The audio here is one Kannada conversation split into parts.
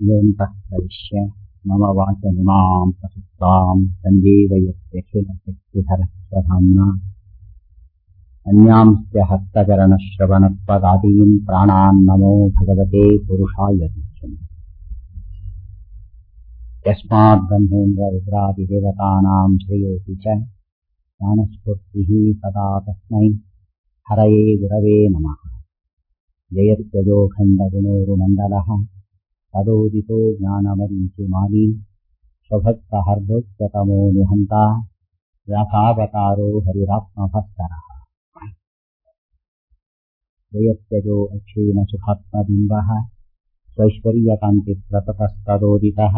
योऽन्तः प्रविश्य मम वाचमिमां प्रसुप्तां सञ्जीवयत्यखिलशक्तिधरस्वधाम्ना अन्यांश्च हस्तचरणश्रवणत्वदादीन् प्राणान् नमो भगवते पुरुषाय तुच्छम् यस्माद्ब्रह्मेन्द्ररुद्रादिदेवतानां श्रेयोऽपि च ज्ञानस्फूर्तिः सदा तस्मै हरये गुरवे नमः जयत्यजोखण्डगुणोरुमण्डलः तदोदितो ज्ञानमरीचिमाली स्वभक्तहर्दोच्चतमो निहन्ता व्यासावतारो हरिरात्मभस्करः जयत्यजो अक्षीणसुखात्मबिम्बः स्वैश्वर्यकान्तिप्रततस्तदोदितः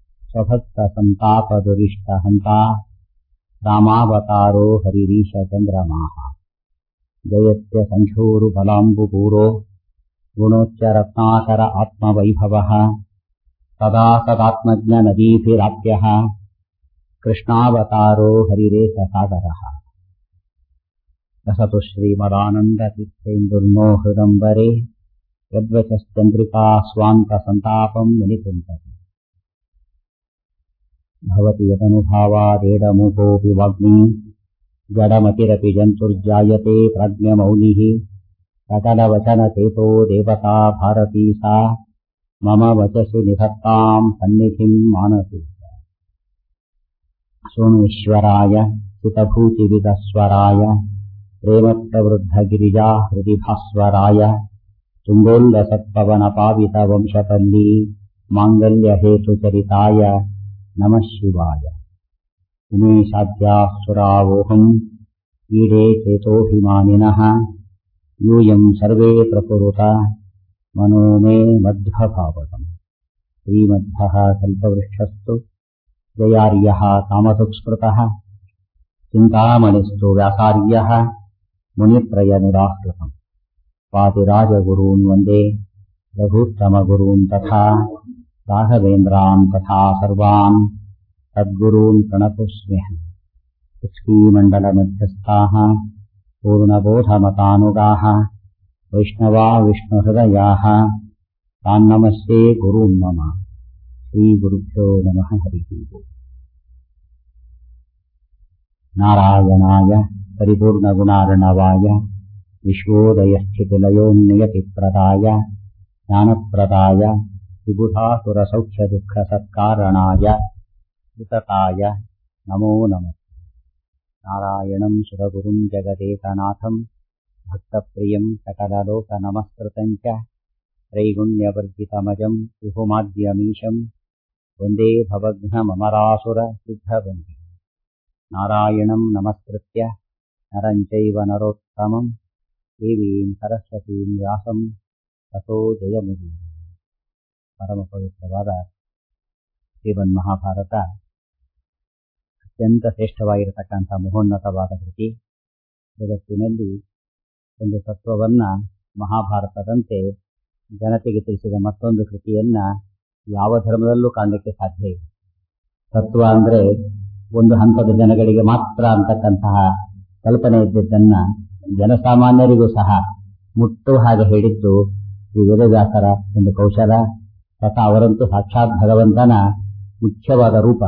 स्वभक्तसन्तापदुरिष्टहन्ता रामावतारो हरिरीशचन्द्रमाः जयत्य सङ्ख्योरुबलाम्बुपूरो गुणोच्चरत्नाकर आत्मवैभवः सदा सदात्मज्ञनदीभिराप्यः कृष्णावतारो हरिरेशसागरः लसतु श्रीमदानन्दतीर्थेन्दुर्नो हृदम्बरे यद्वचश्चन्द्रिका स्वान्तसन्तापम् विनिकुन्तति भवति यदनुभावादेडमुखोऽपि वाग्मी जडमतिरपि जन्तुर्जायते प्राज्ञमौलिः सकलवचनचेतो देवता भारती सा मम वचसि निधत्ताम् सन्निधिम् मानसि सोमेश्वराय सितभूतिविदस्वराय प्रेमप्रवृद्धगिरिजा हृदि भास्वराय तुङ्गोल्लसत्पवनपावितवंशपल्ली माङ्गल्यहेतुचरिताय नमः शिवाय उमेशाद्याः सुरावोहम् ईडे चेतोऽभिमानिनः यूयम् सर्वे प्रकुरुत मनो मे मध्वभावतम् श्रीमध्वः कल्पवृक्षस्तु जयार्यः कामसुस्मृतः चिन्तामणिस्तु व्यासार्यः मुनित्रयनुदाहृतम् पातिराजगुरून् वन्दे रघुत्तमगुरून् तथा राघवेन्द्रान् तथा सर्वान् सद्गुरून् प्रणतोऽस्म्यहम् कुस्कीमण्डलमध्यस्थाः पूर्णबोधमतानुगाः वैष्णवा विष्णुहृदयाः तान्नमस्ये गुरून् मम श्रीगुरुभ्यो नमः हरिः नारायणाय परिपूर्णगुणार्णवाय विश्वोदयस्थितिलयोन्नियतिप्रदाय ज्ञानप्रदाय विबुधासुरसौख्यदुःखसत्कारणाय वितताय नमो नमः नारायणम् सुरगुरुम् जगदेकनाथम् भक्तप्रियम् सकललोकनमस्कृतम् च त्रैगुण्यवर्जितमजम् विभुमाद्यमीशम् वन्दे भवघ्नममरासुरसिद्धवन्ति नारायणम् नमस्कृत्य नरम् चैव नरोत्तमम् देवीम् सरस्वतीम् व्यासम् ततो ಜಯಮುದಿ ಪರಮ ಪವಿತ್ರವಾದ ಶ್ರೀಮನ್ ಮಹಾಭಾರತ ಅತ್ಯಂತ ಶ್ರೇಷ್ಠವಾಗಿರತಕ್ಕಂಥ ಮಹೋನ್ನತವಾದ ಕೃತಿ ಜಗತ್ತಿನಲ್ಲಿ ಒಂದು ತತ್ವವನ್ನ ಮಹಾಭಾರತದಂತೆ ಜನತೆಗೆ ತಿಳಿಸಿದ ಮತ್ತೊಂದು ಕೃತಿಯನ್ನ ಯಾವ ಧರ್ಮದಲ್ಲೂ ಕಾಣಲಿಕ್ಕೆ ಸಾಧ್ಯ ಇಲ್ಲ ತತ್ವ ಅಂದ್ರೆ ಒಂದು ಹಂತದ ಜನಗಳಿಗೆ ಮಾತ್ರ ಅಂತಕ್ಕಂತಹ ಕಲ್ಪನೆ ಇದ್ದಿದ್ದನ್ನ ಜನಸಾಮಾನ್ಯರಿಗೂ ಸಹ ಮುಟ್ಟು ಹಾಗೆ ಹೇಳಿದ್ದು ಈ ವೇದವ್ಯಾಸರ ಒಂದು ಕೌಶಲ ತಥಾ ಅವರಂತೂ ಸಾಕ್ಷಾತ್ ಭಗವಂತನ ಮುಖ್ಯವಾದ ರೂಪ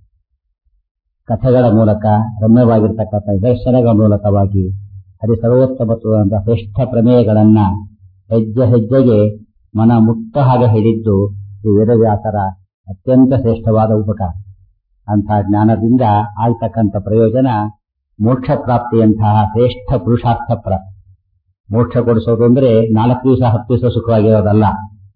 ಕಥೆಗಳ ಮೂಲಕ ರಮ್ಯವಾಗಿರ್ತಕ್ಕಂಥ ನಿದರ್ಶನಗಳ ಮೂಲಕವಾಗಿ ಹರಿ ಸರ್ವೋತ್ತಮತ್ವದಂತಹ ಶ್ರೇಷ್ಠ ಪ್ರಮೇಯಗಳನ್ನ ಹೆಜ್ಜೆ ಹೆಜ್ಜೆಗೆ ಮನ ಮುಕ್ತ ಹಾಗೆ ಹೇಳಿದ್ದು ಈ ವೇದವ್ಯಾಸರ ಅತ್ಯಂತ ಶ್ರೇಷ್ಠವಾದ ಉಪಕಾರ ಅಂಥ ಜ್ಞಾನದಿಂದ ಆಗ್ತಕ್ಕಂಥ ಪ್ರಯೋಜನ ಮೋಕ್ಷ ಪ್ರಾಪ್ತಿಯಂತಹ ಶ್ರೇಷ್ಠ ಪುರುಷಾರ್ಥ ಪ್ರಾಪ್ತಿ ಮೋಕ್ಷ ಕೊಡಿಸೋದು ಅಂದ್ರೆ ನಾಲ್ಕು ದಿವಸ ಹತ್ತು ದಿವಸ ಸುಖವಾಗಿರೋದಲ್ಲ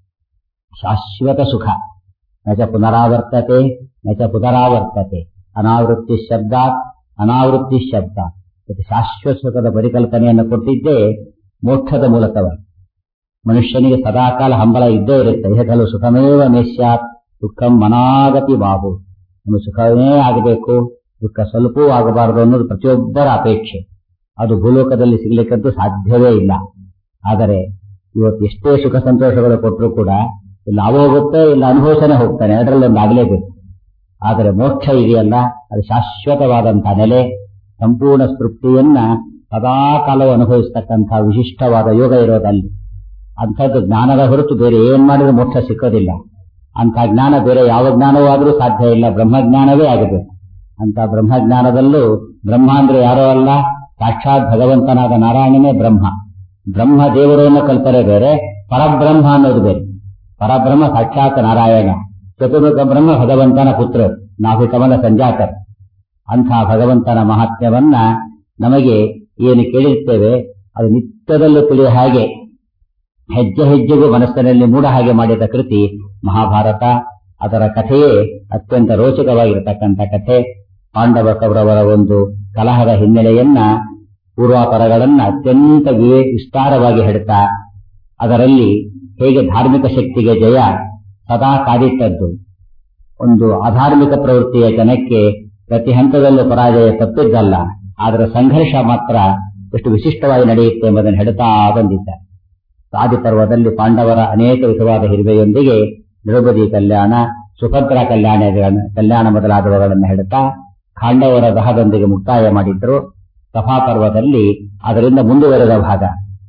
ಶಾಶ್ವತ ಸುಖ ನಚ ಪುನರಾವರ್ತತೆ ನಚ ಪುನರಾವರ್ತತೆ ಅನಾವೃತ್ತಿ ಶಬ್ದಾತ್ ಅನಾವೃತ್ತಿ ಶಬ್ದ ಶಾಶ್ವತ ಸುಖದ ಪರಿಕಲ್ಪನೆಯನ್ನು ಕೊಟ್ಟಿದ್ದೇ ಮೋಕ್ಷದ ಮೂಲಕವಾಗಿ ಮನುಷ್ಯನಿಗೆ ಸದಾಕಾಲ ಹಂಬಲ ಇದ್ದೇ ಇರುತ್ತೆ ಹೇಗಲು ಸುಖಮೇವ ಮೇಷ್ಯಾತ್ ದುಃಖಂ ಮನಾಗತಿ ಬಾಬು ಒಂದು ಸುಖವೇ ಆಗಬೇಕು ದುಃಖ ಸ್ವಲ್ಪವೂ ಆಗಬಾರದು ಅನ್ನೋದು ಪ್ರತಿಯೊಬ್ಬರ ಅಪೇಕ್ಷೆ ಅದು ಭೂಲೋಕದಲ್ಲಿ ಸಿಗ್ಲಿಕ್ಕಂತೂ ಸಾಧ್ಯವೇ ಇಲ್ಲ ಆದರೆ ಇವತ್ತು ಎಷ್ಟೇ ಸುಖ ಸಂತೋಷಗಳು ಕೊಟ್ಟರು ಕೂಡ ಇಲ್ಲ ಹೋಗುತ್ತೆ ಇಲ್ಲ ಅನುಭವಿಸನೆ ಹೋಗ್ತಾನೆ ಎರಡರಲ್ಲಿ ಒಂದು ಆಗಲೇಬೇಕು ಆದರೆ ಮೋಕ್ಷ ಇದೆಯಲ್ಲ ಅದು ಶಾಶ್ವತವಾದಂತಹ ನೆಲೆ ಸಂಪೂರ್ಣ ತೃಪ್ತಿಯನ್ನ ಸದಾ ಕಾಲವು ಅನುಭವಿಸ್ತಕ್ಕಂತಹ ವಿಶಿಷ್ಟವಾದ ಯೋಗ ಇರೋದಲ್ಲಿ ಅಂಥದ್ದು ಜ್ಞಾನದ ಹೊರತು ಬೇರೆ ಏನ್ ಮಾಡಿದ್ರು ಮೋಕ್ಷ ಸಿಕ್ಕೋದಿಲ್ಲ ಅಂತ ಜ್ಞಾನ ಬೇರೆ ಯಾವ ಜ್ಞಾನವೂ ಆದರೂ ಸಾಧ್ಯ ಇಲ್ಲ ಬ್ರಹ್ಮಜ್ಞಾನವೇ ಆಗಬೇಕು ಅಂತ ಬ್ರಹ್ಮಜ್ಞಾನದಲ್ಲೂ ಬ್ರಹ್ಮ ಅಂದ್ರೆ ಯಾರೋ ಅಲ್ಲ ಸಾಕ್ಷಾತ್ ಭಗವಂತನಾದ ನಾರಾಯಣನೇ ಬ್ರಹ್ಮ ಬ್ರಹ್ಮ ದೇವರನ್ನು ಕಲ್ಪನೆ ಬೇರೆ ಪರಬ್ರಹ್ಮ ಅನ್ನೋದು ಬೇರೆ ಪರಬ್ರಹ್ಮ ಸಾಕ್ಷಾತ್ ನಾರಾಯಣ ಚತುರ್ಮುಖ ಬ್ರಹ್ಮ ಭಗವಂತನ ಪುತ್ರ ನಾಭಿಕಮಲ ಸಂಜಾತರ್ ಅಂಥ ಭಗವಂತನ ಮಹಾತ್ಮ್ಯವನ್ನ ನಮಗೆ ಏನು ಕೇಳಿರ್ತೇವೆ ಅದು ನಿತ್ಯದಲ್ಲೂ ತಿಳಿಯ ಹಾಗೆ ಹೆಜ್ಜೆ ಹೆಜ್ಜೆಗೂ ಮನಸ್ಸಿನಲ್ಲಿ ಮೂಡ ಹಾಗೆ ಮಾಡಿದ ಕೃತಿ ಮಹಾಭಾರತ ಅದರ ಕಥೆಯೇ ಅತ್ಯಂತ ರೋಚಕವಾಗಿರತಕ್ಕಂಥ ಕಥೆ ಪಾಂಡವ ಕೌರವರ ಒಂದು ಕಲಹದ ಹಿನ್ನೆಲೆಯನ್ನ ಪೂರ್ವಾಪರಗಳನ್ನ ಅತ್ಯಂತ ವಿವೇ ವಿಸ್ತಾರವಾಗಿ ಹೇಳ್ತಾ ಅದರಲ್ಲಿ ಹೇಗೆ ಧಾರ್ಮಿಕ ಶಕ್ತಿಗೆ ಜಯ ಸದಾ ಕಾದಿಟ್ಟದ್ದು ಒಂದು ಅಧಾರ್ಮಿಕ ಪ್ರವೃತ್ತಿಯ ಜನಕ್ಕೆ ಪ್ರತಿ ಹಂತದಲ್ಲೂ ಪರಾಜಯ ತಪ್ಪಿದ್ದಲ್ಲ ಆದರೆ ಸಂಘರ್ಷ ಮಾತ್ರ ಎಷ್ಟು ವಿಶಿಷ್ಟವಾಗಿ ನಡೆಯುತ್ತೆ ಎಂಬುದನ್ನು ಹೇಳ್ತಾ ಬಂದಿದ್ದ ಆದಿ ಪರ್ವದಲ್ಲಿ ಪಾಂಡವರ ಅನೇಕ ವಿಧವಾದ ಹಿರಿಮೆಯೊಂದಿಗೆ ದ್ರೌಪದಿ ಕಲ್ಯಾಣ ಸುಭದ್ರಾ ಕಲ್ಯಾಣ ಕಲ್ಯಾಣ ಮೊದಲಾದವುಗಳನ್ನು ಹೇಳುತ್ತಾ ಖಾಂಡವರ ದಹದೊಂದಿಗೆ ಮುಕ್ತಾಯ ಮಾಡಿದ್ರು ಸಭಾಪರ್ವದಲ್ಲಿ ಅದರಿಂದ ಮುಂದುವರೆದ ಭಾಗ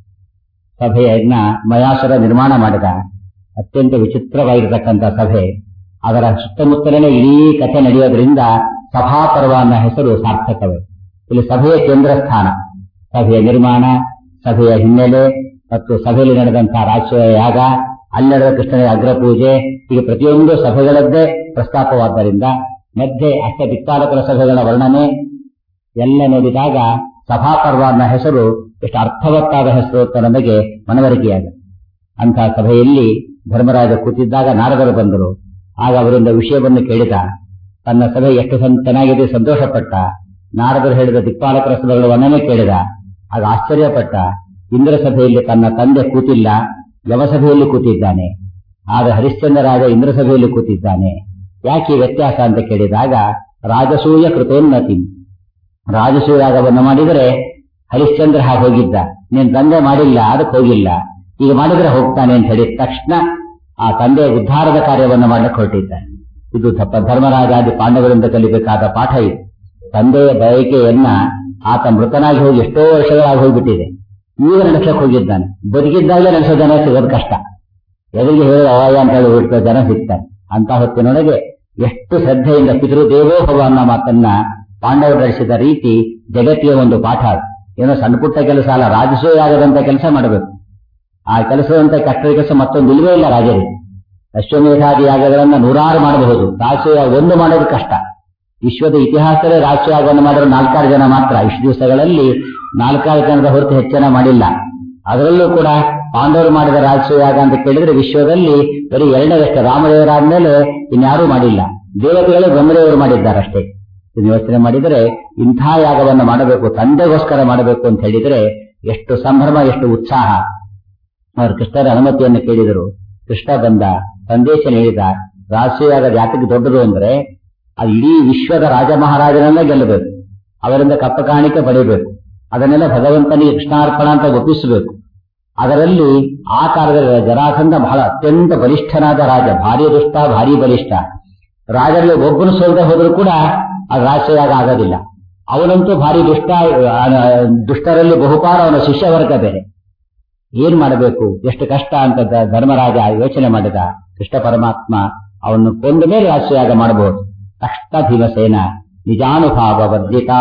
ಸಭೆಯನ್ನ ಮಯಾಸುರ ನಿರ್ಮಾಣ ಮಾಡಿದ ಅತ್ಯಂತ ವಿಚಿತ್ರವಾಗಿರತಕ್ಕಂಥ ಸಭೆ ಅದರ ಸುತ್ತಮುತ್ತಲೇ ಇಡೀ ಕಥೆ ನಡೆಯೋದ್ರಿಂದ ಸಭಾಪರ್ವ ಅನ್ನೋ ಹೆಸರು ಸಾರ್ಥಕವೇ ಇಲ್ಲಿ ಸಭೆಯ ಕೇಂದ್ರ ಸ್ಥಾನ ಸಭೆಯ ನಿರ್ಮಾಣ ಸಭೆಯ ಹಿನ್ನೆಲೆ ಮತ್ತು ಸಭೆಯಲ್ಲಿ ನಡೆದಂತಹ ರಾಜಕೀಯ ಯಾಗ ಅಲ್ಲಿ ನಡೆದ ಕೃಷ್ಣನ ಅಗ್ರಪೂಜೆ ಹೀಗೆ ಪ್ರತಿಯೊಂದು ಸಭೆಗಳದ್ದೇ ಪ್ರಸ್ತಾಪವಾದ್ದರಿಂದ ಮಧ್ಯೆ ಅಷ್ಟ ದಿಕ್ಪಾಲಕರ ಸಭೆಗಳ ವರ್ಣನೆ ಎಲ್ಲ ನೋಡಿದಾಗ ಸಭಾಪರ್ವ ಅನ್ನೋ ಹೆಸರು ಎಷ್ಟು ಅರ್ಥವತ್ತಾದ ಹೆಸರು ಅಂತ ನಮಗೆ ಮನವರಿಕೆಯಾಗ ಅಂತಹ ಸಭೆಯಲ್ಲಿ ಧರ್ಮರಾಜ ಕೂತಿದ್ದಾಗ ನಾರದರು ಬಂದರು ಆಗ ಅವರಿಂದ ವಿಷಯವನ್ನು ಕೇಳಿದ ತನ್ನ ಸಭೆ ಎಷ್ಟು ಚೆನ್ನಾಗಿದೆ ಸಂತೋಷಪಟ್ಟ ನಾರದರು ಹೇಳಿದ ದಿಕ್ಪಾಲಕರ ಸಭೆಗಳ ವರ್ಣನೆ ಕೇಳಿದ ಆಗ ಆಶ್ಚರ್ಯಪಟ್ಟ ಇಂದ್ರ ಸಭೆಯಲ್ಲಿ ತನ್ನ ತಂದೆ ಕೂತಿಲ್ಲ ಯಮಸಭೆಯಲ್ಲಿ ಕೂತಿದ್ದಾನೆ ಆಗ ಹರಿಶ್ಚಂದ್ರ ರಾಜ ಇಂದ್ರ ಸಭೆಯಲ್ಲಿ ಕೂತಿದ್ದಾನೆ ಯಾಕೆ ವ್ಯತ್ಯಾಸ ಅಂತ ಕೇಳಿದಾಗ ರಾಜಸೂಯ ಕೃತೋನ್ನತಿ ರಾಜಸೂಯಾಗವನ್ನು ಮಾಡಿದರೆ ಹರಿಶ್ಚಂದ್ರ ಹಾಗೆ ಹೋಗಿದ್ದ ನೀನ್ ತಂದೆ ಮಾಡಿಲ್ಲ ಅದಕ್ಕೆ ಹೋಗಿಲ್ಲ ಈಗ ಮಾಡಿದ್ರೆ ಹೋಗ್ತಾನೆ ಅಂತ ಹೇಳಿದ ತಕ್ಷಣ ಆ ತಂದೆಯ ಉದ್ಧಾರದ ಕಾರ್ಯವನ್ನು ಮಾಡಕ್ಕೆ ಹೊರಟಿದ್ದಾನೆ ಇದು ಧರ್ಮರಾಜಾದಿ ಪಾಂಡವರಿಂದ ಕಲಿಬೇಕಾದ ಪಾಠ ಇದು ತಂದೆಯ ಬಯಕೆಯನ್ನ ಆತ ಮೃತನಾಗಿ ಹೋಗಿ ಎಷ್ಟೋ ವರ್ಷಗಳಾಗಿ ಹೋಗ್ಬಿಟ್ಟಿದೆ ಈಗ ನಡೆಸಕ್ಕೆ ಹೋಗಿದ್ದಾನೆ ಬದುಕಿದ್ದಾಗಲೇ ನಡೆಸೋ ಜನ ಸಿಗೋದು ಕಷ್ಟ ಎದುರಿಗೆ ಹೇಳಿದ ಅವಾಯ ಅಂತ ಹೇಳಿ ಹುಡುಕೋ ಜನ ಸಿಗ್ತಾನೆ ಅಂತ ಹೊತ್ತಿನೊಳಗೆ ಎಷ್ಟು ಶ್ರದ್ಧೆಯಿಂದ ಪಿತೃದೇವೋ ಭವ ಅನ್ನೋ ಮಾತನ್ನ ಪಾಂಡವರು ನಡೆಸಿದ ರೀತಿ ಜಗತ್ತಿಗೆ ಒಂದು ಪಾಠ ಏನೋ ಸಣ್ಣ ಪುಟ್ಟ ಕೆಲಸ ಅಲ್ಲ ರಾಜಸೂಯಾಗದಂತ ಕೆಲಸ ಮಾಡಬೇಕು ಆ ಕೆಲಸದಂತ ಕಷ್ಟದ ಕೆಲಸ ಮತ್ತೊಂದು ಇಲ್ವೇ ಇಲ್ಲ ರಾಜರಿಗೆ ಅಶ್ವಮೇಧಾದಿ ಯಾಗಗಳನ್ನ ನೂರಾರು ಮಾಡಬಹುದು ರಾಜಸೂಯಾಗ ಒಂದು ಮಾಡೋದು ಕಷ್ಟ ವಿಶ್ವದ ಇತಿಹಾಸದಲ್ಲಿ ರಾಜಸೂಯಾಗವನ್ನು ಮಾಡಿರೋ ನಾಲ್ಕಾರು ಜನ ಮಾತ್ರ ಇಷ್ಟು ದಿವಸಗಳಲ್ಲಿ ನಾಲ್ಕಾರು ಜನದ ಹೊರತು ಹೆಚ್ಚನ ಮಾಡಿಲ್ಲ ಅದರಲ್ಲೂ ಕೂಡ ಪಾಂಡವರು ಮಾಡಿದ ರಾಜಸೂಯಾಗ ಅಂತ ಕೇಳಿದ್ರೆ ವಿಶ್ವದಲ್ಲಿ ಬರೀ ಎರಡನೇದಷ್ಟೇ ರಾಮದೇವರಾದ್ಮೇಲೆ ಇನ್ಯಾರೂ ಮಾಡಿಲ್ಲ ದೇವತೆಗಳೇ ಬ್ರಹ್ಮದೇವರು ಮಾಡಿದ್ದಾರಷ್ಟೇ ಇದನ್ನು ಯೋಚನೆ ಮಾಡಿದರೆ ಇಂಥ ಯಾಗವನ್ನು ಮಾಡಬೇಕು ತಂದೆಗೋಸ್ಕರ ಮಾಡಬೇಕು ಅಂತ ಹೇಳಿದ್ರೆ ಎಷ್ಟು ಸಂಭ್ರಮ ಎಷ್ಟು ಉತ್ಸಾಹ ಅವರು ಕೃಷ್ಣರ ಅನುಮತಿಯನ್ನು ಕೇಳಿದರು ಕೃಷ್ಣ ಬಂದ ಸಂದೇಶ ನೀಡಿದ ರಾಜಸೂಯಾಗ ಜಾತಿಗೆ ದೊಡ್ಡದು ಅಂದ್ರೆ ಅದು ಇಡೀ ವಿಶ್ವದ ರಾಜ ಮಹಾರಾಜನನ್ನ ಗೆಲ್ಲಬೇಕು ಅವರಿಂದ ಕಪ್ಪ ಕಾಣಿಕೆ ಪಡೆಯಬೇಕು ಅದನ್ನೆಲ್ಲ ಭಗವಂತನಿಗೆ ಕೃಷ್ಣಾರ್ಪಣ ಅಂತ ಒಪ್ಪಿಸಬೇಕು ಅದರಲ್ಲಿ ಆ ಕಾಲದಲ್ಲಿ ಜರಾಸಂಧ ಬಹಳ ಅತ್ಯಂತ ಬಲಿಷ್ಠನಾದ ರಾಜ ಭಾರಿ ದುಷ್ಟ ಭಾರಿ ಬಲಿಷ್ಠ ರಾಜರಲ್ಲಿ ಒಬ್ಬನು ಸೋಲದೆ ಹೋದರೂ ಕೂಡ ಅದು ರಾಜಸೂಯಾಗ ಆಗೋದಿಲ್ಲ ಅವನಂತೂ ಭಾರಿ ದುಷ್ಟ ದುಷ್ಟರಲ್ಲಿ ಬಹುಪಾಲು ಅವನ ಶಿಷ್ಯವರ್ಗ ಬೇರೆ ಏನ್ ಮಾಡಬೇಕು ಎಷ್ಟು ಕಷ್ಟ ಅಂತ ಧರ್ಮರಾಜ ಯೋಚನೆ ಮಾಡಿದ ಕೃಷ್ಣ ಪರಮಾತ್ಮ ಅವನು ಕೊಂದ ಮೇಲೆ ರಾಜಸೂಯಾಗ ಮಾಡಬಹುದು ತಕ್ಷಣ ಭೀಮಸೇನ ನಿಜಾನುಭಾವ ವರ್ಜಿತಾ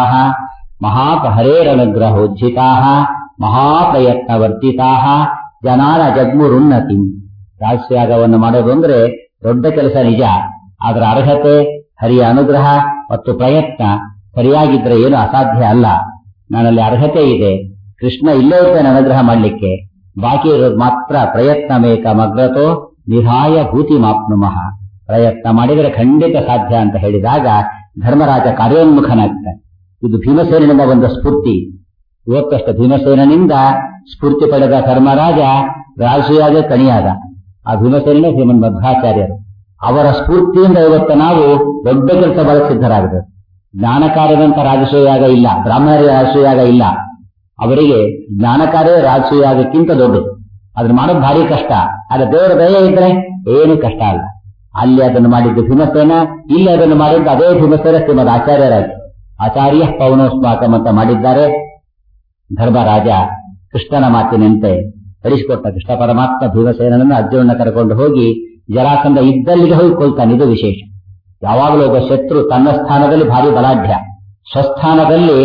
ಮಹಾಪಹರೇರನುಗ್ರಹೋಜ್ಜಿತಾ ಮಹಾಪ್ರಯತ್ನ ವರ್ಜಿತಾ ಜನಾನ ಜಗ್ಮುರುನ್ನತಿ ರಾಜಸೂಯಾಗವನ್ನು ಮಾಡೋದು ಅಂದ್ರೆ ದೊಡ್ಡ ಕೆಲಸ ನಿಜ ಅದರ ಅರ್ಹತೆ ಹರಿಯ ಅನುಗ್ರಹ ಮತ್ತು ಪ್ರಯತ್ನ ಸರಿಯಾಗಿದ್ರೆ ಏನು ಅಸಾಧ್ಯ ಅಲ್ಲ ನನ್ನಲ್ಲಿ ಅರ್ಹತೆ ಇದೆ ಕೃಷ್ಣ ಇಲ್ಲೇ ಇದ್ದಾನೆ ಅನುಗ್ರಹ ಮಾಡಲಿಕ್ಕೆ ಬಾಕಿ ಇರೋದು ಮಾತ್ರ ಪ್ರಯತ್ನ ಮೇಕ ಮಗ್ರತೋ ನಿಹಾಯ ಭೂತಿ ಮಾಪ್ನುಮಃ ಪ್ರಯತ್ನ ಮಾಡಿದರೆ ಖಂಡಿತ ಸಾಧ್ಯ ಅಂತ ಹೇಳಿದಾಗ ಧರ್ಮರಾಜ ಕಾರ್ಯೋನ್ಮುಖನಾಗ್ತಾನೆ ಇದು ಭೀಮಸೇನಿಂದ ಬಂದ ಸ್ಫೂರ್ತಿ ಇವತ್ತಷ್ಟು ಭೀಮಸೇನಿಂದ ಸ್ಫೂರ್ತಿ ಪಡೆದ ಧರ್ಮರಾಜ ರಾಜಸೂಯಾಗ ಕಣಿಯಾದ ಆ ಭೀಮಸೇನೇ ಶ್ರೀಮನ್ ಮಧ್ವಾಚಾರ್ಯರು ಅವರ ಸ್ಫೂರ್ತಿಯಿಂದ ಇವತ್ತು ನಾವು ದೊಡ್ಡ ಕೆಲಸ ಬಹಳ ಸಿದ್ಧರಾಗಬೇಕು ಜ್ಞಾನ ಕಾರ್ಯದಂತ ರಾಜಸೂಯಾಗ ಇಲ್ಲ ಬ್ರಾಹ್ಮಣರ ರಾಜಸೂಯಾಗ ಇಲ್ಲ ಅವರಿಗೆ ಜ್ಞಾನ ಕಾರ್ಯ ರಾಜಸೂಯಾಗಕ್ಕಿಂತ ದೊಡ್ಡದು ಅದನ್ನ ಮಾಡೋದು ಭಾರಿ ಕಷ್ಟ ಆದ್ರೆ ದೇವರ ದಯ ಇದ್ರೆ ಏನು ಕಷ್ಟ ಅಲ್ಲ ಅಲ್ಲಿ ಅದನ್ನು ಮಾಡಿದ್ದು ಭೀಮಸೇನ ಇಲ್ಲಿ ಅದನ್ನು ಮಾಡಿದ್ದು ಅದೇ ಭೀಮಸೇನ ಶ್ರೀಮದ್ ಆಚಾರ್ಯರಾಗಿ ಆಚಾರ್ಯ ಪವನೋಸ್ಮಾಕಂ ಅಂತ ಮಾಡಿದ್ದಾರೆ ಧರ್ಮರಾಜ ಕೃಷ್ಣನ ಮಾತಿನಂತೆ ಕಳಿಸಿಕೊಟ್ಟ ಕೃಷ್ಣ ಪರಮಾತ್ಮ ಭೀಮಸೇನನ್ನು ಅರ್ಜುನನ ಕರ್ಕೊಂಡು ಹೋಗಿ ಜರಾಸಂಧ ಇದ್ದಲ್ಲಿಗೆ ಹೋಗಿ ಕೊಲ್ತಾನೆ ಇದು ವಿಶೇಷ ಯಾವಾಗಲೂ ಒಬ್ಬ ಶತ್ರು ತನ್ನ ಸ್ಥಾನದಲ್ಲಿ ಭಾರಿ ಬಲಾಢ್ಯ ಸ್ವಸ್ಥಾನದಲ್ಲಿ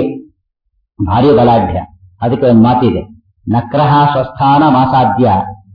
ಭಾರಿ ಬಲಾಢ್ಯ ಅದಕ್ಕೆ ಒಂದು ಮಾತಿದೆ ನಕ್ರಹ ಸ್ವಸ್ಥಾನ ಮಾಸಾಧ್ಯ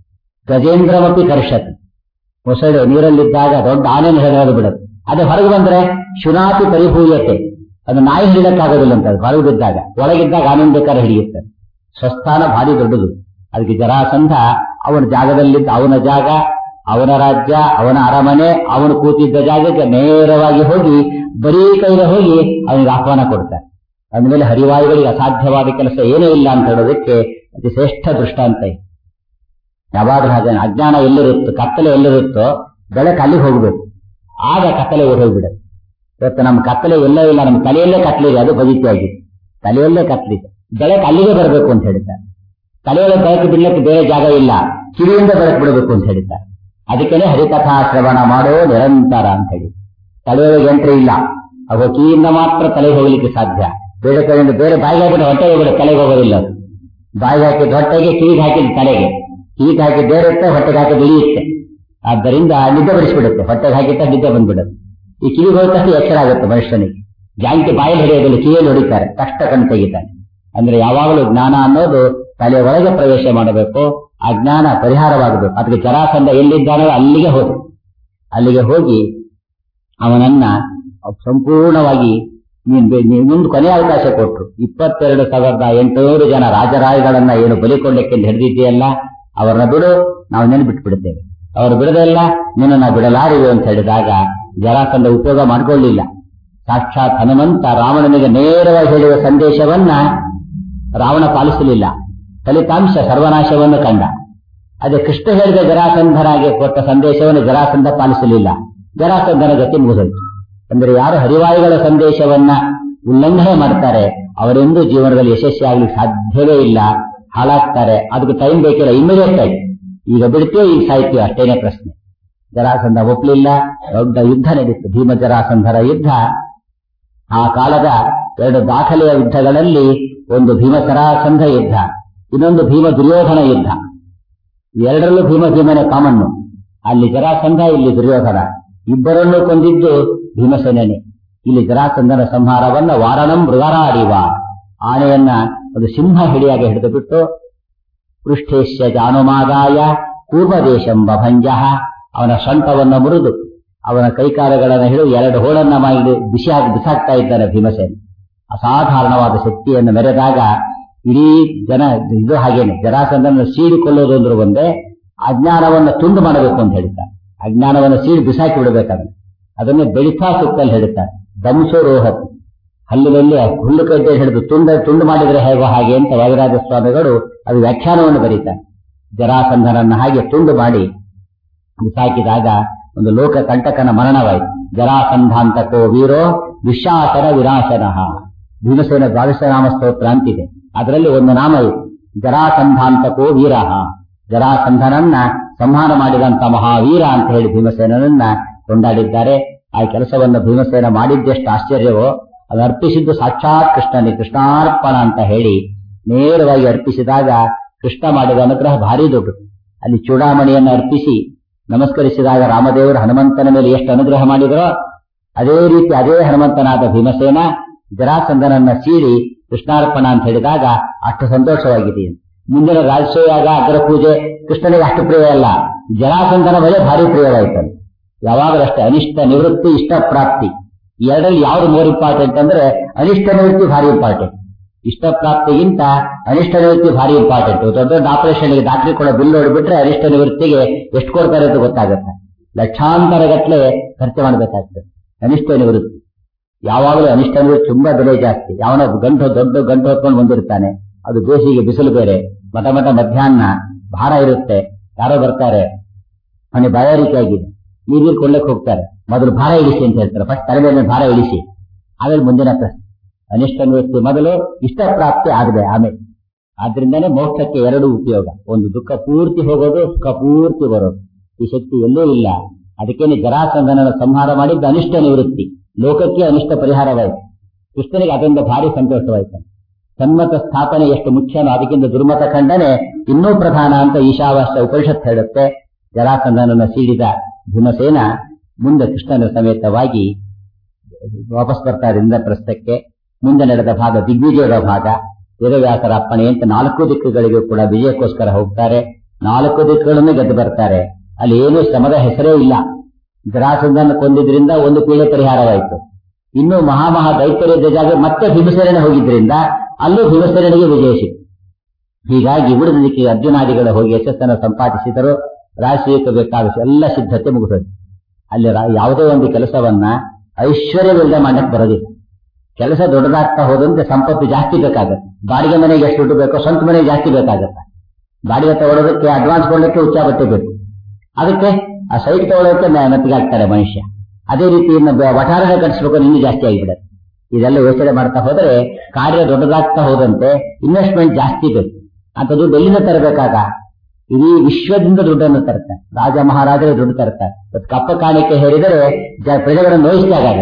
ಗಜೇಂದ್ರಮಪಿ ಕರ್ಷತ್ ಮೊಸಳೆ ನೀರಲ್ಲಿದ್ದಾಗ ದೊಡ್ಡ ಆನೆಯನ್ನು ಹಿಡಿದು ಬಿಡುತ್ತೆ ಅದೇ ಹೊರಗೆ ಬಂದ್ರೆ ಶುನಾತಿ ಪರಿಭೂಯತೆ ಅದು ನಾಯಿ ಹಿಡಿಯಕ್ಕಾಗೋದಿಲ್ಲ ಅಂತ ಅದು ಹೊರಗೆ ಬಿದ್ದಾಗ ಒಳಗಿದ್ದಾಗ ಆನೆಯನ್ನು ಬೇಕಾದ್ರೆ ಹಿಡಿಯುತ್ತೆ ಸ್ವಸ್ಥಾನ ಭಾರಿ ದೊಡ್ಡದು ಅದಕ್ಕೆ ಜರಾಸಂಧ ಅವನ ಜಾಗದಲ್ಲಿದ್ದ ಅವನ ಜಾಗ ಅವನ ರಾಜ್ಯ ಅವನ ಅರಮನೆ ಅವನು ಕೂತಿದ್ದ ಜಾಗಕ್ಕೆ ನೇರವಾಗಿ ಹೋಗಿ ಬರೀ ಕೈಗೆ ಹೋಗಿ ಅವನಿಗೆ ಆಹ್ವಾನ ಕೊಡ್ತಾರೆ ಅಂದಮೇಲೆ ಹರಿವಾಯುಗಳಿಗೆ ಅಸಾಧ್ಯವಾದ ಕೆಲಸ ಏನೂ ಇಲ್ಲ ಅಂತ ಹೇಳೋದಕ್ಕೆ ಅತಿ ಶ್ರೇಷ್ಠ ದೃಷ್ಟಾಂತ ಇದೆ ಯಾವಾಗಲೂ ಹಾಗೆ ಅಜ್ಞಾನ ಎಲ್ಲಿರುತ್ತೋ ಕತ್ತಲೆ ಎಲ್ಲಿರುತ್ತೋ ಬೆಳಕು ಅಲ್ಲಿಗೆ ಹೋಗ್ಬೇಕು ಆಗ ಕತ್ತಲೆ ಓಡಿ ಹೋಗ್ಬಿಡುತ್ತೆ ಇವತ್ತು ನಮ್ಮ ಕತ್ತಲೆ ಎಲ್ಲೋ ಇಲ್ಲ ನಮ್ಮ ತಲೆಯಲ್ಲೇ ಕತ್ತಲಿದೆ ಅದು ಬದಿತಿಯಾಗಿದೆ ತಲೆಯಲ್ಲೇ ಕತ್ತಲಿದೆ ಬೆಳಕು ಅಲ್ಲಿಗೆ ಬರಬೇಕು ಅಂತ ಹೇಳ್ತಾರೆ ತಲೆಯೊಳಗೆ ಬೆಳಕು ಬಿಡ್ಲಿಕ್ಕೆ ಬೇರೆ ಜಾಗ ಇಲ್ಲ ಕಿವಿಯಿಂದ ಬೆಳಕು ಬಿಡಬೇಕು ಅಂತ ಹೇಳ್ತಾರೆ ಅದಕ್ಕೇನೆ ಹರಿಕಥಾ ಶ್ರವಣ ಮಾಡೋ ನಿರಂತರ ಅಂತ ಹೇಳಿ ತಲೆಯೊಳಗೆ ಎಂಟ್ರಿ ಇಲ್ಲ ಅವು ಕಿವಿಯಿಂದ ಮಾತ್ರ ತಲೆಗೆ ಹೋಗ್ಲಿಕ್ಕೆ ಸಾಧ್ಯ ಬೇರೆ ಕಡೆಯಿಂದ ಬೇರೆ ಬಾಯಿಗೆ ಹಾಕಿದ್ರೆ ಹೊಟ್ಟೆಗೆ ಹೋಗ್ಬಿಡ ತಲೆಗೆ ಹೋಗೋದಿಲ್ಲ ಅದು ಬಾಯಿಗೆ ಹಾಕಿದ ಹೊಟ್ಟೆಗೆ ಕಿವಿಗೆ ಹಾಕಿದ ತಲೆಗೆ ಕಿವಿಗೆ ಹಾಕಿದ ಬೇರೆ ಇರುತ್ತೆ ಹೊಟ್ಟೆಗೆ ಹಾಕಿದ ಇಳಿಯುತ್ತೆ ಆದ್ದರಿಂದ ನಿದ್ದೆ ಬಡಿಸ್ಬಿಡುತ್ತೆ ಹೊಟ್ಟೆಗೆ ಹಾಕಿಟ್ಟ ನಿದ್ದೆ ಬಂದ್ಬಿಡುತ್ತೆ ಈ ಕಿವಿಗೆ ಹೋದ ತಕ್ಷಣ ಎಚ್ಚರ ಆಗುತ್ತೆ ಮನುಷ್ಯನಿಗೆ ಜಾಂಕಿ ಬಾಯಲ್ಲಿ ಹಿಡಿಯೋದಿಲ್ಲ ಕಿವಿಯಲ್ಲಿ ಹೊಡಿತಾರೆ ಕಷ್ಟ ಕಣ್ ತೆಗಿತಾನೆ ಅಂದ್ರೆ ಯಾವಾಗಲೂ ಜ್ಞಾನ ಅನ್ನೋದು ತಲೆ ಒಳಗೆ ಪ್ರವೇಶ ಮಾಡಬೇಕು ಆ ಜ್ಞಾನ ಪರಿಹಾರವಾಗಬೇಕು ಅದಕ್ಕೆ ಜರಾಸಂಧ ಎಲ್ಲಿದ್ದಾನೋ ಅಲ್ಲಿಗೆ ಹೋಗಿ ಅಲ್ಲಿಗೆ ಹೋಗಿ ಅವನನ್ನ ಸಂಪೂರ್ಣವಾಗಿ ನೀನು ಮುಂದೆ ಕೊನೆಯ ಅವಕಾಶ ಕೊಟ್ಟರು ಇಪ್ಪತ್ತೆರಡು ಸಾವಿರದ ಎಂಟುನೂರು ಜನ ರಾಜರಾಯಿಗಳನ್ನ ಏನು ಬಲಿ ಕೊಡ್ಲಿಕ್ಕೆ ಹಿಡಿದಿದೆಯಲ್ಲ ಅವರನ್ನ ಬಿಡು ನಾವು ನೆನ್ ಬಿಟ್ಬಿಡ್ತೇವೆ ಅವರು ಬಿಡದೆಲ್ಲ ನಿನ್ನನ್ನ ಬಿಡಲಾರಿವೆ ಅಂತ ಹೇಳಿದಾಗ ಜರಾಸಂಧ ಉಪಯೋಗ ಮಾಡ್ಕೊಳ್ಳಿಲ್ಲ ಸಾಕ್ಷಾತ್ ಹನುಮಂತ ರಾವಣನಿಗೆ ನೇರವಾಗಿ ಹೇಳುವ ಸಂದೇಶವನ್ನ ರಾವಣ ಪಾಲಿಸಲಿಲ್ಲ ಫಲಿತಾಂಶ ಸರ್ವನಾಶವನ್ನು ಕಂಡ ಅದೇ ಕೃಷ್ಣ ಹೇಳಿದ ಜರಾಸಂಧನಾಗೆ ಕೊಟ್ಟ ಸಂದೇಶವನ್ನು ಜರಾಸಂಧ ಪಾಲಿಸಲಿಲ್ಲ ಜರಾಸಂಧನ ಗತಿ ಮುಗಿದೋಯ್ತು ಅಂದ್ರೆ ಯಾರು ಹರಿವಾಯುಗಳ ಸಂದೇಶವನ್ನ ಉಲ್ಲಂಘನೆ ಮಾಡ್ತಾರೆ ಅವರೆಂದೂ ಜೀವನದಲ್ಲಿ ಯಶಸ್ವಿಯಾಗಲಿಕ್ಕೆ ಸಾಧ್ಯವೇ ಇಲ್ಲ ಹಾಳಾಗ್ತಾರೆ ಅದಕ್ಕೆ ಟೈಮ್ ಬೇಕಿಲ್ಲ ಇಮಿಡಿಯೇಟ್ ಆಗಿ ಈಗ ಬಿಡ್ತೀವೋ ಈಗ ಸಾಯ್ತೀವಿ ಅಷ್ಟೇನೆ ಪ್ರಶ್ನೆ ಜರಾಸಂಧ ಒಪ್ಪಲಿಲ್ಲ ದೊಡ್ಡ ಯುದ್ಧ ನಡೀತು ಭೀಮ ಜರಾಸಂಧರ ಯುದ್ಧ ಆ ಕಾಲದ ಎರಡು ದಾಖಲೆಯ ಯುದ್ಧಗಳಲ್ಲಿ ಒಂದು ಭೀಮ ಜರಾಸಂಧ ಯುದ್ಧ ಇನ್ನೊಂದು ಭೀಮ ದುರ್ಯೋಧನ ಯುದ್ಧ ಎರಡರಲ್ಲೂ ಭೀಮ ಭೀಮನೆ ಕಾಮನ್ನು ಅಲ್ಲಿ ಜರಾಸಂಧ ಇಲ್ಲಿ ದುರ್ಯೋಧನ ಇಬ್ಬರನ್ನೂ ಕೊಂದಿದ್ದು ಭೀಮಸೇನೇ ಇಲ್ಲಿ ಜರಾಸಂಧನ ಸಂಹಾರವನ್ನ ವಾರಣಂ ಮೃಗರಾಡಿವ ಆನೆಯನ್ನ ಒಂದು ಸಿಂಹ ಹಿಡಿಯಾಗಿ ಹಿಡಿದು ಬಿಟ್ಟು ಪೃಷ್ಠೇಶ್ಯ ಜಾನುಮಾದಾಯ ಕೂರ್ಮದೇಶಂ ಬಭಂಜ ಅವನ ಸೊಂಟವನ್ನು ಮುರಿದು ಅವನ ಕೈಕಾಲಗಳನ್ನು ಹಿಡಿದು ಎರಡು ಹೋಳನ್ನ ಮಾಡಿ ಬಿಸಿ ಹಾಕಿ ಬಿಸಾಕ್ತಾ ಇದ್ದಾನೆ ಭೀಮಸೇನ ಅಸಾಧಾರಣವಾದ ಶಕ್ತಿಯನ್ನು ಮೆರೆದಾಗ ಇಡೀ ಜನ ಇದು ಹಾಗೇನೆ ಜರಾಸಂಧನ ಸೀಡಿಕೊಳ್ಳೋದು ಅಂದ್ರೆ ಒಂದೇ ಅಜ್ಞಾನವನ್ನು ತುಂಡು ಮಾಡಬೇಕು ಅಂತ ಹೇಳ್ತಾರೆ ಅಜ್ಞಾನವನ್ನು ಸೀಡಿ ಬಿಸಾಕಿ ಬಿಡಬೇಕಾದ್ರೆ ಅದನ್ನು ಬೆಳಿತಾ ಸುತ್ತಲ್ಲಿ ಹೇಳ್ತಾರೆ ದಂಸೋ ರೋಹತ್ ಹಲ್ಲಿನಲ್ಲಿ ಹುಲ್ಲು ಕಡ್ಡೆ ಹಿಡಿದು ತುಂಡ ತುಂಡು ಮಾಡಿದ್ರೆ ಹೇಗೋ ಹಾಗೆ ಅಂತ ವಾದಿರಾಜ ಸ್ವಾಮಿಗಳು ಅದು ವ್ಯಾಖ್ಯಾನವನ್ನು ಬರೀತಾರೆ ಜರಾಸಂಧನನ್ನ ಹಾಗೆ ತುಂಡು ಮಾಡಿ ಬಿಸಾಕಿದಾಗ ಒಂದು ಲೋಕ ಕಂಟಕನ ಮರಣವಾಯಿತು ಜರಾಸಂಧಾಂತಕೋ ವೀರೋ ವಿಶ್ವಾಸನ ವಿನಾಶನಃ ಭೀಮಸೇನ ದ್ವಾದಶ ನಾಮ ಸ್ತೋತ್ರ ಅಂತಿದೆ ಅದರಲ್ಲಿ ಒಂದು ನಾಮ ಇದೆ ಜರಾಸಂಧಾಂತಕೋ ವೀರಃ ಜರಾಸಂಧನನ್ನ ಸಂಹಾರ ಮಾಡಿದಂತ ಮಹಾವೀರ ಅಂತ ಹೇಳಿ ಭೀಮಸೇನನನ್ನ ಕೊಂಡಾಡಿದ್ದಾರೆ ಆ ಕೆಲಸವನ್ನು ಭೀಮಸೇನ ಮಾಡಿದ್ದೆಷ್ಟು ಆಶ್ಚರ್ಯವೋ ಅದು ಅರ್ಪಿಸಿದ್ದು ಸಾಕ್ಷಾತ್ ಕೃಷ್ಣನೇ ಕೃಷ್ಣಾರ್ಪಣ ಅಂತ ಹೇಳಿ ನೇರವಾಗಿ ಅರ್ಪಿಸಿದಾಗ ಕೃಷ್ಣ ಮಾಡಿದ ಅನುಗ್ರಹ ಭಾರಿ ದೊಡ್ಡದು ಅಲ್ಲಿ ಚೂಡಾಮಣಿಯನ್ನು ಅರ್ಪಿಸಿ ನಮಸ್ಕರಿಸಿದಾಗ ರಾಮದೇವರು ಹನುಮಂತನ ಮೇಲೆ ಎಷ್ಟು ಅನುಗ್ರಹ ಮಾಡಿದರೋ ಅದೇ ರೀತಿ ಅದೇ ಹನುಮಂತನಾದ ಭೀಮಸೇನ ಜರಾಸಂಧನನ್ನ ಸೀಳಿ ಕೃಷ್ಣಾರ್ಪಣ ಅಂತ ಹೇಳಿದಾಗ ಅಷ್ಟು ಸಂತೋಷವಾಗಿದೆ ಮುಂದಿನ ರಾಜಸೋಯಾಗ ಅಗ್ರ ಪೂಜೆ ಕೃಷ್ಣನಿಗೆ ಅಷ್ಟು ಪ್ರಿಯ ಅಲ್ಲ ಜರಾಸಂಧನ ಮೇಲೆ ಭಾರಿ ಪ್ರಿಯವಾಯಿತು ಯಾವಾಗಲಷ್ಟೇ ಅನಿಷ್ಟ ನಿವೃತ್ತಿ ಇಷ್ಟ ಪ್ರಾಪ್ತಿ ಎರಡರಲ್ಲಿ ಯಾವ್ದು ಮೋರ್ ಇಂಪಾರ್ಟೆಂಟ್ ಅಂದ್ರೆ ಅನಿಷ್ಟ ನಿವೃತ್ತಿ ಭಾರಿ ಇಂಪಾರ್ಟೆಂಟ್ ಇಷ್ಟ ಪ್ರಾಪ್ತಿಗಿಂತ ಅನಿಷ್ಟ ನಿವೃತ್ತಿ ಭಾರಿ ಇಂಪಾರ್ಟೆಂಟ್ ದೊಡ್ಡ ದೊಡ್ಡ ಆಪರೇಷನ್ಗೆ ದಾಖಲೆ ಕೊಡೋ ಬಿಲ್ ನೋಡಿಬಿಟ್ರೆ ಅನಿಷ್ಟ ನಿವೃತ್ತಿಗೆ ಎಷ್ಟು ಕೊಡ್ತಾರೆ ಅಂತ ಗೊತ್ತಾಗುತ್ತೆ ಲಕ್ಷಾಂತರ ಗಟ್ಟಲೆ ಖರ್ಚು ಮಾಡಬೇಕಾಗ್ತದೆ ಅನಿಷ್ಟ ನಿವೃತ್ತಿ ಯಾವಾಗಲೂ ಅನಿಷ್ಟ ನಿವೃತ್ತಿ ತುಂಬಾ ಬೆಲೆ ಜಾಸ್ತಿ ಯಾವನೋ ಗಂಟು ದೊಡ್ಡ ಗಂಟು ಹೊತ್ಕೊಂಡು ಬಂದಿರ್ತಾನೆ ಅದು ಬೇಸಿಗೆ ಬಿಸಿಲು ಬೇರೆ ಮಠ ಮಠ ಮಧ್ಯಾಹ್ನ ಭಾರ ಇರುತ್ತೆ ಯಾರೋ ಬರ್ತಾರೆ ಅವನಿಗೆ ಬಾಯಾರಿಕೆ ಆಗಿದೆ ನೀರು ಕೊಳ್ಳಕ್ಕೆ ಹೋಗ್ತಾರೆ ಮೊದಲು ಭಾರ ಇಳಿಸಿ ಅಂತ ಹೇಳ್ತಾರೆ ಫಸ್ಟ್ ತಲೆ ಮೇಲೆ ಭಾರ ಇಳಿಸಿ ಆಮೇಲೆ ಮುಂದಿನ ಪ್ರಶ್ನೆ ಅನಿಷ್ಟ ನಿವೃತ್ತಿ ಮೊದಲು ಇಷ್ಟ ಪ್ರಾಪ್ತಿ ಆಗದೆ ಆಮೇಲೆ ಆದ್ರಿಂದಾನೇ ಮೋಕ್ಷಕ್ಕೆ ಎರಡು ಉಪಯೋಗ ಒಂದು ದುಃಖ ಪೂರ್ತಿ ಹೋಗೋದು ಸುಖ ಪೂರ್ತಿ ಬರೋದು ಈ ಶಕ್ತಿ ಎಲ್ಲೂ ಇಲ್ಲ ಅದಕ್ಕೇನೆ ಜರಾಸಂಧನನ ಸಂಹಾರ ಮಾಡಿದ್ದ ಅನಿಷ್ಟ ನಿವೃತ್ತಿ ಲೋಕಕ್ಕೆ ಅನಿಷ್ಟ ಪರಿಹಾರವಾಯಿತು ಕೃಷ್ಣನಿಗೆ ಅದರಿಂದ ಭಾರಿ ಸಂತೋಷವಾಯಿತು ಸನ್ಮತ ಸ್ಥಾಪನೆ ಎಷ್ಟು ಮುಖ್ಯನೋ ಅದಕ್ಕಿಂತ ದುರ್ಮತ ಖಂಡನೆ ಇನ್ನೂ ಪ್ರಧಾನ ಅಂತ ಈಶಾವಾಸ್ಯ ಉಪನಿಷತ್ ಹೇಳುತ್ತೆ ಜರಾಸಂಧನನ್ನ ಸೀಡಿದ ಭೀಮಸೇನ ಮುಂದೆ ಕೃಷ್ಣನ ಸಮೇತವಾಗಿ ವಾಪಸ್ ಬರ್ತಾರೆ ಇಂದ್ರಪ್ರಸ್ಥಕ್ಕೆ ಮುಂದೆ ನಡೆದ ಭಾಗ ದಿಗ್ವಿಜಯದ ಭಾಗ ವೇದವ್ಯಾಸರ ಅಪ್ಪಣೆ ಅಂತ ನಾಲ್ಕು ದಿಕ್ಕುಗಳಿಗೂ ಕೂಡ ವಿಜಯಕ್ಕೋಸ್ಕರ ಹೋಗ್ತಾರೆ ನಾಲ್ಕು ದಿಕ್ಕುಗಳನ್ನು ಗೆದ್ದು ಬರ್ತಾರೆ ಅಲ್ಲಿ ಏನು ಶ್ರಮದ ಹೆಸರೇ ಇಲ್ಲ ಜರಾಸಂಧನ ಕೊಂದಿದ್ರಿಂದ ಒಂದು ಪೀಡೆ ಪರಿಹಾರವಾಯಿತು ಇನ್ನು ಮಹಾಮಹಾ ದೈತ್ಯರಿದ್ದ ಜಾಗ ಮತ್ತೆ ಭೀಮಸೇನೆ ಹೋಗಿದ್ರಿಂದ ಅಲ್ಲೂ ಭೀಮಸೇನಿಗೆ ವಿಜಯ ಸಿಕ್ತು ಹೀಗಾಗಿ ಉಳಿದ ದಿಕ್ಕಿಗೆ ಅರ್ಜುನಾದಿಗಳು ಹೋಗಿ ಯಶಸ್ಸನ್ನು ಸಂಪಾದಿಸಿದರು ರಾಜಕೀಯಕ್ಕೆ ಬೇಕಾದ ಎಲ್ಲ ಸಿದ್ಧತೆ ಮುಗಿದದ್ದು ಅಲ್ಲಿ ರಾ- ಯಾವುದೇ ಒಂದು ಕೆಲಸವನ್ನ ಐಶ್ವರ್ಯವಿಲ್ಲದೆ ಮಾಡಕ್ಕೆ ಬರೋದಿಲ್ಲ ಕೆಲಸ ದೊಡ್ಡದಾಗ್ತಾ ಹೋದಂತೆ ಸಂಪತ್ತು ಜಾಸ್ತಿ ಬೇಕಾಗುತ್ತೆ ಬಾಡಿಗೆ ಮನೆಗೆ ಎಷ್ಟು ದುಡ್ಡು ಬೇಕೋ ಸ್ವಂತ ಮನೆಗೆ ಜಾಸ್ತಿ ಬೇಕಾಗುತ್ತೆ ಬಾಡಿಗೆ ತಗೊಳ್ಳೋದಕ್ಕೆ ಅಡ್ವಾನ್ಸ್ ಕೊಡಲಿಕ್ಕೆ ಉಚ್ಚಾಬಟ್ಟೆ ಬೇಕು ಅದಕ್ಕೆ ಆ ಸೈಟ್ ತಗೊಳ್ಳೋದಕ್ಕೆ ಮೆತ್ತಿಗೆ ಆಗ್ತಾರೆ ಮನುಷ್ಯ ಅದೇ ರೀತಿ ಇನ್ನು ಬ- ವಠಾರನ ಕಟ್ಟಿಸ್ಬೇಕು ಇನ್ನೂ ಜಾಸ್ತಿ ಆಗಿಬಿಡುತ್ತೆ ಇದೆಲ್ಲ ಯೋಚನೆ ಮಾಡ್ತಾ ಹೋದರೆ ಕಾರ್ಯ ದೊಡ್ಡದಾಗ್ತಾ ಹೋದಂತೆ ಇನ್ವೆಸ್ಟ್ಮೆಂಟ್ ಜಾಸ್ತಿ ಬೇಕು ಅಂತ ದುಡ್ಡು ಎಲ್ಲಿಂದ ತರಬೇಕಾಗ ಇಡೀ ವಿಶ್ವದಿಂದ ದುಡ್ಡನ್ನು ತರ್ತಾರೆ ರಾಜ ಮಹಾರಾಜರೇ ದುಡ್ಡು ತರ್ತಾರೆ ಇವತ್ತು ಕಪ್ಪ ಕಾಣಿಕೆ ಹೇಳಿದರೆ ಜ- ಪ್ರಜೆಗಳನ್ನು ನೋಯಿಸಿದಾಗ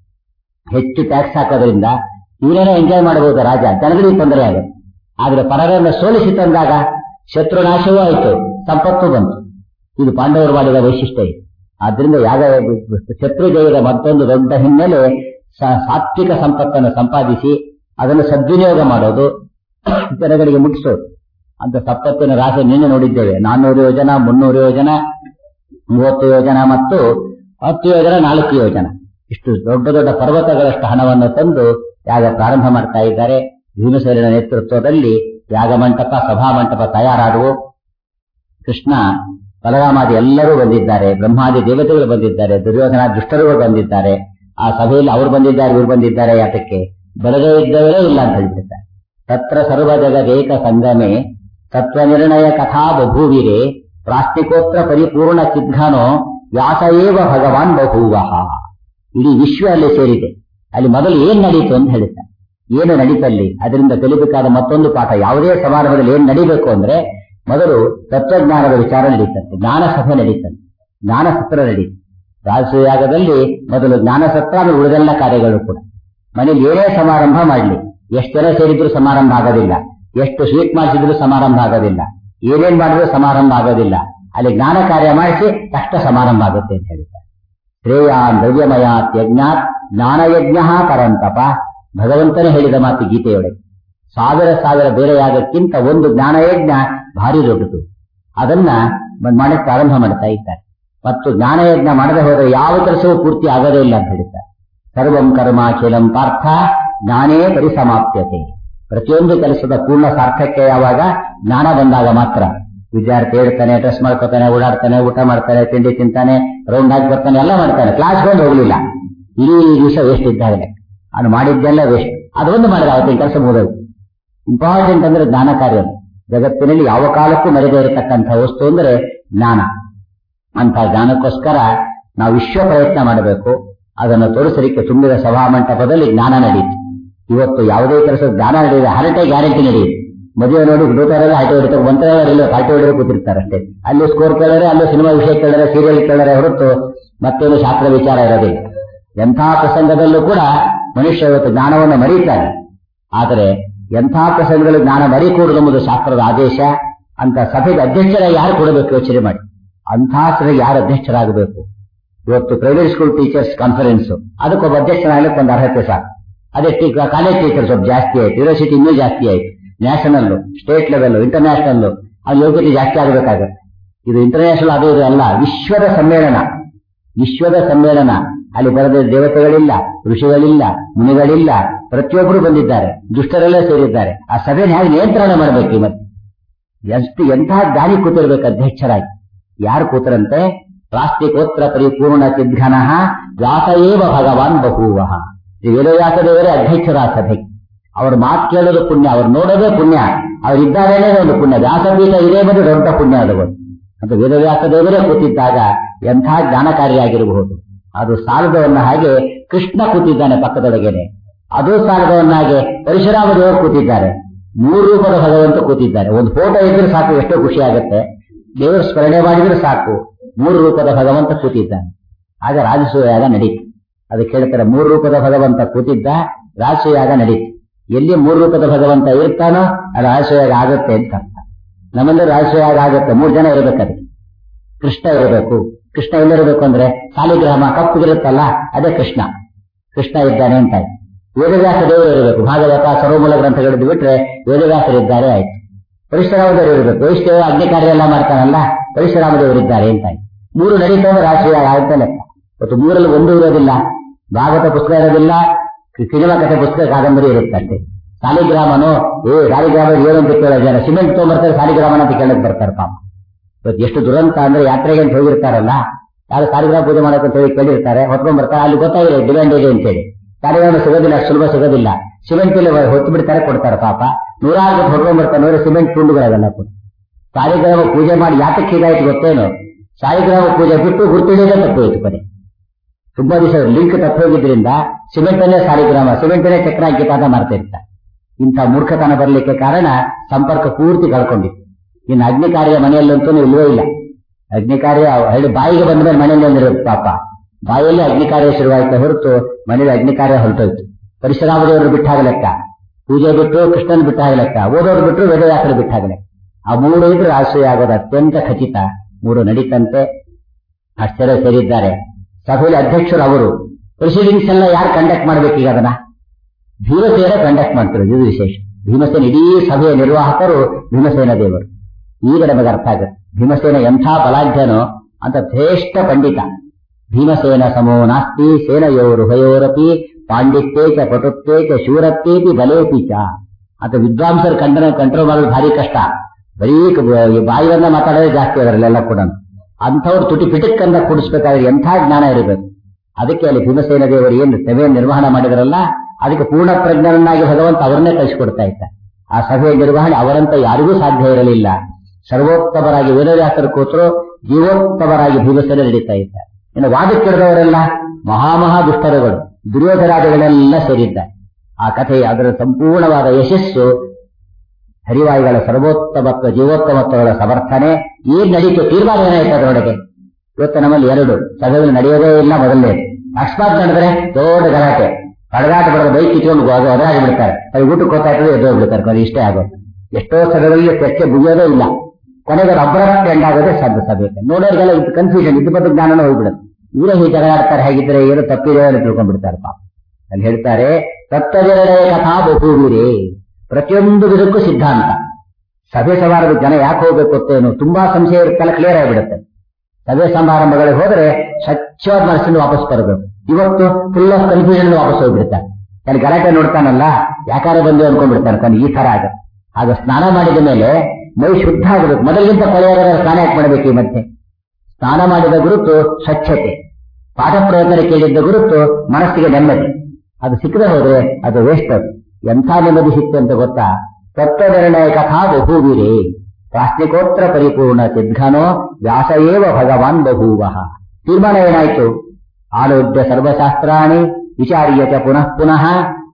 ಹೆಚ್ಚು ಟ್ಯಾಕ್ಸ್ ಹಾಕೋದ್ರಿಂದ ಇವರೇನೋ ಎಂಜಾಯ್ ಮಾಡಬಹುದು ರಾಜ ಜನಗಳಿಗೆ ತೊಂದರೆ ಆಗುತ್ತೆ ಆದ್ರೆ ಪರರನ್ನು ಸೋಲಿಸಿ ತಂದಾಗ ಶತ್ರು ನಾಶವೂ ಆಯಿತು ಸಂಪತ್ತು ಬಂತು ಇದು ಪಾಂಡವರು ಮಾಡಿದ ವೈಶಿಷ್ಟ್ಯ ಇದು ಆದ್ರಿಂದ ಯಾಗ ಶತ್ರು ಜಯದ ಮತ್ತೊಂದು ದೊಡ್ಡ ಹಿನ್ನೆಲೆ ಸ- ಸಾತ್ವಿಕ ಸಂಪತ್ತನ್ನು ಸಂಪಾದಿಸಿ ಅದನ್ನು ಸದ್ವಿನಿಯೋಗ ಮಾಡೋದು ಜನಗಳಿಗೆ ಮುಟ್ಟಿಸೋದು ಅಂತ ಸಂಪತ್ತಿನ ರಾಶಿ ನಿನ್ನೆ ನೋಡಿದ್ದೇವೆ ನಾನ್ನೂರು ಯೋಜನಾ ಮುನ್ನೂರು ಯೋಜನಾ ಮೂವತ್ತು ಯೋಜನಾ ಮತ್ತು ಹತ್ತು ಯೋಜನಾ ನಾಲ್ಕು ಯೋಜನಾ ಇಷ್ಟು ದೊಡ್ಡ ದೊಡ್ಡ ಪರ್ವತಗಳಷ್ಟು ಹಣವನ್ನು ತಂದು ಯಾಗ ಪ್ರಾರಂಭ ಮಾಡ್ತಾ ಇದ್ದಾರೆ ಭೀಮಸೇನ ನೇತೃತ್ವದಲ್ಲಿ ಯಾಗ ಮಂಟಪ ಸಭಾ ಮಂಟಪ ತಯಾರಾದವು ಕೃಷ್ಣ ಬಲರಾಮಾದಿ ಎಲ್ಲರೂ ಬಂದಿದ್ದಾರೆ ಬ್ರಹ್ಮಾದಿ ದೇವತೆಗಳು ಬಂದಿದ್ದಾರೆ ದುರ್ಯೋಧನ ದುಷ್ಟರುಗಳು ಬಂದಿದ್ದಾರೆ ಆ ಸಭೆಯಲ್ಲಿ ಅವ್ರು ಬಂದಿದ್ದಾರೆ ಇವ್ರು ಬಂದಿದ್ದಾರೆ ಯಾತಕ್ಕೆ ಬರದೇ ಇದ್ದವರೇ ಇಲ್ಲ ಅಂತ ಹೇಳ್ತಿದ್ದಾರೆ ತತ್ರ ಸರ್ವ ಜಗದೇಕ ಸಂಗಮೆ ತತ್ವ ನಿರ್ಣಯ ಕಥಾ ಬಭೂವಿರೆ ಪ್ರಾಸ್ತಿಕೋತ್ರ ಪರಿಪೂರ್ಣ ಚಿದ್ಘನೋ ವ್ಯಾಸ ಏವ ಭಗವಾನ್ ಬಭೂವಃ ಇಡೀ ವಿಶ್ವ ಅಲ್ಲಿ ಸೇರಿದೆ ಅಲ್ಲಿ ಮೊದಲು ಏನ್ ನಡೀತು ಅಂತ ಹೇಳ್ತಾರೆ ಏನು ನಡೀತಲ್ಲಿ ಅದರಿಂದ ಕಲಿಬೇಕಾದ ಮತ್ತೊಂದು ಪಾಠ ಯಾವುದೇ ಸಮಾರಂಭದಲ್ಲಿ ಏನ್ ನಡೀಬೇಕು ಅಂದ್ರೆ ಮೊದಲು ತತ್ವಜ್ಞಾನದ ವಿಚಾರ ನಡೀತಂತೆ ಜ್ಞಾನ ಸಭೆ ನಡೀತಂತೆ ಜ್ಞಾನ ಸತ್ರ ನಡೀತು ರಾಜಸೂಯಾಗದಲ್ಲಿ ಮೊದಲು ಜ್ಞಾನ ಸತ್ರ ಆಮೇಲೆ ಉಳಿದೆಲ್ಲ ಕಾರ್ಯಗಳು ಕೂಡ ಮನೇಲಿ ಏನೇ ಸಮಾರಂಭ ಮಾಡಲಿ ಎಷ್ಟು ಜನ ಸೇರಿದ್ರು ಸಮಾರಂಭ ಆಗೋದಿಲ್ಲ ಎಷ್ಟು ಸ್ವೀಟ್ ಮಾಡಿಸಿದ್ರು ಸಮಾರಂಭ ಆಗೋದಿಲ್ಲ ಏನೇನ್ ಮಾಡಿದ್ರು ಸಮಾರಂಭ ಆಗೋದಿಲ್ಲ ಅಲ್ಲಿ ಜ್ಞಾನ ಕಾರ್ಯ ಮಾಡಿಸಿ ತಕ್ಷಣ ಸಮಾರಂಭ ಆಗುತ್ತೆ ಅಂತ ಹೇಳ್ತಾರೆ ಶ್ರೇಯಾನ್ ದ್ರವ್ಯಮಯಾತ್ ಯಜ್ಞಾತ್ ಜ್ಞಾನಯಜ್ಞ ಪರಂತಪ ಭಗವಂತನೇ ಹೇಳಿದ ಮಾತು ಗೀತೆಯೊಳಗೆ ಸಾವಿರ ಸಾವಿರ ಬೇರೆ ಯಾಗಕ್ಕಿಂತ ಒಂದು ಜ್ಞಾನಯಜ್ಞ ಭಾರಿ ದೊಡ್ಡದು ಅದನ್ನ ಮಾಡಕ್ಕೆ ಪ್ರಾರಂಭ ಮಾಡ್ತಾ ಇದ್ದಾರೆ ಮತ್ತು ಜ್ಞಾನಯಜ್ಞ ಮಾಡದೆ ಹೋದರೆ ಯಾವ ಕೆಲಸವೂ ಪೂರ್ತಿ ಆಗೋದೇ ಇಲ್ಲ ಅಂತ ಹೇಳ್ತಾರೆ ಸರ್ವಂ ಕರ್ಮಾಖಿಲಂ ಪಾರ್ಥ ಜ್ಞಾನೇ ಪರಿಸಮಾಪ್ಯತೆ ಪ್ರತಿಯೊಂದು ಕೆಲಸದ ಪೂರ್ಣ ಸಾರ್ಥಕ್ಯ ಯಾವಾಗ ಜ್ಞಾನ ಬಂದಾಗ ಮಾತ್ರ ವಿದ್ಯಾರ್ಥಿ ಹೇಳ್ತಾನೆ ಡ್ರೆಸ್ ಮಾಡ್ಕೊತಾನೆ ಓಡಾಡ್ತಾನೆ ಊಟ ಮಾಡ್ತಾನೆ ತಿಂಡಿ ತಿಂತಾನೆ ರೌಂಡ್ ಹಾಕಿ ಬರ್ತಾನೆ ಎಲ್ಲ ಮಾಡ್ತಾನೆ ಕ್ಲಾಸ್ ಬಂದು ಹೋಗ್ಲಿಲ್ಲ ಇಡೀ ದಿವಸ ವೇಸ್ಟ್ ಇದ್ದಾಗಲೇ ಅವನು ಮಾಡಿದ್ದೆಲ್ಲ ವೇಸ್ಟ್ ಅದೊಂದು ಮಾಡಿದ ಅವತ್ತಿನ ಕೆಲಸ ಮುಗಿದೋಯ್ತು ಇಂಪಾರ್ಟೆಂಟ್ ಅಂದ್ರೆ ಜ್ಞಾನ ಕಾರ್ಯ ಜಗತ್ತಿನಲ್ಲಿ ಯಾವ ಕಾಲಕ್ಕೂ ಮರೆದೇ ಇರತಕ್ಕಂಥ ವಸ್ತು ಅಂದ್ರೆ ಜ್ಞಾನ ಅಂತ ಜ್ಞಾನಕ್ಕೋಸ್ಕರ ನಾವು ವಿಶ್ವ ಪ್ರಯತ್ನ ಮಾಡಬೇಕು ಅದನ್ನು ತೋರಿಸಲಿಕ್ಕೆ ತುಂಬಿದ ಸಭಾ ಮಂಟಪದಲ್ಲಿ ಜ್ಞಾನ ನಡೆಯಿತು ಇವತ್ತು ಯಾವುದೇ ಕೆಲಸ ಜ್ಞಾನ ನಡೆಯಿದೆ ಹರಟೆ ಗ್ಯಾರಂಟಿ ನಡೆಯುತ್ತೆ ಮದುವೆ ನೋಡಿ ಹುಡುಗರೆಲ್ಲ ಹರಟೆ ಹೊಡಿತಾರೆ ಮಂತ್ರಲ್ಲ ಹರಟೆ ಹೊಡೆದು ಕೂತಿರ್ತಾರೆ ಅಷ್ಟೇ ಅಲ್ಲಿ ಸ್ಕೋರ್ ಕೇಳರೆ ಅಲ್ಲಿ ಸಿನಿಮಾ ವಿಷಯ ಕೇಳರೆ ಸೀರಿಯಲ್ ಕೇಳರೆ ಹೊರತು ಮತ್ತೇನು ಶಾಸ್ತ್ರ ವಿಚಾರ ಇರೋದಿಲ್ಲ ಎಂಥ ಪ್ರಸಂಗದಲ್ಲೂ ಕೂಡ ಮನುಷ್ಯ ಇವತ್ತು ಜ್ಞಾನವನ್ನು ಮರೀತಾನೆ ಆದರೆ ಎಂಥ ಪ್ರಸಂಗದಲ್ಲಿ ಜ್ಞಾನ ಮರಿಕೂಡುದು ಎಂಬುದು ಶಾಸ್ತ್ರದ ಆದೇಶ ಅಂತ ಸಭೆಗೆ ಅಧ್ಯಕ್ಷರ ಯಾರು ಕೊಡಬೇಕು ಯೋಚನೆ ಮಾಡಿ ಅಂಥ ಸಭೆಗೆ ಯಾರು ಅಧ್ಯಕ್ಷರಾಗಬೇಕು ಇವತ್ತು ಪ್ರೈವೇಟ್ ಸ್ಕೂಲ್ ಟೀಚರ್ಸ್ ಕಾನ್ಫರೆನ್ಸ್ ಅದಕ್ಕೊಬ್ಬ ಅಧ್ಯಕ್ಷನಾಗಲಿಕ್ಕೆ ಒಂದು ಅರ್ಹತೆ ಸಾಕು ಅದೇ ಕಾಲೇಜ್ ಟೀಚರ್ ಸ್ವಲ್ಪ ಜಾಸ್ತಿ ಆಯ್ತು ಯೂನಿವರ್ಸಿಟಿ ಇನ್ನೂ ಜಾಸ್ತಿ ಆಯ್ತು ನ್ಯಾಷನಲ್ ಸ್ಟೇಟ್ ಲೆವೆಲ್ ಇಂಟರ್ನ್ಯಾಷನಲ್ ಆ ಯೋಗ್ಯತೆ ಜಾಸ್ತಿ ಆಗಬೇಕಾಗತ್ತೆ ಇದು ಇಂಟರ್ನ್ಯಾಷನಲ್ ಅದು ಇದು ಅಲ್ಲ ವಿಶ್ವದ ಸಮ್ಮೇಳನ ವಿಶ್ವದ ಸಮ್ಮೇಳನ ಅಲ್ಲಿ ಬರೆದ ದೇವತೆಗಳಿಲ್ಲ ಋಷಿಗಳಿಲ್ಲ ಮುನಿಗಳಿಲ್ಲ ಪ್ರತಿಯೊಬ್ಬರು ಬಂದಿದ್ದಾರೆ ದುಷ್ಟರೆಲ್ಲ ಸೇರಿದ್ದಾರೆ ಆ ಸಭೆಯನ್ನು ಹೇಗೆ ನಿಯಂತ್ರಣ ಮಾಡಬೇಕು ಮತ್ತೆ ಎಷ್ಟು ಎಂತಹ ದಾರಿ ಕೂತಿರ್ಬೇಕು ಅಧ್ಯಕ್ಷರಾಗಿ ಯಾರು ಕೂತರಂತೆ ಪ್ರಾಸ್ತಿಕೋತ್ರ ಪರಿಪೂರ್ಣ ಚಿದ್ಘನ ವ್ಯಾಸಏವ ಭಗವಾನ್ ಬಹೂವಃ ಶ್ರೀ ವೇದವ್ಯಾಸ ದೇವರೇ ಅಧ್ಯಕ್ಷರ ಆ ಸಭೆಗೆ ಅವ್ರ ಮಾತು ಕೇಳೋದು ಪುಣ್ಯ ಅವ್ರು ನೋಡೋದೇ ಪುಣ್ಯ ಅವ್ರು ಇದ್ದಾರೇನೆ ಒಂದು ಪುಣ್ಯ ವ್ಯಾಸಪೀಠ ಇದೇ ಬಂದು ದೊಡ್ಡ ಪುಣ್ಯ ಅದು ಒಂದು ಅಂತ ವೇದವ್ಯಾಸ ದೇವರೇ ಕೂತಿದ್ದಾಗ ಎಂಥ ಜ್ಞಾನಕಾರಿಯಾಗಿರಬಹುದು ಅದು ಸಾಲದವನ್ನ ಹಾಗೆ ಕೃಷ್ಣ ಕೂತಿದ್ದಾನೆ ಪಕ್ಕದೊಳಗೇನೆ ಅದು ಸಾಲದವನ್ನ ಹಾಗೆ ಪರಶುರಾಮ ದೇವರು ಕೂತಿದ್ದಾರೆ ಮೂರು ರೂಪದ ಭಗವಂತ ಕೂತಿದ್ದಾರೆ ಒಂದು ಫೋಟೋ ಇದ್ರೆ ಸಾಕು ಎಷ್ಟೋ ಖುಷಿ ಆಗುತ್ತೆ ದೇವರ ಸ್ಮರಣೆ ಮಾಡಿದ್ರೆ ಸಾಕು ಮೂರು ರೂಪದ ಭಗವಂತ ಕೂತಿದ್ದಾನೆ ಆಗ ರಾಜಸೂಯಾಗ ನಡೀತು ಅದಕ್ಕೆ ಹೇಳ್ತಾರೆ ಮೂರು ರೂಪದ ಭಗವಂತ ಕೂತಿದ್ದ ರಾಜಸೂಯಾಗ ನಡೀತು ಎಲ್ಲಿ ಮೂರು ರೂಪದ ಭಗವಂತ ಇರ್ತಾನೋ ಅದು ರಾಜಸೂಯಾಗ ಆಗುತ್ತೆ ಅಂತ ಅರ್ಥ ನಮ್ಮಲ್ಲಿ ರಾಜಸೂಯಾಗ ಆಗುತ್ತೆ ಮೂರು ಜನ ಇರಬೇಕು ಅದಕ್ಕೆ ಕೃಷ್ಣ ಇರಬೇಕು ಕೃಷ್ಣ ಎಲ್ಲಿರಬೇಕು ಅಂದ್ರೆ ಸಾಲಿಗ್ರಾಮ ಕಪ್ಪುಗಿರುತ್ತಲ್ಲ ಅದೇ ಕೃಷ್ಣ ಕೃಷ್ಣ ಇದ್ದಾನೆ ಅಂತ ಆಯ್ತು ವೇದವ್ಯಾಸ ದೇವರು ಇರಬೇಕು ಭಾಗವತ ಸರ್ವಮೂಲ ಗ್ರಂಥಗಳಿದ್ದು ಬಿಟ್ರೆ ವೇದವ್ಯಾಸರಿದ್ದಾರೆ ಆಯ್ತು ಪರಶುರಾಮದೇವರು ಇರಬೇಕು ವೈಷ್ಣವ ಅಗ್ನಿ ಕಾರ್ಯ ಎಲ್ಲ ಮಾಡ್ತಾನಲ್ಲ ಪರಶುರಾಮದೇವರಿದ್ದಾರೆ ಅಂತ ಆಯ್ತು ಮೂರು ನಡೀತಂದ್ರೆ ರಾಷ್ಟ್ರೀಯ ಆಗುತ್ತೆ ಲೆಕ್ಕ ಮತ್ತು ಮೂರಲ್ಲಿ ಒಂದು ಇರೋದಿಲ್ಲ ಭಾಗವತ ಪುಸ್ತಕ ಇರೋದಿಲ್ಲ ಸಿನಿಮಾ ಕಥೆ ಪುಸ್ತಕ ಕಾದಂಬರಿ ಇರುತ್ತಂತೆ ಸಾಲಿಗ್ರಾಮನು ಏ ಸಾಲಿಗ್ರಾಮ ಏನಂತ ಕೇಳೋದು ಜನ ಸಿಮೆಂಟ್ ತೊಗೊಂಬರ್ತಾರೆ ಸಾಲಿಗ್ರಾಮನ ಅಂತ ಕೇಳಕ್ ಬರ್ತಾರೆ ಪಾಪ ಇವತ್ತು ಎಷ್ಟು ದುರಂತ ಅಂದ್ರೆ ಯಾತ್ರೆಗೆ ಅಂತ ಹೋಗಿರ್ತಾರಲ್ಲ ಯಾರು ಸಾಲಿಗ್ರಾಮ ಪೂಜೆ ಮಾಡಕ್ಕೆ ಅಂತ ಹೇಳಿ ಕೇಳಿರ್ತಾರೆ ಹೊತ್ಕೊಂಡ್ ಬರ್ತಾರೆ ಅಲ್ಲಿ ಗೊತ್ತಾಗಿದೆ ಡಿಮ್ಯಾಂಡ್ ಇದೆ ಅಂತೇಳಿ ಸಾಲಿಗ್ರಾಮ ಸಿಗೋದಿಲ್ಲ ಅಷ್ಟು ಸುಲಭ ಸಿಗೋದಿಲ್ಲ ಸಿಮೆಂಟ್ ಇಲ್ಲಿ ಹೊತ್ತು ಬಿಡ್ತಾರೆ ಕೊಡ್ತಾರೆ ಪಾಪ ನೂರಾರು ಜನ ಹೊತ್ಕೊಂಡ್ ಬರ್ತಾರೆ ನೋಡ್ರೆ ಸಿಮೆಂಟ್ ತುಂಡುಗಳವೆಲ್ಲ ಕೂಡ ಸಾಲಿಗ್ರಾಮ ಪೂಜೆ ಮಾಡಿ ಯಾತಕ್ಕೆ ಹೀಗಾಯ್ತು ಗೊತ್ತೇನು ಸಾಲಿಗ್ರಾಮ ಪೂಜೆ ಬಿಟ್ಟು ಗುರ್ತಿಡಿಯೋದೇ ತಪ್ಪೋಯ್ತು ಕೊನೆ ತುಂಬಾ ದಿವಸ ಲಿಂಕ್ ತಪ್ಪೋಗಿದ್ರಿಂದ ಸಿಮೆಂಟ್ ಅನ್ನೇ ಸಾಲಿಗ್ರಾಮ ಸಿಮೆಂಟ್ ಅನ್ನೇ ಚಕ್ರ ಅಂಕಿತ ಅಂತ ಮಾಡ್ತಾ ಇರ್ತಾರೆ ಇಂಥ ಮೂರ್ಖತನ ಬರಲಿಕ್ಕೆ ಕಾರಣ ಸಂಪರ್ಕ ಪೂರ್ತಿ ಕಳ್ಕೊಂಡಿತ್ತು ಇನ್ನು ಅಗ್ನಿ ಕಾರ್ಯ ಮನೆಯಲ್ಲಂತೂ ಇಲ್ವೇ ಇಲ್ಲ ಅಗ್ನಿ ಕಾರ್ಯ ಹಳ್ಳಿ ಬಾಯಿಗೆ ಬಂದ ಮೇಲೆ ಮನೆಯಲ್ಲಿ ಒಂದಿರುತ್ತೆ ಪಾಪ ಬಾಯಲ್ಲಿ ಅಗ್ನಿ ಕಾರ್ಯ ಶುರುವಾಯ್ತು ಹೊರತು ಮನೇಲಿ ಅಗ್ನಿ ಕಾರ್ಯ ಹೊರಟೋಯ್ತು ಪರಶುರಾಮದೇವರು ಬಿಟ್ಟಾಗ ಲೆಕ್ಕ ಪೂಜೆ ಬಿಟ್ಟು ಕೃಷ್ಣನ್ ಬಿಟ್ಟಾಗ ಲೆಕ್ಕ ಓದೋರು ಬಿಟ್ಟು ವೇದವ್ಯಾಸರು ಬಿಟ್ಟಾಗ ಲೆಕ್ಕ ಆ ಮೂರು ಇದ್ರೆ ರಾಷ್ಟ್ರೀಯ ಆಗೋದು ಅತ್ಯಂತ ಖಚಿತ ಮೂರು ನಡೀತಂತೆ ಆಶ್ಚರ್ಯ ಸೇರಿದ್ದಾರೆ ಸಭೆಯಲ್ಲಿ ಅಧ್ಯಕ್ಷರು ಅವರು ಪ್ರೊಸೀಡಿಂಗ್ಸ್ ಎಲ್ಲ ಯಾರು ಕಂಡಕ್ಟ್ ಮಾಡ್ಬೇಕು ಈಗ ಅದನ್ನ ಭೀಮಸೇನ ಕಂಡಕ್ಟ್ ಮಾಡ್ತಾರೆ ಇದು ವಿಶೇಷ ಭೀಮಸೇನ ಇಡೀ ಸಭೆಯ ನಿರ್ವಾಹಕರು ಭೀಮಸೇನ ದೇವರು ಈಗ ನಮಗೆ ಅರ್ಥ ಆಗುತ್ತೆ ಭೀಮಸೇನ ಎಂಥ ಬಲಾಢ್ಯನೋ ಅಂತ ಶ್ರೇಷ್ಠ ಪಂಡಿತ ಭೀಮಸೇನ ಸಮೋ ನಾಸ್ತಿ ಸೇನಯೋರು ಹಯೋರಪಿ ಪಾಂಡಿತ್ಯೇ ಚ ಪಟುತ್ವೇ ಚ ಶೂರತ್ವೇಪಿ ಬಲೇಪಿ ಚ ಅಂತ ವಿದ್ವಾಂಸರು ಕಂಡ ಕಂಟ್ರೋಲ್ ಮಾಡೋದು ಭಾರಿ ಕಷ್ಟ ಬರೀ ಕ- ಬಾಯಿವನ್ನ ಮಾತಾಡೋದೇ ಜಾಸ್ತಿ ಅದರಲ್ಲೆಲ್ಲ ಕೂಡ ಅಂಥವ್ರು ತುಟಿ ಪಿಟಕ್ಕಂದ ಕೂಡಿಸ್ಬೇಕಾದ್ರೆ ಎಂಥ ಜ್ಞಾನ ಇರಬೇಕು ಅದಕ್ಕೆ ಅಲ್ಲಿ ಭೀಮಸೇನ ದೇವರು ಏನು ಸಭೆ ನಿರ್ವಹಣೆ ಮಾಡಿದ್ರಲ್ಲ ಅದಕ್ಕೆ ಪೂರ್ಣ ಪ್ರಜ್ಞರನ್ನಾಗಿ ಭಗವಂತ ಅವರನ್ನೇ ಕಳಿಸಿಕೊಡ್ತಾ ಇದ್ದ ಆ ಸಭೆಯ ನಿರ್ವಹಣೆ ಅವರಂತ ಯಾರಿಗೂ ಸಾಧ್ಯ ಇರಲಿಲ್ಲ ಸರ್ವೋತ್ತಮರಾಗಿ ವೇದವ್ಯಾಸರು ಕೂತರು ಜೀವೋತ್ತಮರಾಗಿ ಭೀಮಸೇನ ನಡೀತಾ ಇದ್ದ ಇನ್ನು ವಾದಕ್ಕಿಳಿದವರೆಲ್ಲ ಮಹಾಮಹಾ ದುಷ್ಟರುಗಳು ದುರ್ಯೋಧರಾದಿಗಳೆಲ್ಲ ಸೇರಿದ್ದಾರೆ ಆ ಕಥೆ ಅದರ ಸಂಪೂರ್ಣವಾದ ಯಶಸ್ಸು ಹರಿವಾಯುಗಳ ಸರ್ವೋತ್ತಮತ್ವ ಜೀವೋತ್ತಮತ್ವಗಳ ಸಮರ್ಥನೆ ಏನ್ ನಡೀತು ತೀರ್ಮಾನ ಏನಾಯ್ತು ಅದರೊಳಗೆ ಇವತ್ತು ನಮ್ಮಲ್ಲಿ ಎರಡು ಸಭೆಗಳು ನಡೆಯೋದೇ ಇಲ್ಲ ಮೊದಲನೇ ಅಕಸ್ಮಾತ್ ನಡೆದ್ರೆ ದೊಡ್ಡ ಗಲಾಟೆ ಕಡಗಾಟ ಬರೋದು ಬೈಕ್ ಇಟ್ಕೊಂಡು ಒದರಾಗಿ ಬಿಡ್ತಾರೆ ಅದು ಊಟಕ್ಕೆ ಗೊತ್ತಾಗ್ತದೆ ಎದ್ದು ಬಿಡ್ತಾರೆ ಕೊನೆ ಇಷ್ಟೇ ಆಗೋದು ಎಷ್ಟೋ ಸಭೆಗಳಲ್ಲಿ ಚರ್ಚೆ ಮುಗಿಯೋದೇ ಇಲ್ಲ ಕೊನೆಗೆ ಅದು ಅಬ್ರಪ್ಟ್ ಎಂಡ್ ಆಗೋದೇ ಸಾಧ್ಯ ಸಭೆ ನೋಡೋರಿಗೆಲ್ಲ ಇದು ಕನ್ಫ್ಯೂಷನ್ ಇದ್ರ ಬಗ್ಗೆ ಜ್ಞಾನನೂ ಹೋಗ್ಬಿಡುತ್ತೆ ಇವರೇ ಹೀಗೆ ಜಗಳಾಡ್ತಾರೆ ಹೇಗಿದ್ರೆ ಏನೋ ತಪ್ಪಿದೆ ಅಂತ ತಿಳ್ಕೊಂಡ್ಬಿಡ್ತಾರೆ ಪಾಪ ಅಲ್ಲಿ ಹೇಳ್ತಾರೆ ತತ್ವವೆರಡೇ ಕಥಾ ಬಹುವೀರೇ ಪ್ರತಿಯೊಂದು ವಿಧಕ್ಕೂ ಸಿದ್ಧಾಂತ ಸಭೆ ಸಮಾರಂಭ ಜನ ಯಾಕೆ ಹೋಗ್ಬೇಕು ಗೊತ್ತೇನು ತುಂಬಾ ಸಂಶಯ ಇರುತ್ತಲ್ಲ ಕ್ಲಿಯರ್ ಆಗಿಬಿಡುತ್ತೆ ಸಭೆ ಸಮಾರಂಭಗಳಿಗೆ ಹೋದ್ರೆ ಸ್ವಚ್ಛವಾದ ಮನಸ್ಸಿಂದ ವಾಪಸ್ ಬರಬೇಕು ಇವತ್ತು ಫುಲ್ ಆಫ್ ಕನ್ಫ್ಯೂಷನ್ ವಾಪಸ್ ಹೋಗ್ಬಿಡ್ತಾರೆ ಅಲ್ಲಿ ಗಲಾಟೆ ನೋಡ್ತಾನಲ್ಲ ಯಾಕಾರೆ ಬಂದು ಅನ್ಕೊಂಡ್ಬಿಡ್ತಾನೆ ತಾನು ಈ ತರ ಆಗ ಆಗ ಸ್ನಾನ ಮಾಡಿದ ಮೇಲೆ ಮೈ ಶುದ್ಧ ಆಗಬೇಕು ಮೊದಲಿಗಿಂತ ಕೊಳೆಯಾಗ ಸ್ನಾನ ಯಾಕೆ ಮಾಡಬೇಕು ಈ ಮಧ್ಯೆ ಸ್ನಾನ ಮಾಡಿದ ಗುರುತು ಸ್ವಚ್ಛತೆ ಪಾಠ ಪ್ರವಚನ ಕೇಳಿದ್ದ ಗುರುತು ಮನಸ್ಸಿಗೆ ನೆಮ್ಮದಿ ಅದು ಸಿಕ್ಕದೆ ಹೋದ್ರೆ ಅದು ವೇಸ್ಟ್ ಅದು ಎಂಥ ನೆಮ್ಮದಿ ಸಿಕ್ತು ಅಂತ ಗೊತ್ತಾ ತತ್ವನಿರ್ಣಯ ಕಥಾ ಬಹುವೀರೇ ಪ್ರಾಶ್ನಿಕೋತ್ರ ಪರಿಪೂರ್ಣ ಸಿದ್ಘನೋ ವ್ಯಾಸ ಏವ ಭಗವಾನ್ ಬಭೂವ ತೀರ್ಮಾನ ಏನಾಯ್ತು ಆಲೋಡ್ಯ ಸರ್ವಶಾಸ್ತ್ರಾಣಿ ವಿಚಾರ್ಯತೆ ಪುನಃ ಪುನಃ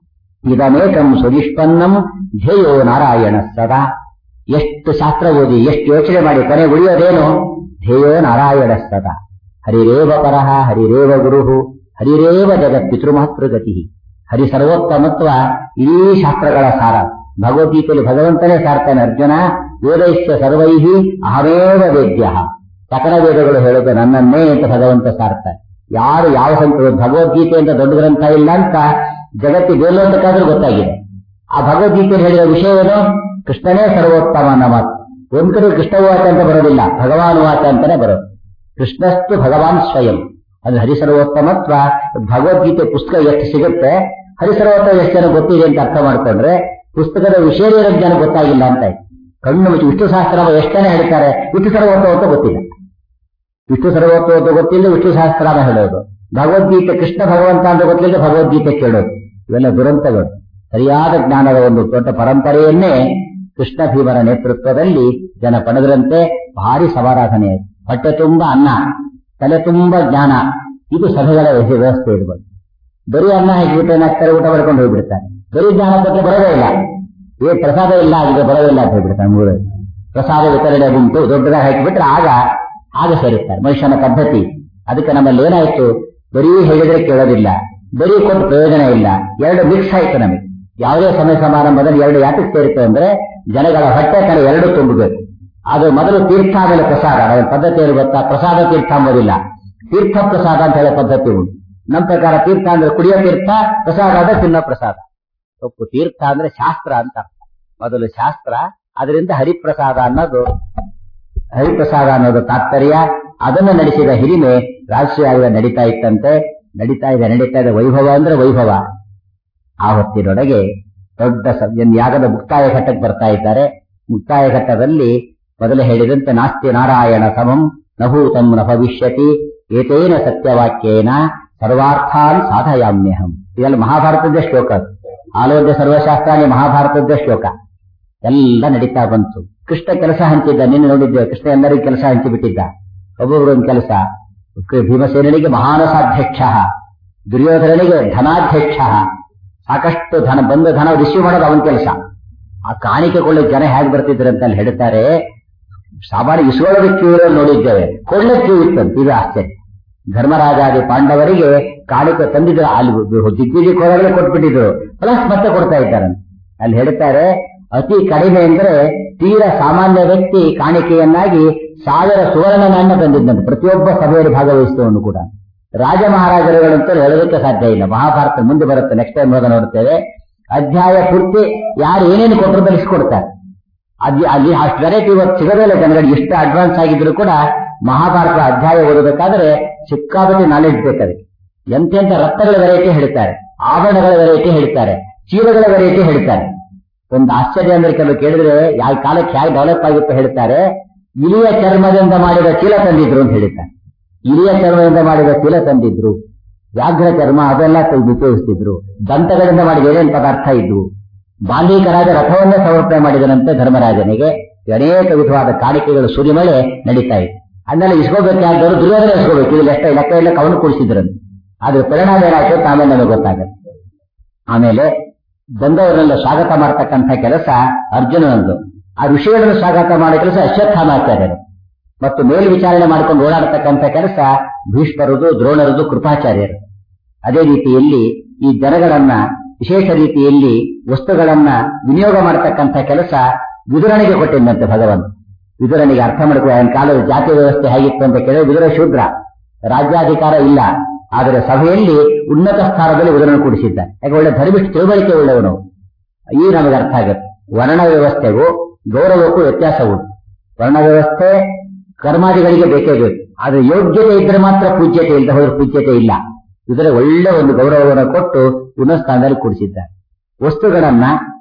ಇದಮೇಕಂ ಸುನಿಷ್ಪನ್ನಂ ಧ್ಯೇಯೋ ನಾರಾಯಣ ಸದಾ ಎಷ್ಟು ಶಾಸ್ತ್ರ ಓದಿ ಎಷ್ಟು ಯೋಚನೆ ಮಾಡಿ ಕೊನೆ ಉಳಿಯೋದೇನು ಧ್ಯೇಯೋ ನಾರಾಯಣ ಸದಾ ಹರಿರೇವ ಪರಃ ಹರಿರೇವ ಗುರು ಹರಿರೇವ ಜಗತ್ ಪಿತೃಮಾತೃಗತಿ ಹರಿ ಸರ್ವೋತ್ತಮತ್ವ ಇಡೀ ಶಾಸ್ತ್ರಗಳ ಸಾರ ಭಗವದ್ಗೀತೆಯಲ್ಲಿ ಭಗವಂತನೇ ಸಾರ್ತಾನೆ ಅರ್ಜುನ ವೇದೈಶ್ಯ ಸರ್ವೈಹಿ ಅಹಮೇವ ವೇದ್ಯ ಸಕಲ ವೇದಗಳು ಹೇಳೋದು ನನ್ನನ್ನೇ ಅಂತ ಭಗವಂತ ಸಾರ್ತಾನೆ ಯಾರು ಯಾವ ಸಂತ ಭಗವದ್ಗೀತೆ ಅಂತ ದೊಡ್ಡ ಗ್ರಂಥ ಇಲ್ಲ ಅಂತ ಜಗತ್ತಿಗೆ ಬೇಲೋದಕ್ಕಾದ್ರೂ ಗೊತ್ತಾಗಿದೆ ಆ ಭಗವದ್ಗೀತೆಯಲ್ಲಿ ಹೇಳಿದ ವಿಷಯವೇನು ಕೃಷ್ಣನೇ ಸರ್ವೋತ್ತಮ ಅನ್ನೋ ಮಾತು ಒಂದ್ ಕಡೆ ಕೃಷ್ಣವಾಚ ಅಂತ ಬರೋದಿಲ್ಲ ಭಗವಾನ್ ವಾಚ ಅಂತಾನೆ ಬರೋದು ಕೃಷ್ಣಸ್ತು ಭಗವಾನ್ ಸ್ವಯಂ ಅದು ಹರಿಸರ್ವೋತ್ತಮತ್ವ ಭಗವದ್ಗೀತೆ ಪುಸ್ತಕ ಎಷ್ಟು ಸಿಗುತ್ತೆ ಹರಿಸರ್ವೋತ್ತಮ ಎಷ್ಟು ಜನ ಗೊತ್ತಿದೆ ಅಂತ ಅರ್ಥ ಮಾಡ್ಕೊಂಡ್ರೆ ಪುಸ್ತಕದ ವಿಷಯ ಇರೋ ಜನ ಗೊತ್ತಾಗಿಲ್ಲ ಅಂತ ಆಯ್ತು ಕಣ್ಣು ಮುಚ್ಚಿ ವಿಷ್ಣು ಸಹಸ್ರ ಎಷ್ಟನೇ ಹೇಳ್ತಾರೆ ವಿಷ್ಣು ಸರ್ವೋತ್ತಮ ಅಂತ ಗೊತ್ತಿಲ್ಲ ವಿಷ್ಣು ಸರ್ವೋತ್ತಮ ಅಂತ ಗೊತ್ತಿಲ್ಲ ವಿಷ್ಣು ಸಹಸ್ರಾಮ ಹೇಳೋದು ಭಗವದ್ಗೀತೆ ಕೃಷ್ಣ ಭಗವಂತ ಅಂತ ಗೊತ್ತಿಲ್ಲ ಭಗವದ್ಗೀತೆ ಕೇಳೋದು ಇವೆಲ್ಲ ದುರಂತಗಳು ಸರಿಯಾದ ಜ್ಞಾನದ ಒಂದು ದೊಡ್ಡ ಪರಂಪರೆಯನ್ನೇ ಕೃಷ್ಣ ಭೀಮರ ನೇತೃತ್ವದಲ್ಲಿ ಜನ ಪಡೆದರಂತೆ ಭಾರಿ ಸಮಾರಾಧನೆ ಹೊಟ್ಟೆ ತುಂಬ ಅನ್ನ ತಲೆ ತುಂಬ ಜ್ಞಾನ ಇದು ಸಭೆಗಳ ವ್ಯವಸ್ಥೆ ಇರ್ಬೋದು ಬರೀ ಅನ್ನ ಹಾಕಿಬಿಟ್ಟು ಏನಾಗ್ತಾರೆ ಊಟ ಮಾಡ್ಕೊಂಡು ಹೋಗ್ಬಿಡ್ತಾರೆ ಬರೀ ಜ್ಞಾನ ಕೊಟ್ಟರೆ ಬರೋದೇ ಇಲ್ಲ ಏ ಪ್ರಸಾದ ಇಲ್ಲ ಆಗಿದೆ ಬರೋದಿಲ್ಲ ಅಂತ ಹೇಳ್ಬಿಡ್ತಾರೆ ಮೂರು ಪ್ರಸಾದ ವಿತರಣೆ ಉಂಟು ದೊಡ್ಡದಾಗಿ ಹಾಕಿಬಿಟ್ರೆ ಆಗ ಆಗ ಸೇರುತ್ತಾರೆ ಮನುಷ್ಯನ ಪದ್ಧತಿ ಅದಕ್ಕೆ ನಮ್ಮಲ್ಲಿ ಏನಾಯ್ತು ಬರೀ ಹೇಳಿದ್ರೆ ಕೇಳೋದಿಲ್ಲ ಬರೀ ಕೊಟ್ಟು ಪ್ರಯೋಜನ ಇಲ್ಲ ಎರಡು ಮಿಕ್ಸ್ ಆಯ್ತು ನಮಗೆ ಯಾವುದೇ ಸಮಯ ಸಮಾರಂಭದಲ್ಲಿ ಎರಡು ಯಾತಕ್ಕೆ ಸೇರುತ್ತೆ ಅಂದ್ರೆ ಜನಗಳ ಹೊಟ್ಟೆ ಕಡೆ ಎರಡು ತುಂಬಬೇಕು ಅದು ಮೊದಲು ತೀರ್ಥ ಆಮೇಲೆ ಪ್ರಸಾದ ಅದರ ಪದ್ಧತಿ ಏನು ಗೊತ್ತಾ ಪ್ರಸಾದ ತೀರ್ಥ ಅಂಬೋದಿಲ್ಲ ತೀರ್ಥ ಪ್ರಸಾದ ಅಂತ ಹೇಳೋ ಪದ್ಧತಿ ಉಂಟು ನಮ್ಮ ಪ್ರಕಾರ ತೀರ್ಥ ಅಂದ್ರೆ ಕುಡಿಯೋ ತೀರ್ಥ ಪ್ರಸಾದ ಅಂದ್ರೆ ತಿನ್ನೋ ಪ್ರಸಾದ ತಪ್ಪು ತೀರ್ಥ ಅಂದ್ರೆ ಶಾಸ್ತ್ರ ಅಂತ ಅರ್ಥ ಮೊದಲು ಶಾಸ್ತ್ರ ಅದರಿಂದ ಹರಿಪ್ರಸಾದ ಅನ್ನೋದು ಹರಿಪ್ರಸಾದ ಅನ್ನೋದು ತಾತ್ಪರ್ಯ ಅದನ್ನು ನಡೆಸಿದ ಹಿರಿಮೆ ರಾಜಕೀಯ ನಡೀತಾ ಇತ್ತಂತೆ ನಡೀತಾ ಇದೆ ನಡೀತಾ ಇದೆ ವೈಭವ ಅಂದ್ರೆ ವೈಭವ ಆ ಹೊತ್ತಿನೊಳಗೆ ದೊಡ್ಡ ಸ- ಏನ್ ಯಾಗದ ಮುಕ್ತಾಯ ಘಟ್ಟಕ್ಕೆ ಬರ್ತಾ ಇದ್ದಾರೆ ಮುಕ್ತಾಯ ಘಟ್ಟದಲ್ಲಿ ಮೊದಲೇ ಹೇಳಿದಂತೆ ನಾಸ್ತಿ ನಾರಾಯಣ ಸಮಂ ನಭೂತಂ ನ ಭವಿಷ್ಯತಿ ಏತೇನ ಸತ್ಯವಾಕ್ಯೇನ ಸರ್ವಾರ್ಥಾನ್ ಸಾಧಯಾಮ್ಯಹಂ ಇದೆಲ್ಲ ಮಹಾಭಾರತದ ಶ್ಲೋಕ ಅದು. ಆಲೋದ್ಯ ಸರ್ವಶಾಸ್ತ್ರಾಣಿ ಮಹಾಭಾರತದ ಶ್ಲೋಕ ಎಲ್ಲ ನಡೀತಾ ಬಂತು ಕೃಷ್ಣ ಕೆಲಸ ಹಂಚಿದ್ದ ನಿನ್ನೆ ನೋಡಿದ್ದೇವೆ ಕೃಷ್ಣ ಎಲ್ಲರಿಗೂ ಕೆಲಸ ಹಂಚಿಬಿಟ್ಟಿದ್ದ ಒಬ್ಬೊಬ್ಬರೊಂದು ಕೆಲಸ ಕ- ಭೀಮಸೇನಿಗೆ ಮಹಾನಸಾಧ್ಯಕ್ಷ ದುರ್ಯೋಧನನಿಗೆ ಧನಾಧ್ಯಕ್ಷ ಸಾಕಷ್ಟು ಧನ ಬಂದ ಧನ ರಿಸೀವ್ ಮಾಡೋದು ಅವನ ಕೆಲಸ ಆ ಕಾಣಿಕೆ ಕೊಳ್ಳೋ ಜನ ಹೇಗೆ ಬರ್ತಿದ್ರು ಅಂತ ಅಲ್ಲಿ ಹೇಳ್ತಾರೆ ಸಾಮಾನ್ಯ ಇಸ್ಕೊಳ್ಳೋದಕ್ಕೆ ಕ್ಯೂ ಇರೋದು ನೋಡಿದ್ದೇವೆ ಕೊಳ್ಳೆ ಕ್ಯೂ ಇತ್ತಂತೆ ಇದು ಆಶ್ಚರ್ಯ ಧರ್ಮರಾಜಾದಿ ಪಾಂಡವರಿಗೆ ಕಾಣಿಕೆ ತಂದಿದ್ರು ಅಲ್ಲಿ ದಿಗ್ವಿಜಯಕ್ಕೆ ಹೋದಾಗಲೇ ಕೊಟ್ಬಿಟ್ಟಿದ್ರು ಪ್ಲಸ್ ಮತ್ತೆ ಕೊಡ್ತಾ ಇದ್ದಾರಂತೆ ಅಲ್ಲಿ ಹೇಳ್ತಾರೆ ಅತಿ ಕಡಿಮೆ ಅಂದ್ರೆ ತೀರ ಸಾಮಾನ್ಯ ವ್ಯಕ್ತಿ ಕಾಣಿಕೆಯನ್ನಾಗಿ ಸಾವಿರ ಸುವರ್ಣ ನಾಣ್ಯ ತಂದಿದ್ದಂತೆ ಪ್ರತಿಯೊಬ್ಬ ಸಭೆಯಲ್ಲಿ ಭಾಗವಹಿಸಿದವನು ಕೂಡ ರಾಜ ಮಹಾರಾಜರುಗಳಂತೂ ಹೇಳೋದಕ್ಕೆ ಸಾಧ್ಯ ಇಲ್ಲ ಮಹಾಭಾರತ ಮುಂದೆ ಬರುತ್ತೆ ನೆಕ್ಸ್ಟ್ ಟೈಮ್ ಹೋದ ನೋಡ್ತೇವೆ ಅಧ್ಯಾಯ ಪೂರ್ತಿ ಯಾರು ಏನೇನು ಕೊಟ್ಟರು ಬೆಳೆಸ್ಕೊಡ್ತಾರೆ ಅದ್ ಅಲ್ಲಿ ಅಷ್ಟು ವೆರೈಟಿ ಇವತ್ತು ಸಿಗೋದೇ ಇಲ್ಲ ಜನಗಳಿಗೆ ಎಷ್ಟು ಅಡ್ವಾನ್ಸ್ ಆಗಿದ್ರು ಕೂಡ ಮಹಾಭಾರತ ಅಧ್ಯಾಯ ಓದಬೇಕಾದ್ರೆ ಸಿಕ್ಕಾಪಟ್ಟೆ ನಾಲೆಡ್ಜ್ ಬೇಕದಕ್ಕೆ ಎಂತೆಂತ ರತ್ನಗಳ ವೆರೈಟಿ ಹೇಳ್ತಾರೆ ಆಭರಣಗಳ ವೆರೈಟಿ ಹೇಳ್ತಾರೆ ಚೀಲಗಳ ವೆರೈಟಿ ಹೇಳ್ತಾರೆ ಒಂದು ಆಶ್ಚರ್ಯ ಅಂದ್ರೆ ಕೆಲವು ಕೇಳಿದ್ರೆ ಯಾವ ಕಾಲಕ್ಕೆ ಹೇಗೆ ಡೆವಲಪ್ ಆಗಿತ್ತು ಹೇಳ್ತಾರೆ ಇಲಿಯ ಚರ್ಮದಿಂದ ಮಾಡಿದ ಚೀಲ ತಂದಿದ್ರು ಅಂತ ಹೇಳ್ತಾರೆ ಇಲಿಯ ಚರ್ಮದಿಂದ ಮಾಡಿದ ಚೀಲ ತಂದಿದ್ರು ವ್ಯಾಘ್ರ ಚರ್ಮ ಅದೆಲ್ಲ ತೆಗ್ದು ಉಪಯೋಗಿಸ್ತಿದ್ರು ದಂತಗಳಿಂದ ಮಾಡಿದ ಏನೇನು ಪದಾರ್ಥ ಇದ್ವು ಬಾಂಧೀಕರಾದ ರಥವನ್ನೇ ಸಮರ್ಪಣೆ ಮಾಡಿದನಂತೆ ಧರ್ಮರಾಜನಿಗೆ ಅನೇಕ ವಿಧವಾದ ಕಾಣಿಕೆಗಳು ಸುರಿಮಳೆ ನಡೀತಾ ಇತ್ತು ಅದನ್ನೆಲ್ಲ ಇಸ್ಕೋಬೇಕಾದವರು ದುರ್ಯೋಧನ ಇಸ್ಕೋಬೇಕು ಇದು ಲೆಕ್ಕ ಲೆಕ್ಕ ಇಲ್ಲ ಕವನು ಕೂಡಿಸಿದ್ರಂತೆ ಅದ್ರ ಪರಿಣಾಮ ಏನಾಯ್ತು ಅಂತ ಆಮೇಲೆ ನಮಗೆ ಗೊತ್ತಾಗುತ್ತೆ ಆಮೇಲೆ ಬಂದವರನ್ನೆಲ್ಲ ಸ್ವಾಗತ ಮಾಡ್ತಕ್ಕಂಥ ಕೆಲಸ ಅರ್ಜುನನದು ಆ ಋಷಿಗಳನ್ನು ಸ್ವಾಗತ ಮಾಡೋ ಕೆಲಸ ಅಶ್ವತ್ಥಾಮಾಚಾರ್ಯರು ಮತ್ತು ಮೇಲ್ವಿಚಾರಣೆ ಮಾಡ್ಕೊಂಡು ಓಡಾಡತಕ್ಕಂಥ ಕೆಲಸ ಭೀಷ್ಮರದು ದ್ರೋಣರದು ಕೃಪಾಚಾರ್ಯರು ಅದೇ ರೀತಿಯಲ್ಲಿ ಈ ಜನಗಳನ್ನ ವಿಶೇಷ ರೀತಿಯಲ್ಲಿ ವಸ್ತುಗಳನ್ನ ವಿನಿಯೋಗ ಮಾಡತಕ್ಕಂಥ ಕೆಲಸ ವಿದುರನಿಗೆ ಕೊಟ್ಟಿದ್ದಂತೆ ಭಗವಂತ ವಿದುರನಿಗೆ ಅರ್ಥ ಮಾಡ್ಕೋ ಅವನ ಕಾಲದ ಜಾತಿ ವ್ಯವಸ್ಥೆ ಹೇಗಿತ್ತು ಅಂತ ಕೇಳಿದ್ರೆ ವಿದುರ ಶೂದ್ರ ರಾಜ್ಯಾಧಿಕಾರ ಇಲ್ಲ ಆದರೆ ಸಭೆಯಲ್ಲಿ ಉನ್ನತ ಸ್ಥಾನದಲ್ಲಿ ವಿದುರನ ಕೂಡಿಸಿದ್ದ ಯಾಕೆ ಒಳ್ಳೆ ಧರ್ಮಿಷ್ಠ ತಿಳುವಳಿಕೆ ಉಳ್ಳವನು ಈ ನಮಗೆ ಅರ್ಥ ಆಗುತ್ತೆ ವರ್ಣ ವ್ಯವಸ್ಥೆಗೂ ಗೌರವಕ್ಕೂ ವ್ಯತ್ಯಾಸ ಉಂಟು ವರ್ಣ ವ್ಯವಸ್ಥೆ ಕರ್ಮಾದಿಗಳಿಗೆ ಬೇಕೇ ಬೇಕು ಆದ್ರೆ ಯೋಗ್ಯತೆ ಇದ್ರೆ ಮಾತ್ರ ಪೂಜ್ಯತೆ ಇಲ್ಲದೆ ಹೋದ್ರೆ ಪೂಜ್ಯತೆ ಇಲ್ಲ ಇದರ ಒಳ್ಳೆ ಒಂದು ಗೌರವವನ್ನು ಕೊಟ್ಟು ಉನ್ನತ ಸ್ಥಾನದಲ್ಲಿ ಕೂಡಿಸಿದ್ದಾರೆ ವಸ್ತುಗಳನ್ನ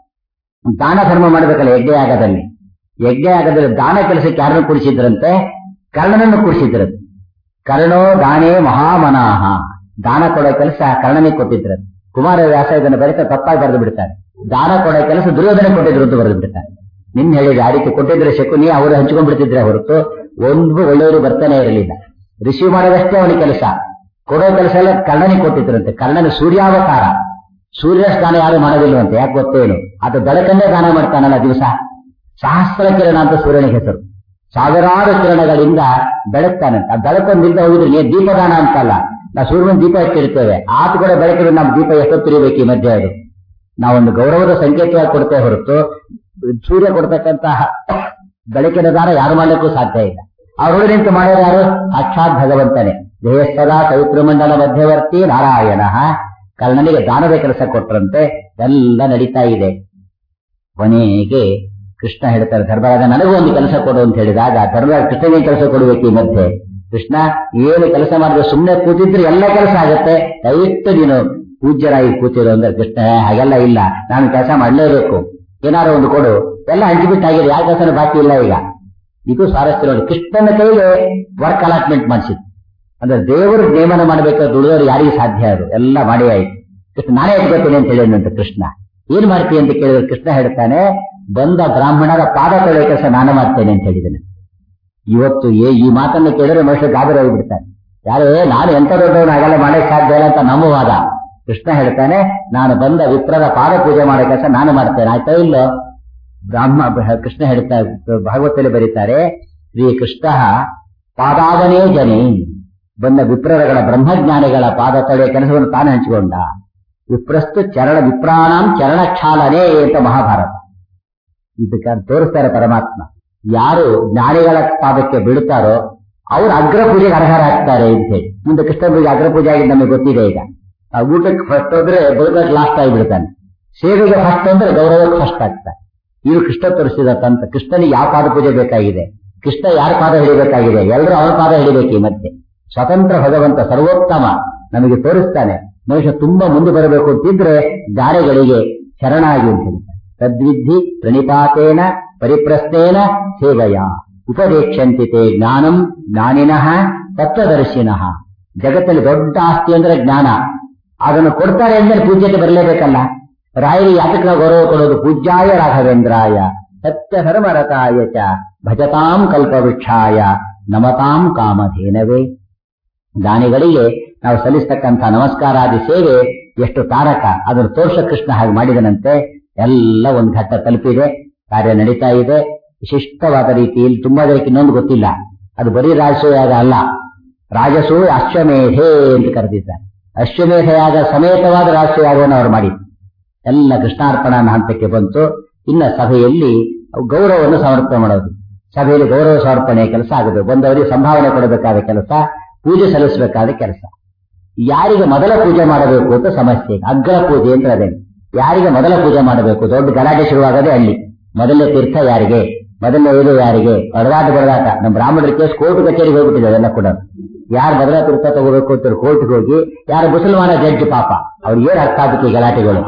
ದಾನ ಧರ್ಮ ಮಾಡಬೇಕಲ್ಲ ಯಜ್ಞಯಾಗದಲ್ಲಿ ಯಜ್ಞಯಾಗದಲ್ಲಿ ದಾನ ಕೆಲಸಕ್ಕೆ ಯಾರನ್ನು ಕೂಡಿಸಿದ್ರಂತೆ ಕರ್ಣನನ್ನು ಕೂಡಿಸಿದ್ರಂತೆ ಕರ್ಣೋ ದಾನೇ ಮಹಾಮನಾಹ ದಾನ ಕೊಡೋ ಕೆಲಸ ಕರ್ಣನಿಗೆ ಕೊಟ್ಟಿದ್ರಂತೆ ಕುಮಾರವ್ಯಾಸ ಇದನ್ನು ಬರೀತಾ ತಪ್ಪಾಗಿ ಬರೆದು ಬಿಡ್ತಾರೆ ದಾನ ಕೊಡೋ ಕೆಲಸ ದುರ್ಯೋಧನೆ ಕೊಟ್ಟಿದ್ರು ಅಂತ ಬರೆದು ಬಿಡ್ತಾರೆ ನಿನ್ ಹೇಳಿದ ಆ ರೀತಿ ಕೊಟ್ಟಿದ್ರೆ ಶಕುನಿ ಅವರು ಹಂಚ್ಕೊಂಡ್ ಬಿಡ್ತಿದ್ರೆ ಹೊರತು ಒಂದು ಒಳ್ಳೆಯವರು ಬರ್ತಾನೆ ಇರಲಿಲ್ಲ ರಿಸೀವ್ ಮಾಡೋದಷ್ಟೇ ಅವನ ಕೆಲಸ ಕೊಡೋ ಕೆಲಸ ಎಲ್ಲ ಕರ್ಣನಿಗೆ ಕೊಟ್ಟಿದ್ರಂತೆ ಕರ್ಣನ ಸೂರ್ಯಾವತಾರ ಸೂರ್ಯ ಸ್ನಾನ ಯಾರು ಮಾಡೋದಿಲ್ವಂತೆ ಯಾಕೆ ಗೊತ್ತೇನು ಅದು ಬೆಳಕನ್ನೇ ದಾನ ಮಾಡ್ತಾನಲ್ಲ ದಿವಸ ಸಹಸ್ರ ಕಿರಣ ಅಂತ ಸೂರ್ಯನಿಗೆ ಹೆಸರು ಸಾವಿರಾರು ಕಿರಣಗಳಿಂದ ಬೆಳಗ್ತಾನಂತೆ ಆ ಬೆಳಕೊಂದಿಂದ ಹೋಗಿದ್ರೆ ನೀವು ದೀಪದಾನ ಅಂತಲ್ಲ ನಾವು ಸೂರ್ಯನ ದೀಪ ಇಟ್ಟಿರ್ತೇವೆ ಆತ ಕೂಡ ಬೆಳಕಿದ್ರೆ ನಮ್ಮ ದೀಪ ಎಷ್ಟೊತ್ತಿರಬೇಕು ಈ ಮಧ್ಯೆ ಅದು ನಾವೊಂದು ಗೌರವದ ಸಂಕೇತವಾಗಿ ಕೊಡ್ತೇವೆ ಹೊರತು ಸೂರ್ಯ ಕೊಡ್ತಕ್ಕಂತಹ ಬೆಳಕಿನ ದಾನ ಯಾರು ಮಾಡಲಿಕ್ಕೂ ಸಾಧ್ಯ ಇಲ್ಲ ಅವರೊಳಗೆ ನಿಂತು ಮಾಡೋರು ಯಾರು ಸಾಕ್ಷಾತ್ ಭಗವಂತನೇ ದೇಹಸ್ಥದ ಮಂಡಲ ಮಧ್ಯವರ್ತಿ ನಾರಾಯಣ ಕರ್ಣನಿಗೆ ದಾನದ ಕೆಲಸ ಕೊಟ್ಟರಂತೆ ಎಲ್ಲ ನಡೀತಾ ಇದೆ ಕೊನೆಗೆ ಕೃಷ್ಣ ಹೇಳ್ತಾರೆ ಧರ್ಮರಾಜ ನನಗೂ ಒಂದು ಕೆಲಸ ಕೊಡು ಅಂತ ಹೇಳಿದಾಗ ಧರ್ಮರಾಜ ಕೃಷ್ಣನಿಗೆ ಕೆಲಸ ಕೊಡಬೇಕು ಈ ಮಧ್ಯೆ ಕೃಷ್ಣ ಏನು ಕೆಲಸ ಮಾಡಿದ್ರೆ ಸುಮ್ಮನೆ ಕೂತಿದ್ರೆ ಎಲ್ಲ ಕೆಲಸ ಆಗತ್ತೆ ದಯವಿಟ್ಟು ನೀನು ಪೂಜ್ಯರಾಗಿ ಕೂತಿರೋ ಅಂದ್ರೆ ಕೃಷ್ಣ "ಏ, ಹಾಗೆಲ್ಲ ಇಲ್ಲ ನಾನು ಕೆಲಸ ಮಾಡಲೇಬೇಕು ಏನಾದ್ರು ಒಂದು ಕೊಡು ಎಲ್ಲ ಹಂಚಿಬಿಟ್ಟಾಗಿದೆ ಯಾವ ಕೆಲಸನೂ ಬಾಕಿ ಇಲ್ಲ ಈಗ ಇದು ಸ್ವಾರಸ್ಯ ನೋಡಿ ಕೃಷ್ಣನ ಕೈಗೆ ವರ್ಕ್ ಅಲಾಟ್ಮೆಂಟ್ ಮಾಡಿಸಿದ್ದು ಅಂದ್ರೆ ದೇವರು ನೇಮನ ಮಾಡಬೇಕಾದ್ರೆ ದುಡಿದವರು ಯಾರಿಗೂ ಸಾಧ್ಯ ಅದು ಎಲ್ಲ ಮಾಡಿ ಆಯ್ತು ಕೃಷ್ಣ ನಾನೇ ಇಟ್ಕೋತೀನಿ ಅಂತ ಹೇಳಿದಂತೆ ಕೃಷ್ಣ ಏನ್ ಮಾಡ್ತೀನಿ ಅಂತ ಕೇಳಿದ್ರೆ ಕೃಷ್ಣ ಹೇಳ್ತಾನೆ ಬಂದ ಬ್ರಾಹ್ಮಣರ ಪಾದ ತೊಳೆಯೋ ಕೆಲಸ ನಾನು ಮಾಡ್ತೇನೆ ಅಂತ ಹೇಳಿದ್ದೇನೆ ಇವತ್ತು ಏ ಈ ಮಾತನ್ನು ಕೇಳಿದ್ರೆ ಮನುಷ್ಯ ಗಾಬರಿ ಹೋಗ್ಬಿಡ್ತಾನೆ ಯಾರು "ಏ, ನಾನು ಎಂತ ದೊಡ್ಡವನು ಹಾಗೆಲ್ಲ ಮಾಡಕ್ ಸಾಧ್ಯ ಇಲ್ಲ ಅಂತ ನಮ್ಮ ವಾದ ಕೃಷ್ಣ ಹೇಳ್ತಾನೆ ನಾನು ಬಂದ ವಿಪ್ರದ ಪಾದ ಪೂಜೆ ಮಾಡೋ ಕೆಲಸ ನಾನು ಮಾಡ್ತೇನೆ ಆಯ್ತಾ ಇಲ್ಲೋ ಬ್ರಾಹ್ಮ ಬ- ಕೃಷ್ಣ ಹೇಳ್ತಾ ಭಾಗವತದಲ್ಲಿ ಬರೀತಾರೆ ಶ್ರೀ ಕೃಷ್ಣ ಪಾದಾವನೇ ಜನೇ ಬಂದ ವಿಪ್ರರಗಳ ಬ್ರಹ್ಮಜ್ಞಾನಿಗಳ ಪಾದ ತೊಳೆಯ ಕೆಲಸವನ್ನು ತಾನು ಹಂಚಿಕೊಂಡ ವಿಪ್ರಸ್ತು ಚರಣ ವಿಪ್ರಾಣಂ ಚರಣ ಕ್ಷಾಲನೆ ಅಂತ ಮಹಾಭಾರತ ಇದಕ್ಕೆ ತೋರಿಸ್ತಾರೆ ಪರಮಾತ್ಮ ಯಾರು ಜ್ಞಾನಿಗಳ ಪಾದಕ್ಕೆ ಬೀಳುತ್ತಾರೋ ಅವರು ಅಗ್ರ ಪೂಜೆಗೆ ಅರ್ಹರಾಗ್ತಾರೆ ಅಂತ ಹೇಳಿ ಮುಂದೆ ಕೃಷ್ಣ ಪೂಜೆ ಅಗ್ರ ಪೂಜೆ ಆಗಿ ನಮಗೆ ಗೊತ್ತಿದೆ ಈಗ ಆ ಊಟಕ್ಕೆ ಫಸ್ಟ್ ಹೋದ್ರೆ ಬದುಕಕ್ಕೆ ಲಾಸ್ಟ್ ಆಗಿಬಿಡ್ತಾನೆ ಸೇವೆಗೆ ಫಸ್ಟ್ ಅಂದ್ರೆ ಗೌರವಕ್ಕೆ ಫಸ್ಟ್ ಆಗ್ತಾನೆ ಇದು ಕೃಷ್ಣ ತೋರಿಸಿದ ತಂತ ಕೃಷ್ಣನಿಗೆ ಯಾವ ಪಾದ ಪೂಜೆ ಬೇಕಾಗಿದೆ ಕೃಷ್ಣ ಯಾರ ಪಾದ ಹಿಡಿಬೇಕಾಗಿದೆ ಎಲ್ಲರೂ ಅವನ ಪಾದ ಹಿಡಿಬೇಕು ಈ ಮಧ್ಯೆ ಸ್ವತಂತ್ರ ಭಗವಂತ ಸರ್ವೋತ್ತಮ ನಮಗೆ ತೋರಿಸ್ತಾನೆ ಮನುಷ್ಯ ತುಂಬಾ ಮುಂದೆ ಬರಬೇಕು ಅಂತಿದ್ರೆ ದಾರಿಗಳಿಗೆ ಶರಣಾಗಿ ಅಂತ ಹೇಳ್ತಾನೆ ತದ್ವಿಧಿ ಪ್ರಣಿಪಾತೇನ ಪರಿಪ್ರಶ್ನೇನ ಸೇವೆಯ ಉಪದೇಕ್ಷಂತಿತೆ ಜ್ಞಾನಂ ಜ್ಞಾನಿನಃ ತತ್ವದರ್ಶಿನಃ ಜಗತ್ತಲ್ಲಿ ದೊಡ್ಡ ಆಸ್ತಿ ಅಂದ್ರೆ ಜ್ಞಾನ ಅದನ್ನು ಕೊಡ್ತಾರೆ ಅಂದ್ರೆ ಪೂಜ್ಯತೆ ಬರಲೇಬೇಕಲ್ಲ ರಾಯರಿಗೆ ಯಾತಕ್ಕೆ ನಾವು ಗೌರವ ಕೊಡೋದು ಪೂಜ್ಯಾಯ ರಾಘವೇಂದ್ರಾಯ ಸತ್ಯ ಧರ್ಮರತಾಯ ಚ ಭಜತಾಂ ಕಲ್ಪವೃಕ್ಷಾಯ ನಮತಾಂ ಕಾಮಧೇನವೇ ದಾನಿಗಳಿಗೆ ನಾವು ಸಲ್ಲಿಸ್ತಕ್ಕಂಥ ನಮಸ್ಕಾರಾದಿ ಸೇವೆ ಎಷ್ಟು ತಾರಕ ಅದನ್ನು ತೋರ್ಷ ಕೃಷ್ಣ ಹಾಗೆ ಮಾಡಿದನಂತೆ ಎಲ್ಲ ಒಂದು ಘಟ್ಟ ತಲುಪಿದೆ ಕಾರ್ಯ ನಡೀತಾ ಇದೆ ವಿಶಿಷ್ಟವಾದ ರೀತಿಯಲ್ಲಿ ತುಂಬಾ ಜನಕ್ಕೆ ಇನ್ನೊಂದು ಗೊತ್ತಿಲ್ಲ ಅದು ಬರೀ ರಾಜಸೂಯಾಗ ಅಲ್ಲ ರಾಜಸೂ ಅಶ್ವಮೇಧೆ ಅಂತ ಕರೆದಿದ್ದಾರೆ ಅಶ್ವಮೇಧ ಯಾಗ ಸಮೇತವಾದ ರಾಜಸೂಯಾಗವನ್ನು ಅವರು ಮಾಡಿದ್ರು ಎಲ್ಲ ಕೃಷ್ಣಾರ್ಪಣ ಹಂತಕ್ಕೆ ಬಂತು ಇನ್ನ ಸಭೆಯಲ್ಲಿ ಗೌರವವನ್ನು ಸಮರ್ಪಣೆ ಮಾಡೋದು ಸಭೆಯಲ್ಲಿ ಗೌರವ ಸಮರ್ಪಣೆ ಕೆಲಸ ಆಗಬೇಕು ಬಂದವರಿಗೆ ಸಂಭಾವನೆ ಕೊಡಬೇಕಾದ ಕೆಲಸ ಪೂಜೆ ಸಲ್ಲಿಸಬೇಕಾದ ಕೆಲಸ ಯಾರಿಗೆ ಮೊದಲ ಪೂಜೆ ಮಾಡಬೇಕು ಅಂತ ಸಮಸ್ಯೆ ಅಗ್ರ ಪೂಜೆ ಅಂತ ಅದೇ ಯಾರಿಗೆ ಮೊದಲ ಪೂಜೆ ಮಾಡಬೇಕು ದೊಡ್ಡ ಗಲಾಟೆ ಶುರುವಾಗದೆ ಅಲ್ಲಿ ಮೊದಲನೇ ತೀರ್ಥ ಯಾರಿಗೆ ಮೊದಲನೇ ಇದು ಯಾರಿಗೆ ಹೊಡೆದಾಟ ಬಡದಾಟ ನಮ್ಮ ಬ್ರಾಹ್ಮಣರ ಕೇಸ್ ಕೋರ್ಟ್ ಕಚೇರಿಗೆ ಹೋಗ್ಬಿಟ್ಟಿದೆ ಅದೆಲ್ಲ ಕೂಡ ಯಾರು ಮೊದಲ ತೀರ್ಥ ತಗೋಬೇಕು ಅಂತ ಕೋರ್ಟ್ಗೆ ಹೋಗಿ ಯಾರು ಮುಸಲ್ಮಾನ ಜಡ್ಜ್ ಪಾಪ ಅವ್ರಿಗೆ ಏನ್ ಅರ್ಥ ಆಗುತ್ತೆ ಈ ಗಲಾಟೆಗಳು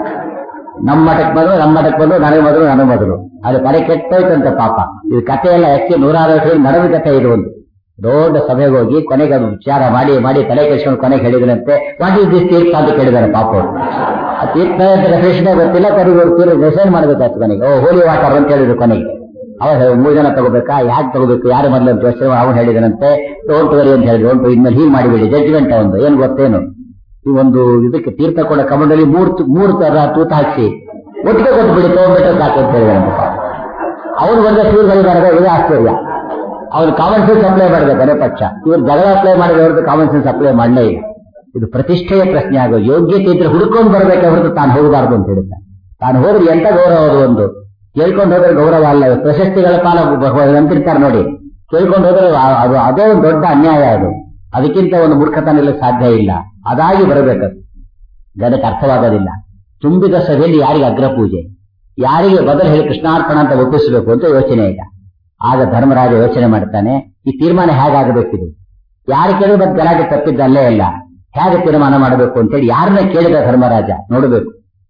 ನಮ್ಮ ಮಠಕ್ಕೆ ಬಂದ್ರು ನಮ್ಮ ಮಠಕ್ಕೆ ಬಂದ್ರು ನನಗೆ ಮೊದಲು ನನಗೆ ಮೊದಲು ಅದು ಕರೆ ಕೆಟ್ಟೋಯ್ತಂತೆ ಪಾಪ ಇದು ಕಥೆ ಎಲ್ಲ ಯಾಕೆ ನೂರಾರು ವರ್ಷ ನಡೆದ ಕಥೆ ಇದು ಒಂದು ದೊಡ್ಡ ಸಭೆಗೆ ಹೋಗಿ ಕೊನೆಗೆ ಅದು ವಿಚಾರ ಮಾಡಿ ಮಾಡಿ ತಲೆ ಕೆಡಿಸ್ಕೊಂಡು ಕೊನೆಗೆ ಹೇಳಿದ್ರಂತೆ ವಾಟ್ ಇಸ್ ದಿಸ್ ತೀರ್ಥ ಅಂತ ಕೇಳಿದಾರೆ ಪಾಪ ಅವರು ಆ ತೀರ್ಥ ಡೆಫಿನೇಷನ್ ಗೊತ್ತಿಲ್ಲ ಕರಿಗೆ ತೀರ್ಥ ಡಿಸೈನ್ ಮಾಡಬೇಕಾಯ್ತು ಕೊನೆಗೆ ಓ ಹೋಲಿ ವಾಟರ್ ಅಂತ ಹೇಳಿದ್ರು ಕೊನೆಗೆ ಅವಾಗ ಮೂರು ಜನ ತಗೋಬೇಕಾ ಯಾಕೆ ತಗೋಬೇಕು ಯಾರು ಮೊದಲು ಅಂತ ಯೋಚನೆ ಅವನು ಹೇಳಿದನಂತೆ ಡೋಂಟ್ ವರಿ ಅಂತ ಹೇಳಿದ್ರು ಡೋಂಟ್ ಇನ್ಮೇಲೆ ಹೀಗೆ ಮಾಡಿಬಿಡಿ ಜಡ್ಜ್ಮೆಂಟ್ ಒಂದು ಏನ್ ಗೊತ್ತೇನು ಈ ಒಂದು ಇದಕ್ಕೆ ತೀರ್ಥ ಕೊಡ ಕಮಂಡಲ್ಲಿ ಮೂರ್ ತು- ಮೂರ್ ತರ ತೂತ ಹಾಕಿ ಒಟ್ಟಿಗೆ ಕೊಟ್ಬಿಡಿ ತಗೊಂಡ್ಬಿಟ್ರೆ ಸಾಕು ಅಂತ ಹೇಳಿದಾರಂತೆ ಅವನು ಬಂದ ಶೂರ್ಗಳಿದ್ದಾರೆ ಇದು ಆಶ್ಚರ್ಯ ಅವ್ರು ಕಾಮನ್ ಸೆನ್ಸ್ ಅಪ್ಲೈ ಮಾಡಿದ ಕೊನೆ ಪಕ್ಷ ಇವ್ರು ಜಗಳ ಅಪ್ಲೈ ಮಾಡಿದ ಹೊರತು ಕಾಮನ್ ಸೆನ್ಸ್ ಅಪ್ಲೈ ಮಾಡಲೇ ಇಲ್ಲ ಇದು ಪ್ರತಿಷ್ಠೆಯ ಪ್ರಶ್ನೆ ಆಗೋ ಯೋಗ್ಯತೆ ಇದ್ರೆ ಹುಡ್ಕೊಂಡು ಬರ್ಬೇಕೆ ಹೊರತು ತಾನು ಹೋಗಬಾರ್ದು ಅಂತ ಹೇಳ್ತಾನೆ ತಾನು ಹೋದ್ರೆ ಎಂತ ಗೌರವ ಅದು ಒಂದು ಕೇಳ್ಕೊಂಡು ಹೋದ್ರೆ ಗೌರವ ಅಲ್ಲ ಪ್ರಶಸ್ತಿಗಳ ಪಾಲ ಅಂತಿರ್ತಾರೆ ನೋಡಿ ಕೇಳ್ಕೊಂಡು ಹೋದ್ರೆ ಆ- ಅದು ಅದೇ ಒಂದು ದೊಡ್ಡ ಅನ್ಯಾಯ ಅದು ಅದಕ್ಕಿಂತ ಒಂದು ಮೂರ್ಖತನ ಇರಲಿಕ್ಕೆ ಸಾಧ್ಯ ಇಲ್ಲ ಅದಾಗಿ ಬರಬೇಕದು ಜನಕ್ಕೆ ಅರ್ಥವಾಗೋದಿಲ್ಲ ತುಂಬಿದ ಸಭೆಯಲ್ಲಿ ಯಾರಿಗೆ ಅಗ್ರ ಪೂಜೆ ಯಾರಿಗೆ ಬದಲು ಹೇಳಿ ಕೃಷ್ಣಾರ್ಪಣ ಅಂತ ಒಪ್ಪಿಸಬೇಕು ಅಂತ ಯೋಚನೆ ಈಗ ಆಗ ಧರ್ಮರಾಜ ಯೋಚನೆ ಮಾಡ್ತಾನೆ ಈ ತೀರ್ಮಾನ ಹೇಗಾಗಬೇಕಿದು ಯಾರು ಕೇಳಿದ್ರೆ ಮತ್ತೆ ಗಲಾಟೆ ತಪ್ಪಿದ್ದಲ್ಲೇ ಇಲ್ಲ ಹೇಗೆ ತೀರ್ಮಾನ ಮಾಡಬೇಕು ಅಂತೇಳಿ ಯಾರನ್ನ ಕೇಳಿದ ಧರ್ಮರಾಜ ನೋಡಬೇಕು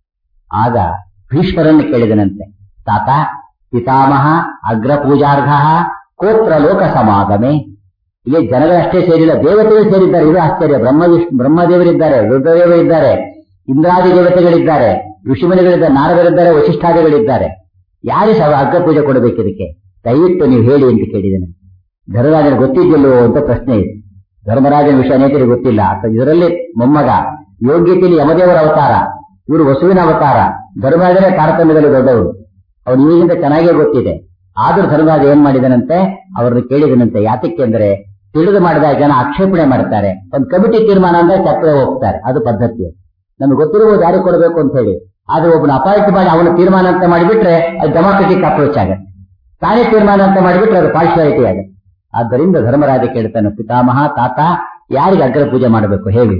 ಆಗ ಭೀಷ್ಮರನ್ನು ಕೇಳಿದನಂತೆ ತಾತ ಪಿತಾಮಹ ಅಗ್ರ ಪೂಜಾರ್ಹ ಕೋತ್ರ ಲೋಕ ಸಮಾಗಮೆ ಇಲ್ಲಿ ಜನಗಳಷ್ಟೇ ಸೇರಿಲ್ಲ ದೇವತೆಗಳು ಸೇರಿದ್ದಾರೆ ಇದು ಆಶ್ಚರ್ಯ ಬ್ರಹ್ಮ ವಿಷ್ಣು ಬ್ರಹ್ಮದೇವರಿದ್ದಾರೆ ರುದ್ರದೇವರಿದ್ದಾರೆ ಇಂದ್ರಾದಿ ದೇವತೆಗಳಿದ್ದಾರೆ ಋಷಿಮುನಿಗಳಿದ್ದಾರೆ ನಾರದರಿದ್ದಾರೆ ವಶಿಷ್ಠಾದಿಗಳಿದ್ದಾರೆ ಯಾರಿಗೆ ಸಹ ಅಗ್ರ ಪೂಜೆ ಕೊಡಬೇಕು ಇದಕ್ಕೆ ದಯವಿಟ್ಟು ನೀವು ಹೇಳಿ ಅಂತ ಕೇಳಿದ್ದೇನೆ ಧರ್ಮರಾಜನ ಗೊತ್ತಿದ್ದಿಲ್ಲವೋ ಅಂತ ಪ್ರಶ್ನೆ ಇದೆ ಧರ್ಮರಾಜನ ವಿಷಯ ಅನೇಕರಿಗೆ ಗೊತ್ತಿಲ್ಲ ಅಥವಾ ಇದರಲ್ಲಿ ಮೊಮ್ಮಗ ಯೋಗ್ಯತೆಯಲ್ಲಿ ಯಮದೇವರ ಅವತಾರ ಇವರು ವಸುವಿನ ಅವತಾರ ಧರ್ಮರಾಜನೇ ತಾರತಮ್ಯದಲ್ಲಿ ದೊಡ್ಡವರು ಅವ್ರು ಈಗಿಂತ ಚೆನ್ನಾಗೇ ಗೊತ್ತಿದೆ ಆದ್ರೂ ಧರ್ಮರಾಜ ಏನ್ ಮಾಡಿದನಂತೆ ಅವ್ರನ್ನ ಕೇಳಿದನಂತೆ ಯಾತಕ್ಕೆ ಅಂದ್ರೆ ತಿಳಿದು ಮಾಡಿದ ಜನ ಆಕ್ಷೇಪಣೆ ಮಾಡ್ತಾರೆ ಒಂದು ಕಮಿಟಿ ತೀರ್ಮಾನ ಅಂದ್ರೆ ಚಪ್ಪರೆ ಹೋಗ್ತಾರೆ ಅದು ಪದ್ಧತಿ ನಮ್ಗೆ ಗೊತ್ತಿರುವುದು ಯಾರಿಗೆ ಕೊಡಬೇಕು ಅಂತ ಹೇಳಿ ಆದ್ರೆ ಒಬ್ಬನ ಅಪಾಯಿಂಟ್ ಮಾಡಿ ಅವನ ತೀರ್ಮಾನ ಅಂತ ಮಾಡಿಬಿಟ್ರೆ ಅದು ಡೆಮಾಕ್ರೆಟಿಕ್ ಅಪ್ರೋಚ್ ಆಗುತ್ತೆ ತಾನೇ ತೀರ್ಮಾನ ಅಂತ ಮಾಡಿಬಿಟ್ರೆ ಅದು ಪಾರ್ಶಿಯಾಲಿಟಿ ಆಗುತ್ತೆ ಆದ್ದರಿಂದ ಧರ್ಮರಾಜ ಕೇಳ್ತಾನೆ ಪಿತಾಮಹ ತಾತ ಯಾರಿಗೆ ಅಗ್ರ ಪೂಜೆ ಮಾಡಬೇಕು ಹೇಳಿ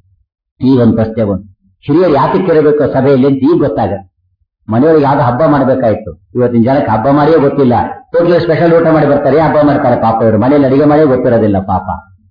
ಈ ಒಂದು ಪ್ರಶ್ನೆ ಒಂದು ಹಿರಿಯರು ಯಾತಕ್ಕೆ ಇರಬೇಕು ಸಭೆಯಲ್ಲಿ ಅಂತ ಈಗ ಗೊತ್ತಾಗತ್ತೆ ಮನೆಯೊಳಗೆ ಯಾವ್ದು ಹಬ್ಬ ಮಾಡಬೇಕಾಯ್ತು ಇವತ್ತಿನ ಜನಕ್ಕೆ ಹಬ್ಬ ಮಾಡಿಯೇ ಗೊತ್ತಿಲ್ಲ ಹೋಗ್ಲಿ ಸ್ಪೆಷಲ್ ಊಟ ಮಾಡಿ ಬರ್ತಾರೆ ಹಬ್ಬ ಮಾಡ್ತಾರೆ ಪಾಪ ಇವರು ಮನೆಯಲ್ಲಿ ಅಡಿಗೆ ಮಾಡಿಯೇ ಗೊತ್ತಿರೋದಿಲ್ಲ ಪಾಪ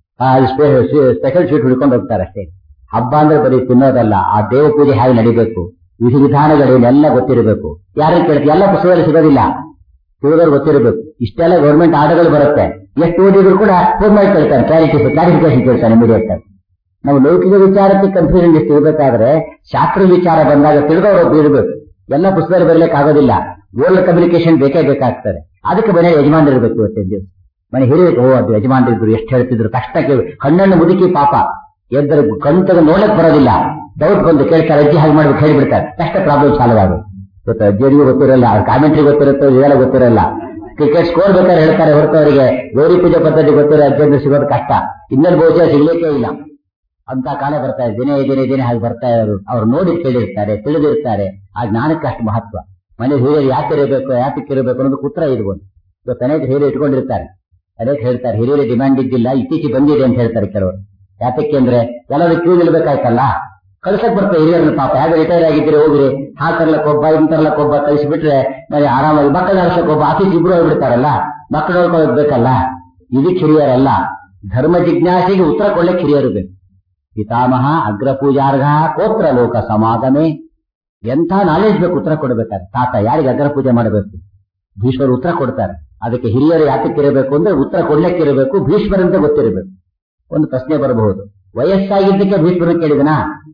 ಸ್ಪೆಷಲ್ ಸ್ವೀಟ್ ಹಿಡ್ಕೊಂಡು ಹೋಗ್ತಾರೆ ಅಷ್ಟೇ ಹಬ್ಬ ಅಂದ್ರೆ ಬರೀ ತಿನ್ನೋದಲ್ಲ ಆ ದೇವ ಪೂಜೆ ಹೇಗೆ ನಡಿಬೇಕು ವಿಧಿ ವಿಧಾನಗಳೇನೆಲ್ಲ ಗೊತ್ತಿರಬೇಕು ಯಾರು ಕೇಳ್ತೀವಿ ಎಲ್ಲ ಪುಸ್ತಕದಲ್ಲಿ ಸಿಗೋದಿಲ್ಲ ತಿಳಿದವ್ರು ಗೊತ್ತಿರಬೇಕು ಇಷ್ಟೆಲ್ಲ ಗೌರ್ಮೆಂಟ್ ಆರ್ಡರ್ಗಳು ಬರುತ್ತೆ ಎಷ್ಟು ಓದಿದ್ರು ಕೂಡ ಫೋನ್ ಮಾಡಿ ಕೇಳ್ತಾರೆ ಕ್ಲಾರಿಟಿ ಕ್ಲಾರಿಫಿಕೇಶನ್ ಕೇಳ್ತಾನೆ ಇಮಿಡಿಯೇಟ್ ಆಗಿ ನಾವು ಲೌಕಿಕ ವಿಚಾರಕ್ಕೆ ಕನ್ಫ್ಯೂಷನ್ ಎಷ್ಟು ಇರಬೇಕಾದ್ರೆ ಶಾಸ್ತ್ರ ವಿಚಾರ ಬಂದಾಗ ತಿಳಿದವರು ಬೀಳಬೇಕು ಎಲ್ಲ ಪುಸ್ತಕದಲ್ಲಿ ಬರಲಿಕ್ಕೆ ಆಗೋದಿಲ್ಲ ಓಲ್ಡ್ ಕಮ್ಯುನಿಕೇಶನ್ ಬೇಕೇ ಬೇಕಾಗ್ತದೆ ಅದಕ್ಕೆ ಮನೆ ಯಜಮಾನ್ ಇರಬೇಕು ಇವತ್ತಿನ ದಿವಸ ಮನೆ ಹಿರಿಯಕ್ಕೆ ಓ ಅದು ಯಜಮಾನ್ರಿದ್ರು ಎಷ್ಟು ಹೇಳ್ತಿದ್ರು ಕಷ್ಟಕ್ಕೆ ಹಣ್ಣನ್ನು ಮುದುಕಿ ಪಾಪ ಎದ್ದರೆ ಕಣ್ ತೆಗೆ ನೋಡಕ್ ಬರೋದಿಲ್ಲ ಡೌಟ್ ಬಂದು ಕೇಳ್ತಾರೆ ಅಜ್ಜಿ ಹಾಗೆ ಮಾಡ್ಬೇಕು ಹೇಳಿಬಿಡ್ತಾರೆ ಕಷ್ಟ ಪ್ರಾಬ್ಲಮ್ ಸಾಲ್ವ್ ಆಗೋದು ಗೊತ್ತಾ ಅಜ್ಜಿಯರಿಗೂ ಗೊತ್ತಿರಲ್ಲ ಅವ್ರ ಕಾಮೆಂಟ್ರಿ ಗೊತ್ತಿರುತ್ತೆ ಇದೆಲ್ಲ ಗೊತ್ತಿರಲ್ಲ ಕ್ರಿಕೆಟ್ ಸ್ಕೋರ್ ಬೇಕಾದ್ರೆ ಹೇಳ್ತಾರೆ ಹೊರತು ಅವರಿಗೆ ಗೌರಿ ಪೂಜೆ ಪದ್ಧತಿ ಗೊತ್ತಿರೋ ಅಜ್ಜಿಯಂದ್ರೆ ಸಿಗೋದು ಕಷ್ಟ ಇನ್ನೊಂದು ಬಹುಶಃ ಸಿಗ್ಲಿಕ್ಕೆ ಇಲ್ಲ ಅಂತ ಕಾಲ ಬರ್ತಾ ಇದೆ ದಿನೇ ದಿನೇ ದಿನೇ ಹಾಗೆ ಬರ್ತಾ ಇರೋರು ಅವ್ರು ನೋಡಿ ಕೇಳಿರ್ತಾರೆ ತಿಳಿದಿರ್ತಾರೆ ಆ ಜ್ಞಾನಕ್ಕೆ ಅಷ್ಟು ಮಹತ್ವ ಮನೆ ಹಿರಿಯರು ಯಾಕೆ ಇರಬೇಕು ಯಾತಕ್ಕೆ ಇರಬೇಕು ಅನ್ನೋದು ಉತ್ತರ ಇದು ಒಂದು ಇವತ್ತು ಅನೇಕ ಹಿರಿಯರು ಇಟ್ಕೊಂಡಿರ್ತಾರೆ ಅನೇಕ ಹೇಳ್ತಾರೆ ಹಿರಿಯರ ಡಿಮ್ಯಾಂಡ್ ಇದ್ದಿಲ್ಲ ಇತ್ತೀಚೆಗೆ ಬಂದಿದೆ ಅಂತ ಹೇಳ್ತಾರೆ ಕೆಲವರು ಯಾತಕ್ಕೆ ಅಂದ್ರೆ ಎಲ್ಲರೂ ಕ್ಯೂ ನಿಲ್ಬೇಕಾಯ್ತಲ್ಲ ಕಳ್ಸಕ್ ಬರ್ತದೆ ಹಿರಿಯರನ್ನ ಪಾಪ ಯಾಕೆ ರಿಟೈರ್ ಆಗಿದ್ರೆ ಹೋಗ್ರಿ ಹಾ ತರ್ಲಕ್ ಒಬ್ಬ ಇನ್ ತರ್ಲಕ್ ಒಬ್ಬ ಕಳಿಸಿಬಿಟ್ರೆ మరి ಆರಾಮಾಗಿ ಮಕ್ಕಳು ನಡ್ಸಕ್ ಒಬ್ಬ ಆಫೀಸ್ ಇಬ್ರು ಹೋಗ್ಬಿಡ್ತಾರಲ್ಲ ಮಕ್ಕಳು ನೋಡ್ಕೊಳ್ಳೋಕ್ ಬೇಕಲ್ಲ ಇದಕ್ಕೆ ಹಿರಿಯರಲ್ಲ ಧರ್ಮ ಜಿಜ್ಞಾಸೆಗೆ ಉತ್ತರ ಕೊಳ್ಳಕ್ಕೆ ಹಿರಿಯರು ಬೇಕು ಪಿತಾಮಹ ಅಗ್ರಪೂಜಾರ್ಹ ಕೋತ್ರ ಲೋಕ ಸಮಾಗಮೆ ಎಂಥ ನಾಲೆಜ್ ಬೇಕು ಉತ್ತರ ಕೊಡಬೇಕಾದ್ರೆ ತಾತ ಯಾರಿಗೆ ಅಗ್ರ ಪೂಜೆ ಮಾಡಬೇಕು ಭೀಷ್ಮರು ಉತ್ತರ ಕೊಡ್ತಾರೆ ಅದಕ್ಕೆ ಹಿರಿಯರು ಯಾತಕ್ಕೆ ಇರಬೇಕು ಅಂದ್ರೆ ಉತ್ತರ ಕೊಡ್ಲಿಕ್ಕೆ ಇರಬೇಕು ಭೀಷ್ಮರಂತ ಗೊತ್ತಿರಬೇಕು ಒಂದು ಪ್ರಶ್ನೆ ಬರಬಹುದು ವಯಸ್ಸಾಗಿದ್ದಕ್ಕೆ ಭೀಷ್ಮರನ್ನು ಕೇಳಿದನಾ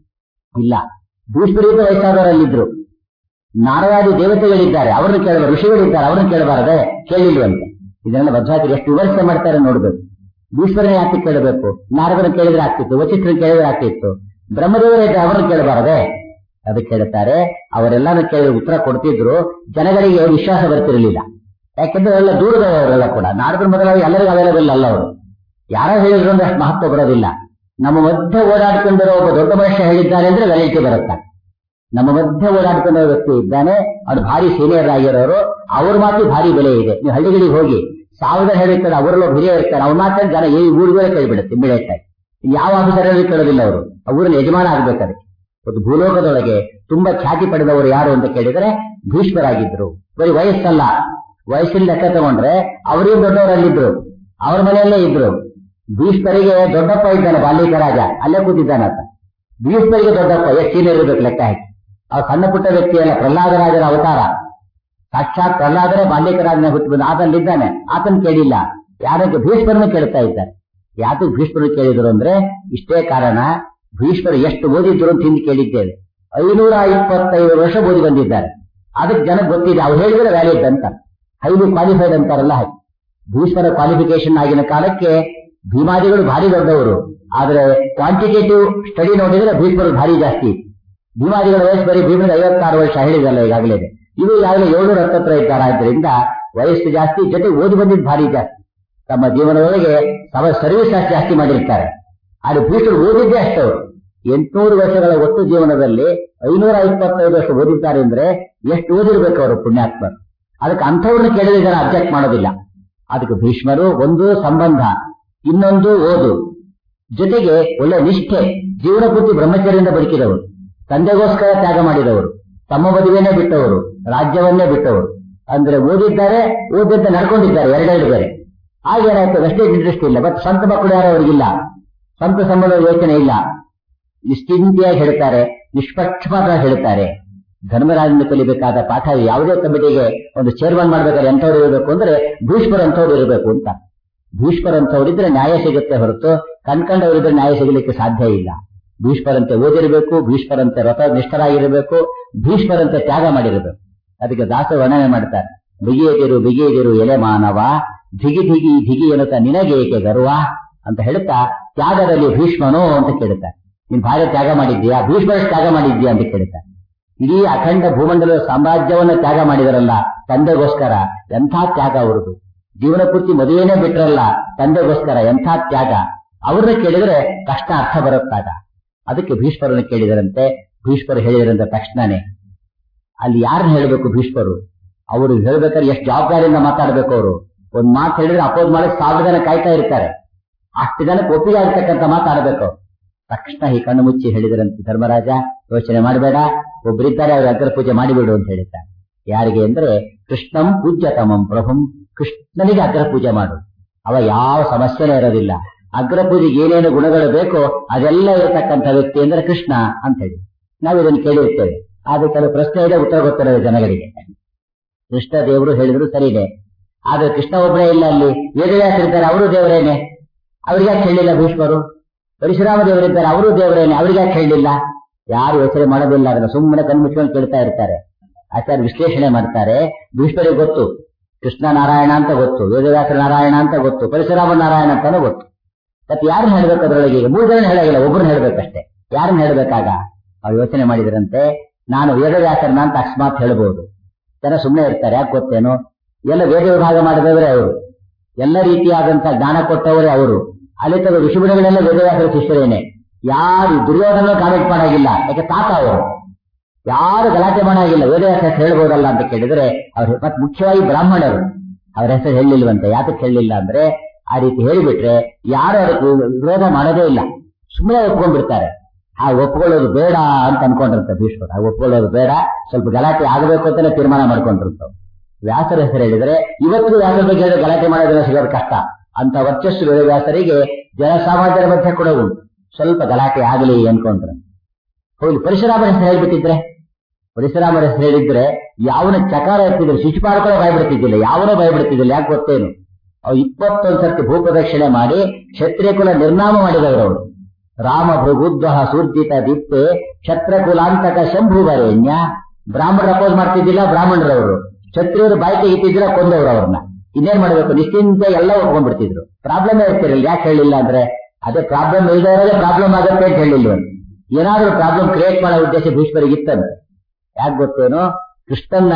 ಇಲ್ಲ ಭೀಷ್ಮರಿಗೂ ವಯಸ್ಸಾದವರಲ್ಲಿದ್ರು ನಾರಾಯಣಿ ದೇವತೆಗಳಿದ್ದಾರೆ ಅವರನ್ನು ಕೇಳಬಾರ ಋಷಿಗಳಿದ್ದಾರೆ ಅವರನ್ನು ಕೇಳಬಾರದೆ ಕೇಳಿಲ್ವಂತೆ ಇದನ್ನ ಭದ್ರಾಚಾರ್ಯ ಎಷ್ಟು ವಿಮರ್ಶೆ ಮಾಡ್ತಾರೆ ನೋಡ್ಬೇಕು ಭೀಷ್ಮರನ್ನ ಯಾಕೆ ಕೇಳಬೇಕು ನಾರದನ್ನು ಕೇಳಿದ್ರೆ ಆಗ್ತಿತ್ತು ವಚಿಷ್ಠರನ್ನು ಕೇಳಿದ್ರೆ ಆಗ್ತಿತ್ತು ಬ್ರಹ್ಮದೇವರ ಅವರನ್ನು ಕೇಳಬಾರದೆ ಅದಕ್ಕೆ ಹೇಳ್ತಾರೆ ಅವರೆಲ್ಲಾನು ಕೇಳಿ ಉತ್ತರ ಕೊಡ್ತಿದ್ರು ಜನಗಳಿಗೆ ವಿಶ್ವಾಸ ಬರ್ತಿರಲಿಲ್ಲ ಯಾಕೆಂದ್ರೆ ಎಲ್ಲ ದೂರದವರೆಲ್ಲ ಕೂಡ ನಾರದ್ರ ಮೊದಲಾಗಿ ಎಲ್ಲರಿಗೂ ಅವೈಲೇಬಲ್ ಅಲ್ಲ ಅವರು ಯಾರೋ ಹೇಳಿದ್ರು ಅಂದ್ರೆ ಅಷ್ಟು ಮಹತ್ವ ಬರೋದಿಲ್ಲ ನಮ್ಮ ಮಧ್ಯೆ ಓಡಾಡ್ಕೊಂಡಿರೋ ಒಬ್ಬ ದೊಡ್ಡ ಮನುಷ್ಯ ಹೇಳಿದ್ದಾನೆ ಅಂದ್ರೆ ವೆರೈಟಿ ಬರುತ್ತೆ ನಮ್ಮ ಮಧ್ಯೆ ಓಡಾಡ್ಕೊಂಡಿರೋ ವ್ಯಕ್ತಿ ಇದ್ದಾನೆ ಅವ್ರು ಭಾರಿ ಸೀನಿಯರ್ ಆಗಿರೋರು ಅವ್ರ ಮಾತು ಭಾರಿ ಬೆಲೆ ಇದೆ ನೀವು ಹಳ್ಳಿಗಳಿಗೆ ಹೋಗಿ ಸಾವಿರ ಹೇಳಿರ್ತಾರೆ ಅವರೆಲ್ಲ ಹಿರಿಯ ಇರ್ತಾರೆ ಅವ್ರ ಮಾತನ್ನ ಜನ ಈ ಊರಿಗೂ ಕೇಳಿಬಿಡುತ್ತೆ ಇಮಿಡಿಯೇಟ್ ಆಗಿ ಇನ್ನು ಯಾವ ಆಫೀಸರಲ್ಲಿ ಕೇಳೋದಿಲ್ಲ ಅವರು ಊರಿನ ಯಜಮಾನ ಆಗ್ಬೇಕು ಅದಕ್ಕೆ ಒಂದು ಭೂಲೋಕದೊಳಗೆ ತುಂಬಾ ಖ್ಯಾತಿ ಪಡೆದವರು ಯಾರು ಅಂತ ಕೇಳಿದರೆ ಭೀಷ್ಮರಾಗಿದ್ರು ಬರೀ ವಯಸ್ಸಲ್ಲ ವಯಸ್ಸಿನ ಲೆಕ್ಕ ತಗೊಂಡ್ರೆ ಅವರಿಗೆ ದೊಡ್ಡವರಲ್ಲಿದ್ರು ಅವ್ರ ಮನೆಯಲ್ಲೇ ಇದ್ರು ಭೀಷ್ಮರಿಗೆ ದೊಡ್ಡಪ್ಪ ಇದ್ದಾನೆ ಬಾಲ್ಯಕ ರಾಜ ಅಲ್ಲೇ ಕೂತಿದ್ದಾನಂತ ಭೀಷ್ಮರಿಗೆ ದೊಡ್ಡಪ್ಪ ಎಷ್ಟು ಸೀನಿಯರ್ ಇರ್ಬೇಕು ಲೆಕ್ಕ ಹಾಕಿ ಅವ್ರು ಸಣ್ಣ ಪುಟ್ಟ ವ್ಯಕ್ತಿ ಅಲ್ಲ ಪ್ರಹ್ಲಾದರಾಜರ ಅವತಾರ ಸಾಕ್ಷಾತ್ ಪ್ರಹ್ಲಾದರೇ ಬಾಲ್ಯಕರಾಜನ ಹುಟ್ಟು ಬಂದು ಆತನಲ್ಲಿದ್ದಾನೆ ಆತನ ಕೇಳಿಲ್ಲ ಯಾರಕ್ಕೆ ಭೀಷ್ಮರನ್ನು ಕೇಳ್ತಾ ಇದ್ದಾರೆ ಯಾತಕ್ಕೆ ಭೀಷ್ಮರು ಕೇಳಿದ್ರು ಅಂದ್ರೆ ಇಷ್ಟೇ ಕಾರಣ ಭೀಷ್ಮರು ಎಷ್ಟು ಓದಿದ್ರು ಅಂತ ಹಿಂದೆ ಕೇಳಿದ್ದೇವೆ ಐನೂರ ಇಪ್ಪತ್ತೈದು ವರ್ಷ ಓದಿ ಬಂದಿದ್ದಾರೆ ಅದಕ್ಕೆ ಜನಕ್ಕೆ ಗೊತ್ತಿದೆ ಅವ್ರು ಹೇಳಿದ್ರೆ ವ್ಯಾಲಿಡ್ ಅಂತ ಹೈಲಿ ಕ್ವಾಲಿಫೈಡ್ ಅಂತಾರಲ್ಲ ಹಾಗೆ ಭೀಷ್ಮರ ಕ್ವಾಲಿಫಿಕೇಶನ್ ಆಗಿನ ಕಾಲಕ್ಕೆ ಭೀಮಾದಿಗಳು ಭಾರಿ ದೊಡ್ಡವರು ಆದ್ರೆ ಕ್ವಾಂಟಿಟೇಟಿವ್ ಸ್ಟಡಿ ನೋಡಿದ್ರೆ ಭೀಷ್ಮರು ಭಾರಿ ಜಾಸ್ತಿ ಭೀಮಾದಿಗಳ ವಯಸ್ಸು ಬರೀ ಭೀಮನಿಗೆ ಐವತ್ತಾರು ವರ್ಷ ಹೇಳಿದಲ್ಲ ಈಗಾಗಲೇ ಇವು ಈಗಾಗಲೇ ಏಳ್ನೂರ ಹತ್ತತ್ರ ಇದ್ದಾರಾದ್ರಿಂದ ವಯಸ್ಸು ಜಾಸ್ತಿ ಜೊತೆ ಓದಿ ಬಂದಿದ್ದು ಭಾರಿ ಜಾಸ್ತಿ ತಮ್ಮ ಜೀವನದೊಳಗೆ ತಮ್ಮ ಸರ್ವಿಸ್ ಅಷ್ಟು ಜಾಸ್ತಿ ಮಾಡಿರ್ತಾರೆ ಆದ್ರೆ ಭೀಷ್ಮರು ಓದಿದ್ದೇ ಅಷ್ಟವರು ಎಂಟುನೂರು ವರ್ಷಗಳ ಒಟ್ಟು ಜೀವನದಲ್ಲಿ ಐನೂರ ಇಪ್ಪತ್ತೈದು ವರ್ಷ ಓದಿದ್ದಾರೆ ಅಂದ್ರೆ ಎಷ್ಟು ಓದಿರ್ಬೇಕು ಅವರು ಪುಣ್ಯಾತ್ಮರು ಅದಕ್ಕೆ ಅಂಥವ್ರನ್ನ ಕೇಳಿದ ಜನ ಅಬ್ಜೆಕ್ಟ್ ಮಾಡೋದಿಲ್ಲ ಅದಕ್ಕೆ ಭೀಷ್ಮರು ಒಂದು ಸಂಬಂಧ ಇನ್ನೊಂದು ಓದು ಜೊತೆಗೆ ಒಳ್ಳೆ ನಿಷ್ಠೆ ಜೀವನ ಪೂರ್ತಿ ಬ್ರಹ್ಮಚರ್ಯದಿಂದ ಬದುಕಿದವರು ತಂದೆಗೋಸ್ಕರ ತ್ಯಾಗ ಮಾಡಿದವರು ತಮ್ಮ ಮದುವೆನೇ ಬಿಟ್ಟವರು ರಾಜ್ಯವನ್ನೇ ಬಿಟ್ಟವರು ಅಂದ್ರೆ ಓದಿದ್ದಾರೆ ಓದಿದ್ದ ನಡ್ಕೊಂಡಿದ್ದಾರೆ ಎರಡೆರಡು ಬೇರೆ ಆಗೇನಾಯ್ತು ವೆಸ್ಟೇಜ್ ಇಂಟ್ರೆಸ್ಟ್ ಇಲ್ಲ ಬಟ್ ಸ್ವಂತ ಮಕ್ಕಳು ಯಾರು ಅವರಿಗಿಲ್ಲ ಸ್ವಂತ ಸಂಬಂಧ ಯೋಚನೆ ಇಲ್ಲ ನಿಶ್ಚಿಂತೆಯಾಗಿ ಹೇಳ್ತಾರೆ ನಿಷ್ಪಕ್ಷಪಾತ ಹೇಳ್ತಾರೆ ಧರ್ಮರಾಜನ ಕಲಿಬೇಕಾದ ಪಾಠ ಯಾವುದೇ ಕಮಿಟಿಗೆ ಒಂದು ಚೇರ್ಮನ್ ಮಾಡ್ಬೇಕಾದ್ರೆ ಎಂಥವ್ರು ಇರಬೇಕು ಅಂದ್ರೆ ಭೀಷ್ಮರ್ ಅಂಥವ್ರು ಇರಬೇಕು ಅಂತ ಭೀಷ್ಮರ್ ಅಂಥವ್ರಿದ್ರೆ ನ್ಯಾಯ ಸಿಗುತ್ತೆ ಹೊರತು ಕಣ್ಕಂಡವರಿದ್ರೆ ನ್ಯಾಯ ಸಿಗಲಿಕ್ಕೆ ಸಾಧ್ಯ ಇಲ್ಲ ಭೀಷ್ಮರಂತೆ ಓದಿರಬೇಕು ಭೀಷ್ಮರಂತೆ ವ್ರತ ನಿಷ್ಠರಾಗಿರಬೇಕು ಭೀಷ್ಮರಂತೆ ತ್ಯಾಗ ಮಾಡಿರಬೇಕು ಅದಕ್ಕೆ ದಾಸ ವರ್ಣನೆ ಮಾಡ್ತಾರೆ ಬಿಗಿಯದಿರು ಬಿಗಿಯದಿರು ಎಲೆ ಮಾನವ ಧಿಗಿ ಧಿಗಿ ಧಿಗಿ ಎನ್ನುತ್ತ ನಿನಗೇಕೆ ಗರ್ವ ಅಂತ ಹೇಳ್ತಾ ತ್ಯಾಗದಲ್ಲಿ ಭೀಷ್ಮನೋ ಅಂತ ಕೇಳುತ್ತಾರೆ ನೀನ್ ಭಾರಿ ತ್ಯಾಗ ಮಾಡಿದ್ಯಾ ಭೀಷ್ಮರಷ್ಟು ತ್ಯಾಗ ಮಾಡಿದ್ಯಾ ಅಂತ ಕೇಳ್ತಾರೆ ಇಡೀ ಅಖಂಡ ಭೂಮಂಡಲದ ಸಾಮ್ರಾಜ್ಯವನ್ನ ತ್ಯಾಗ ಮಾಡಿದರಲ್ಲ ತಂದೆಗೋಸ್ಕರ ಎಂಥ ತ್ಯಾಗ ಅವರದು ಜೀವನ ಪೂರ್ತಿ ಮದುವೆನೇ ಬಿಟ್ರಲ್ಲ ತಂದೆಗೋಸ್ಕರ ಎಂಥ ತ್ಯಾಗ ಅವ್ರನ್ನ ಕೇಳಿದ್ರೆ ಕಷ್ಟ ಅರ್ಥ ಬರುತ್ತಾಗ ಅದಕ್ಕೆ ಭೀಷ್ಮರನ್ನು ಕೇಳಿದರಂತೆ ಭೀಷ್ಮರು ಹೇಳಿದರಂತೆ ತಕ್ಷಣನೇ ಅಲ್ಲಿ ಯಾರನ್ನ ಹೇಳಬೇಕು ಭೀಷ್ಮರು ಅವರು ಹೇಳ್ಬೇಕಾದ್ರೆ ಎಷ್ಟು ಜವಾಬ್ದಾರಿಯಿಂದ ಮಾತಾಡಬೇಕು ಅವರು ಒಂದ್ ಮಾತು ಹೇಳಿದ್ರೆ ಅಪೋಸ್ ಮಾಡಿ ಸಾವಿರ ಜನ ಕಾಯ್ತಾ ಇರ್ತಾರೆ ಅಷ್ಟು ಜನಕ್ಕೆ ಒಪ್ಪಿಗೆ ಆಗ್ತಕ್ಕಂಥ ಮಾತಾಡಬೇಕು ತಕ್ಷಣ ಈ ಕಣ್ಣು ಮುಚ್ಚಿ ಹೇಳಿದರಂತೆ ಧರ್ಮರಾಜ ಯೋಚನೆ ಮಾಡಬೇಡ ಒಬ್ಬರಿದ್ದಾರೆ ಅವ್ರ ಅಗ್ರ ಪೂಜೆ ಮಾಡಿಬಿಡು ಅಂತ ಹೇಳಿದ್ದಾರೆ ಯಾರಿಗೆ ಅಂದ್ರೆ ಕೃಷ್ಣಂ ಪೂಜ್ಯತಮಂ ಪ್ರಭುಂ ಕೃಷ್ಣನಿಗೆ ಅಗ್ರ ಪೂಜೆ ಮಾಡು ಅವ ಯಾವ ಸಮಸ್ಯೆನೇ ಇರೋದಿಲ್ಲ ಅಗ್ರ ಪೂಜೆಗೆ ಏನೇನು ಗುಣಗಳು ಬೇಕೋ ಅದೆಲ್ಲ ಇರತಕ್ಕಂಥ ವ್ಯಕ್ತಿ ಅಂದ್ರೆ ಕೃಷ್ಣ ಅಂತ ಹೇಳಿ ನಾವು ಇದನ್ನು ಕೇಳಿರ್ತೇವೆ ಆದ್ರೆ ಕೆಲವು ಪ್ರಶ್ನೆ ಇದೆ ಉತ್ತರ ಗೊತ್ತಿರೋದು ಜನಗಳಿಗೆ ಕೃಷ್ಣ ದೇವರು ಹೇಳಿದ್ರು ಸರಿನೇ ಆದ್ರೆ ಕೃಷ್ಣ ಒಬ್ಬರೇ ಇಲ್ಲ ಅಲ್ಲಿ ವೇದವ್ಯಾಸರಿದ್ದಾರೆ ಅವರು ದೇವರೇನೆ ಅವ್ರಿಗೆ ಹೇಳಿಲ್ಲ ಭೀಷ್ಮರು ಪರಶುರಾಮ ದೇವರಿದ್ದಾರೆ ಅವರು ದೇವರೇನೆ ಅವ್ರಿಗೆ ಹೇಳಿಲ್ಲ ಯಾರು ಯೋಚನೆ ಮಾಡೋದಿಲ್ಲ ಅದನ್ನ ಸುಮ್ಮನೆ ಕಣ್ಮುಚ್ಕೊಂಡು ಕೇಳ್ತಾ ಇರ್ತಾರೆ ಆಚಾರ್ಯ ವಿಶ್ಲೇಷಣೆ ಮಾಡ್ತಾರೆ ಭೀಷ್ಮರಿಗೆ ಗೊತ್ತು ಕೃಷ್ಣ ನಾರಾಯಣ ಅಂತ ಗೊತ್ತು ವೇದವ್ಯಾಸ ನಾರಾಯಣ ಅಂತ ಗೊತ್ತು ಪರಶುರಾಮ ನಾರಾಯಣ ಅಂತಾನು ಗೊತ್ತು ಮತ್ತೆ ಯಾರನ್ನ ಹೇಳ್ಬೇಕು ಅದರೊಳಗೆ ಈಗ ಮೂರು ಜನ ಹೇಳಾಗಿಲ್ಲ ಒಬ್ಬರನ್ನ ಹೇಳ್ಬೇಕಷ್ಟೇ ಯಾರನ್ನ ಹೇಳ್ಬೇಕಾಗ ಅವ್ರು ಯೋಚನೆ ಮಾಡಿದ್ರಂತೆ ನಾನು ವೇದವ್ಯಾಸರನ್ನ ಅಂತ ಅಕಸ್ಮಾತ್ ಹೇಳ್ಬಹುದು ಜನ ಸುಮ್ಮನೆ ಇರ್ತಾರೆ ಯಾಕೆ ಗೊತ್ತೇನು ಎಲ್ಲ ವೇದ ವಿಭಾಗ ಮಾಡಿದವರೇ ಅವರು ಎಲ್ಲ ರೀತಿಯಾದಂತ ಜ್ಞಾನ ಕೊಟ್ಟವರೇ ಅವರು ಅಲ್ಲಿ ತಗ ಋಷಿಗುಣಗಳೆಲ್ಲ ವೇದವ್ಯಾಸರ ಶಿಷ್ಯರೇನೆ ಯಾರು ದುರ್ಯೋಧನ ಕಾಮೆಂಟ್ ಮಾಡಾಗಿಲ್ಲ ಯಾಕೆ ತಾತ ಅವರು ಯಾರು ಗಲಾಟೆ ಮಾಡಾಗಿಲ್ಲ ವೇದವ್ಯಾಸ ಹೇಳ್ಬೋದಲ್ಲ ಅಂತ ಕೇಳಿದ್ರೆ ಅವ್ರು ಮತ್ತೆ ಮುಖ್ಯವಾಗಿ ಬ್ರಾಹ್ಮಣರು ಅವ್ರ ಹೆಸರು ಹೇಳಿಲ್ವಂತೆ ಯಾತಕ್ಕೆ ಹೇಳಿಲ್ಲ ಅಂದ್ರೆ ಆ ರೀತಿ ಹೇಳಿಬಿಟ್ರೆ ಯಾರು ಅದಕ್ಕೆ ವಿರೋಧ ಮಾಡೋದೇ ಇಲ್ಲ ಸುಮ್ಮನೆ ಒಪ್ಕೊಂಡ್ಬಿಡ್ತಾರೆ ಆ ಒಪ್ಕೊಳ್ಳೋದು ಬೇಡ ಅಂತ ಅನ್ಕೊಂಡಿರ್ತಾರೆ ಭೀಷ್ಮರು ಆ ಒಪ್ಕೊಳ್ಳೋದು ಬೇಡ ಸ್ವಲ್ಪ ಗಲಾಟೆ ಆಗಬೇಕು ಅಂತಾನೆ ತೀರ್ಮಾನ ಮಾಡ್ಕೊಂಡಿರ್ತಾವೆ ವ್ಯಾಸರ ಹೆಸರು ಹೇಳಿದ್ರೆ ಇವತ್ತು ವ್ಯಾಸರ ಬಗ್ಗೆ ಹೇಳಿದ್ರೆ ಗಲಾಟೆ ಮಾಡೋದನ್ನ ಸಿಗೋದು ಕಷ್ಟ ಅಂತ ವರ್ಚಸ್ಸು ವ್ಯಾಸರಿಗೆ ಜನಸಾಮಾನ್ಯರ ಮಧ್ಯೆ ಕೂಡ ಉಂಟು ಸ್ವಲ್ಪ ಗಲಾಟೆ ಆಗಲಿ ಅನ್ಕೊಂಡ್ರೆ ಹೌದು ಪರಶುರಾಮರ ಹೆಸರು ಹೇಳ್ಬಿಟ್ಟಿದ್ರೆ ಪರಶುರಾಮರ ಹೆಸರು ಹೇಳಿದ್ರೆ ಯಾವನ ಚಕಾರ ಎತ್ತಿದ್ರು ಶಿಶುಪಾಲ ಕೂಡ ಭಯಬಿಡ್ತಿದ್ದಿಲ್ಲ ಯಾವನೋ ಭಯಬಿಡ್ತಿದ್ದಿಲ್ಲ ಯಾಕೆ ಗೊತ್ತೇನು ಅವ್ರು ಇಪ್ಪತ್ತೊಂದು ಸರ್ತಿ ಭೂಪ್ರದಕ್ಷಿಣೆ ಮಾಡಿ ಕ್ಷತ್ರಿಯ ಕುಲ ನಿರ್ನಾಮ ಮಾಡಿದವರು ಅವರು ರಾಮ ಭೃಗುದ್ವ ಸೂರ್ಜಿತ ದಿಪ್ಪೆ ಕ್ಷತ್ರ ಕುಲಾಂತಕ ಶಂಭುವರೇಣ್ಯ ಬ್ರಾಹ್ಮಣರು ಅಪೋಸ್ ಮಾಡ್ತಿದ್ದಿಲ್ಲ ಬ್ರಾಹ್ಮಣರವರು ಕ್ಷತ್ರಿಯರು ಬಾಯಿ ತೆಗಿತಿದ್ರ ಕೊಂದವರು ಅವ್ರನ್ನ ಇನ್ನೇನ್ ಮಾಡ್ಬೇಕು ನಿಶ್ಚಿಂತೆ ಎಲ್ಲ ಒಪ್ಕೊಂಡ್ಬಿಡ್ತಿದ್ರು ಪ್ರಾಬ್ಲಮ್ ಇರ್ತಿರಲ್ಲ ಯಾಕೆ ಹೇಳಿಲ್ಲ ಅಂದ್ರೆ ಅದೇ ಪ್ರಾಬ್ಲಮ್ ಇಲ್ಲದೆ ಇರೋದೇ ಪ್ರಾಬ್ಲಮ್ ಆಗುತ್ತೆ ಅಂತ ಹೇಳಿಲ್ಲ ಏನಾದ್ರೂ ಪ್ರಾಬ್ಲಮ್ ಕ್ರಿಯೇಟ್ ಮಾಡೋ ಉದ್ದೇಶ ಭೀಷ್ಮರಿಗೆ ಇತ್ತಂತೆ ಯಾಕೆ ಗೊತ್ತೇನು ಕೃಷ್ಣನ್ನ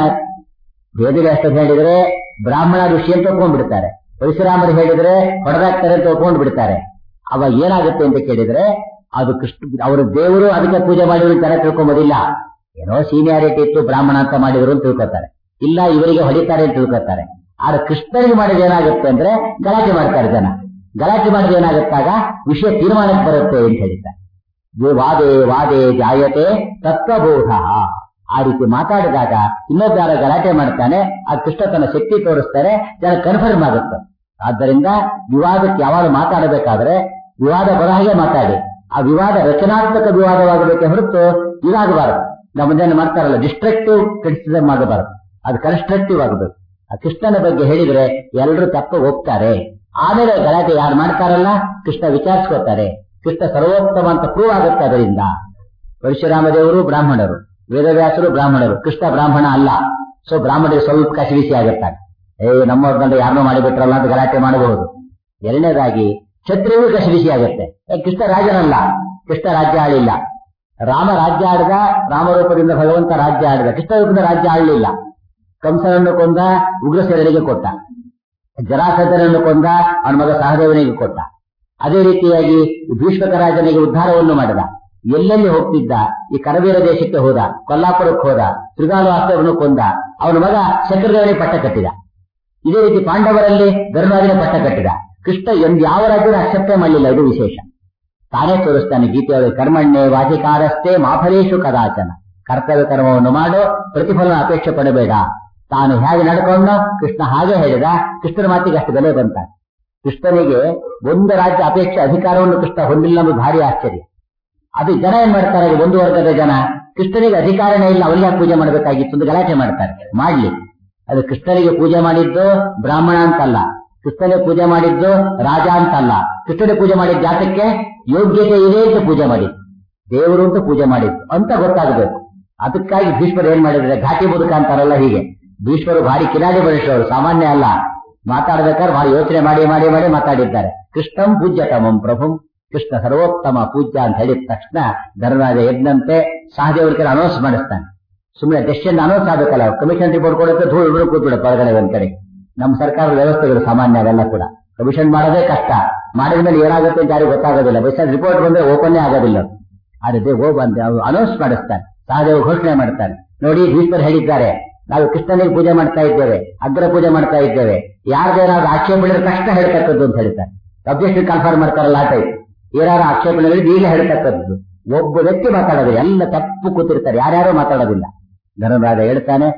ವೇದವ್ಯಾಸ ಹೇಳಿದ್ರೆ ಬ್ರಾಹ್ಮಣ ಋಷಿ ಅಂತ ಒಪ್ಕೊಂಡ್ಬಿಡ್ತಾರೆ ಪರಶುರಾಮರು ಹೇಳಿದ್ರೆ ಹೊಡೆದಾಕ್ತಾರೆ ಅಂತ ಒಪ್ಕೊಂಡು ಬಿಡ್ತಾರೆ ಅವಾಗ ಏನಾಗುತ್ತೆ ಅಂತ ಕೇಳಿದ್ರೆ ಅದು ಕೃಷ್ಣ ಅವರ ದೇವರು ಅದಕ್ಕೆ ಪೂಜೆ ಮಾಡಿದ್ರು ತರ ತಿಳ್ಕೊಂಬೋದಿಲ್ಲ ಏನೋ ಸೀನಿಯಾರಿಟಿ ಇತ್ತು ಬ್ರಾಹ್ಮಣ ಅಂತ ಮಾಡಿದ್ರು ಅಂತ ತಿಳ್ಕೊತಾರೆ ಇಲ್ಲ ಇವರಿಗೆ ಹೊಡಿತಾರೆ ಅಂತ ತಿಳ್ಕೊತಾರೆ ಆದ್ರೆ ಕೃಷ್ಣನಿಗೆ ಮಾಡಿದ ಏನಾಗುತ್ತೆ ಅಂದ್ರೆ ಗಲಾಟೆ ಮಾಡ್ತಾರೆ ಜನ ಗಲಾಟೆ ಮಾಡಿದ ಏನಾಗುತ್ತಾಗ ವಿಷಯ ತೀರ್ಮಾನಕ್ಕೆ ಬರುತ್ತೆ ಅಂತ ಹೇಳ್ತಾರೆ ವಾದೇ ವಾದೇ ಜಾಯತೆ ತತ್ವಬೋಧ ಆ ರೀತಿ ಮಾತಾಡಿದಾಗ ಇನ್ನೊಬ್ಬ ಯಾರ ಗಲಾಟೆ ಮಾಡ್ತಾನೆ ಆ ಕೃಷ್ಣ ತನ್ನ ಶಕ್ತಿ ತೋರಿಸ್ತಾರೆ ಜನ ಕನ್ಫರ್ಮ್ ಆಗುತ್ತೆ ಆದ್ದರಿಂದ ವಿವಾದಕ್ಕೆ ಯಾವಾಗ ಮಾತಾಡಬೇಕಾದ್ರೆ ವಿವಾದ ಬರೋ ಹಾಗೆ ಮಾತಾಡಿ ಆ ವಿವಾದ ರಚನಾತ್ಮಕ ವಿವಾದವಾಗಬೇಕೆ ಹೊರತು ಇದಾಗಬಾರದು ನಮ್ಮ ಜನ ಮಾಡ್ತಾರಲ್ಲ ಡಿಸ್ಟ್ರಕ್ಟಿವ್ ಕ್ರಿಟಿಸಿಸಮ್ ಆಗಬಾರದು ಅದು ಕನ್ಸ್ಟ್ರಕ್ಟಿವ್ ಆಗಬೇಕು ಆ ಕೃಷ್ಣನ ಬಗ್ಗೆ ಹೇಳಿದ್ರೆ ಎಲ್ಲರೂ ತಪ್ಪ ಹೋಗ್ತಾರೆ ಆಮೇಲೆ ಗಲಾಟೆ ಯಾರು ಮಾಡ್ತಾರಲ್ಲ ಕೃಷ್ಣ ವಿಚಾರಿಸ್ಕೋತಾರೆ ಕೃಷ್ಣ ಸರ್ವೋತ್ತಮ ಅಂತ ಪ್ರೂವ್ ಆಗುತ್ತೆ ಅದರಿಂದ ಪರಶುರಾಮ ದೇವರು ಬ್ರಾಹ್ಮಣರು ವೇದವ್ಯಾಸರು ಬ್ರಾಹ್ಮಣರು ಕೃಷ್ಣ ಬ್ರಾಹ್ಮಣ ಅಲ್ಲ ಸೊ ಬ್ರಾಹ್ಮಣರಿಗೆ ಸ್ವಲ್ಪ ಕಸಿವಿಸಿ ಆಗುತ್ತಾರೆ ಏ ನಮ್ಮವ್ರನ್ನ ಯಾರನ್ನೋ ಮಾಡಿಬಿಟ್ರಲ್ಲ ಅಂತ ಗಲಾಟೆ ಮಾಡಬಹುದು ಎರಡನೇದಾಗಿ ಕ್ಷತ್ರಿಯೂ ಕಸಿವಿಸಿ ಆಗುತ್ತೆ ಏ, ಕೃಷ್ಣ ರಾಜನಲ್ಲ ಕೃಷ್ಣ ರಾಜ್ಯ ಆಳಿಲ್ಲ ರಾಮ ರಾಜ್ಯ ಆಡಿದ ರಾಮರೂಪದಿಂದ ಭಗವಂತ ರಾಜ್ಯ ಆಡಿದ ಕೃಷ್ಣ ರೂಪದಿಂದ ರಾಜ್ಯ ಆಡಲಿಲ್ಲ ಕಂಸನನ್ನು ಕೊಂದ ಉಗ್ರಸೇನನಿಗೆ ಕೊಟ್ಟ ಜರಾಸಂಧನನ್ನು ಕೊಂದ ಅವನ ಮಗ ಸಹದೇವನಿಗೆ ಕೊಟ್ಟ ಅದೇ ರೀತಿಯಾಗಿ ಭೀಷ್ಮಕ ರಾಜನಿಗೆ ಉದ್ಧಾರವನ್ನು ಮಾಡಿದ ಎಲ್ಲೆಲ್ಲಿ ಹೋಗ್ತಿದ್ದ ಈ ಕರವೀರ ದೇಶಕ್ಕೆ ಹೋದ ಕೊಲ್ಲಾಪುರಕ್ಕೆ ಹೋದ ತ್ರಿಗಾಲು ಆಸ್ತವನ್ನು ಕೊಂದ ಅವನ ಮಗ ಶಂಕರದೇವನಿಗೆ ಪಟ್ಟ ಕಟ್ಟಿದ ಇದೇ ರೀತಿ ಪಾಂಡವರಲ್ಲಿ ಧರ್ಮರಾಜನ ಪಟ್ಟ ಕಟ್ಟಿದ ಕೃಷ್ಣ ಒಂದು ಯಾವ ರಾಜ್ಯದ ಅಕ್ಸೆಪ್ಟೇ ಮಾಡಲಿಲ್ಲ ಇದು ವಿಶೇಷ ತಾನೇ ತೋರಿಸ್ತಾನೆ ಗೀತೆಯೊಳಗೆ ಕರ್ಮಣ್ಣೆ ವಾಚಿಕಾರಸ್ಥೆ ಮಾಫಲೇಶು ಕದಾಚನ ಕರ್ತವ್ಯ ಕರ್ಮವನ್ನು ಮಾಡು ಪ್ರತಿಫಲ ಅಪೇಕ್ಷೆ ಪಡಬೇಡ ತಾನು ಹೇಗೆ ನಡ್ಕೊಂಡು ಕೃಷ್ಣ ಹಾಗೆ ಹೇಳಿದ ಕೃಷ್ಣನ ಮಾತಿಗೆ ಅಷ್ಟು ಬೆಲೆ ಬಂತ ಕೃಷ್ಣನಿಗೆ ಒಂದು ರಾಜ್ಯ ಅಪೇಕ್ಷೆ ಅಧಿಕಾರವನ್ನು ಕೃಷ್ಣ ಹೊಂದಿಲ್ಲ ಅನ್ನೋದು ಭಾರಿ ಆಶ್ಚರ್ಯ ಅದು ಜನ ಏನ್ ಮಾಡ್ತಾರೆ ಒಂದು ವರ್ಗದ ಜನ ಕೃಷ್ಣನಿಗೆ ಅಧಿಕಾರನೇ ಇಲ್ಲ ಅವರಿಗೆ ಪೂಜೆ ಮಾಡಬೇಕಾಗಿತ್ತು ಅಂತ ಗಲಾಟೆ ಮಾಡ್ತಾರೆ ಮಾಡ್ಲಿ ಅದು ಕೃಷ್ಣನಿಗೆ ಪೂಜೆ ಮಾಡಿದ್ದು ಬ್ರಾಹ್ಮಣ ಅಂತಲ್ಲ ಕೃಷ್ಣನಿಗೆ ಪೂಜೆ ಮಾಡಿದ್ದು ರಾಜ ಅಂತಲ್ಲ ಕೃಷ್ಣನಿಗೆ ಪೂಜೆ ಮಾಡಿದ ಜಾತಕ್ಕೆ ಯೋಗ್ಯತೆ ಇದೆ ಅಂತ ಪೂಜೆ ಮಾಡಿದ್ದು ದೇವರು ಅಂತ ಪೂಜೆ ಮಾಡಿದ್ದು ಅಂತ ಗೊತ್ತಾಗಬೇಕು ಅದಕ್ಕಾಗಿ ಭೀಷ್ಮರು ಏನ್ ಮಾಡಿದ್ರೆ ಘಾಟಿ ಬದುಕ ಅಂತಾರಲ್ಲ ಹೀಗೆ ಭೀಷ್ಮರು ಭಾರಿ ಕಿರಾಡಿ ಬಲಿಷ್ಠರು ಸಾಮಾನ್ಯ ಅಲ್ಲ ಮಾತಾಡ್ಬೇಕಾದ್ರೆ ಭಾರಿ ಯೋಚನೆ ಮಾಡಿ ಮಾಡಿ ಮಾಡಿ ಮಾತಾಡಿದ್ದಾರೆ ಕೃಷ್ಣಂ ಪೂಜ್ಯತಮಂ ಪ್ರಭುಂ ಕೃಷ್ಣ ಸರ್ವೋತ್ತಮ ಪೂಜ್ಯ ಅಂತ ಹೇಳಿದ ತಕ್ಷಣ ಧರ್ಮರಾಜ ಎದ್ದಂತೆ ಸಹದೇವ್ರ ಕಡೆ ಅನೌನ್ಸ್ ಮಾಡಿಸ್ತಾನೆ ಸುಮ್ಮನೆ ಡೆಸಿಷನ್ ಅನೌನ್ಸ್ ಆಗಬೇಕಲ್ಲ ಕಮಿಷನ್ ರಿಪೋರ್ಟ್ ಕೊಡುತ್ತೆ ಧೂಳು ಇವರು ಕೂತ್ಬಿಡ ಹೊರಗಡೆ ಒಂದ್ ಕಡೆ ನಮ್ಮ ಸರ್ಕಾರದ ವ್ಯವಸ್ಥೆಗಳು ಸಾಮಾನ್ಯ ಅವೆಲ್ಲ ಕೂಡ ಕಮಿಷನ್ ಮಾಡೋದೇ ಕಷ್ಟ ಮಾಡಿದ ಮೇಲೆ ಏನಾಗುತ್ತೆ ಅಂತ ಯಾರಿಗೂ ಗೊತ್ತಾಗೋದಿಲ್ಲ ಬೈಸಾದ ರಿಪೋರ್ಟ್ ಬಂದ್ರೆ ಓಪನ್ನೇ ಆಗೋದಿಲ್ಲ ಅದೇ ಹೋ ಬಂದೆ ಅವರು ಅನೌನ್ಸ್ ಮಾಡಿಸ್ತಾನೆ ಸಹದೇವ ಘೋಷಣೆ ಮಾಡ್ತಾನೆ ನೋಡಿ ಭೀಷ್ಮರು ಹೇಳಿದ್ದಾರೆ ನಾವು ಕೃಷ್ಣನಿಗೆ ಪೂಜೆ ಮಾಡ್ತಾ ಇದ್ದೇವೆ ಅಗ್ರ ಪೂಜೆ ಮಾಡ್ತಾ ಇದ್ದೇವೆ ಯಾರ್ದೇನಾದ್ರು ಆಕ್ಷೇಪ ಹೇಳಿದ್ರೆ ತಕ್ಷಣ ಹೇಳ್ತಕ್ಕದ್ದು ಅಂತ ಹೇಳ್ತಾರೆ ಅಬ್ಜೆಕ್ಷನ್ ಕನ್ಫರ್ಮ್ ಮಾಡ್ತಾರಲ್ಲ ಆ ಟೈಪ್ ಏನಾದ್ರು ಆಕ್ಷೇಪಣೆಗಳಿಗೆ ಈಗ ಹೇಳ್ತಕ್ಕದ್ದು ಒಬ್ಬ ವ್ಯಕ್ತಿ ಮಾತಾಡೋದು ಎಲ್ಲ ತಪ್ಪು ಕೂತಿರ್ತಾರೆ ಯಾರ್ಯಾರು ಮಾತಾಡೋದಿಲ್ಲ ಧರ್ಮರಾಜ ಹೇಳ್ತಾನೆ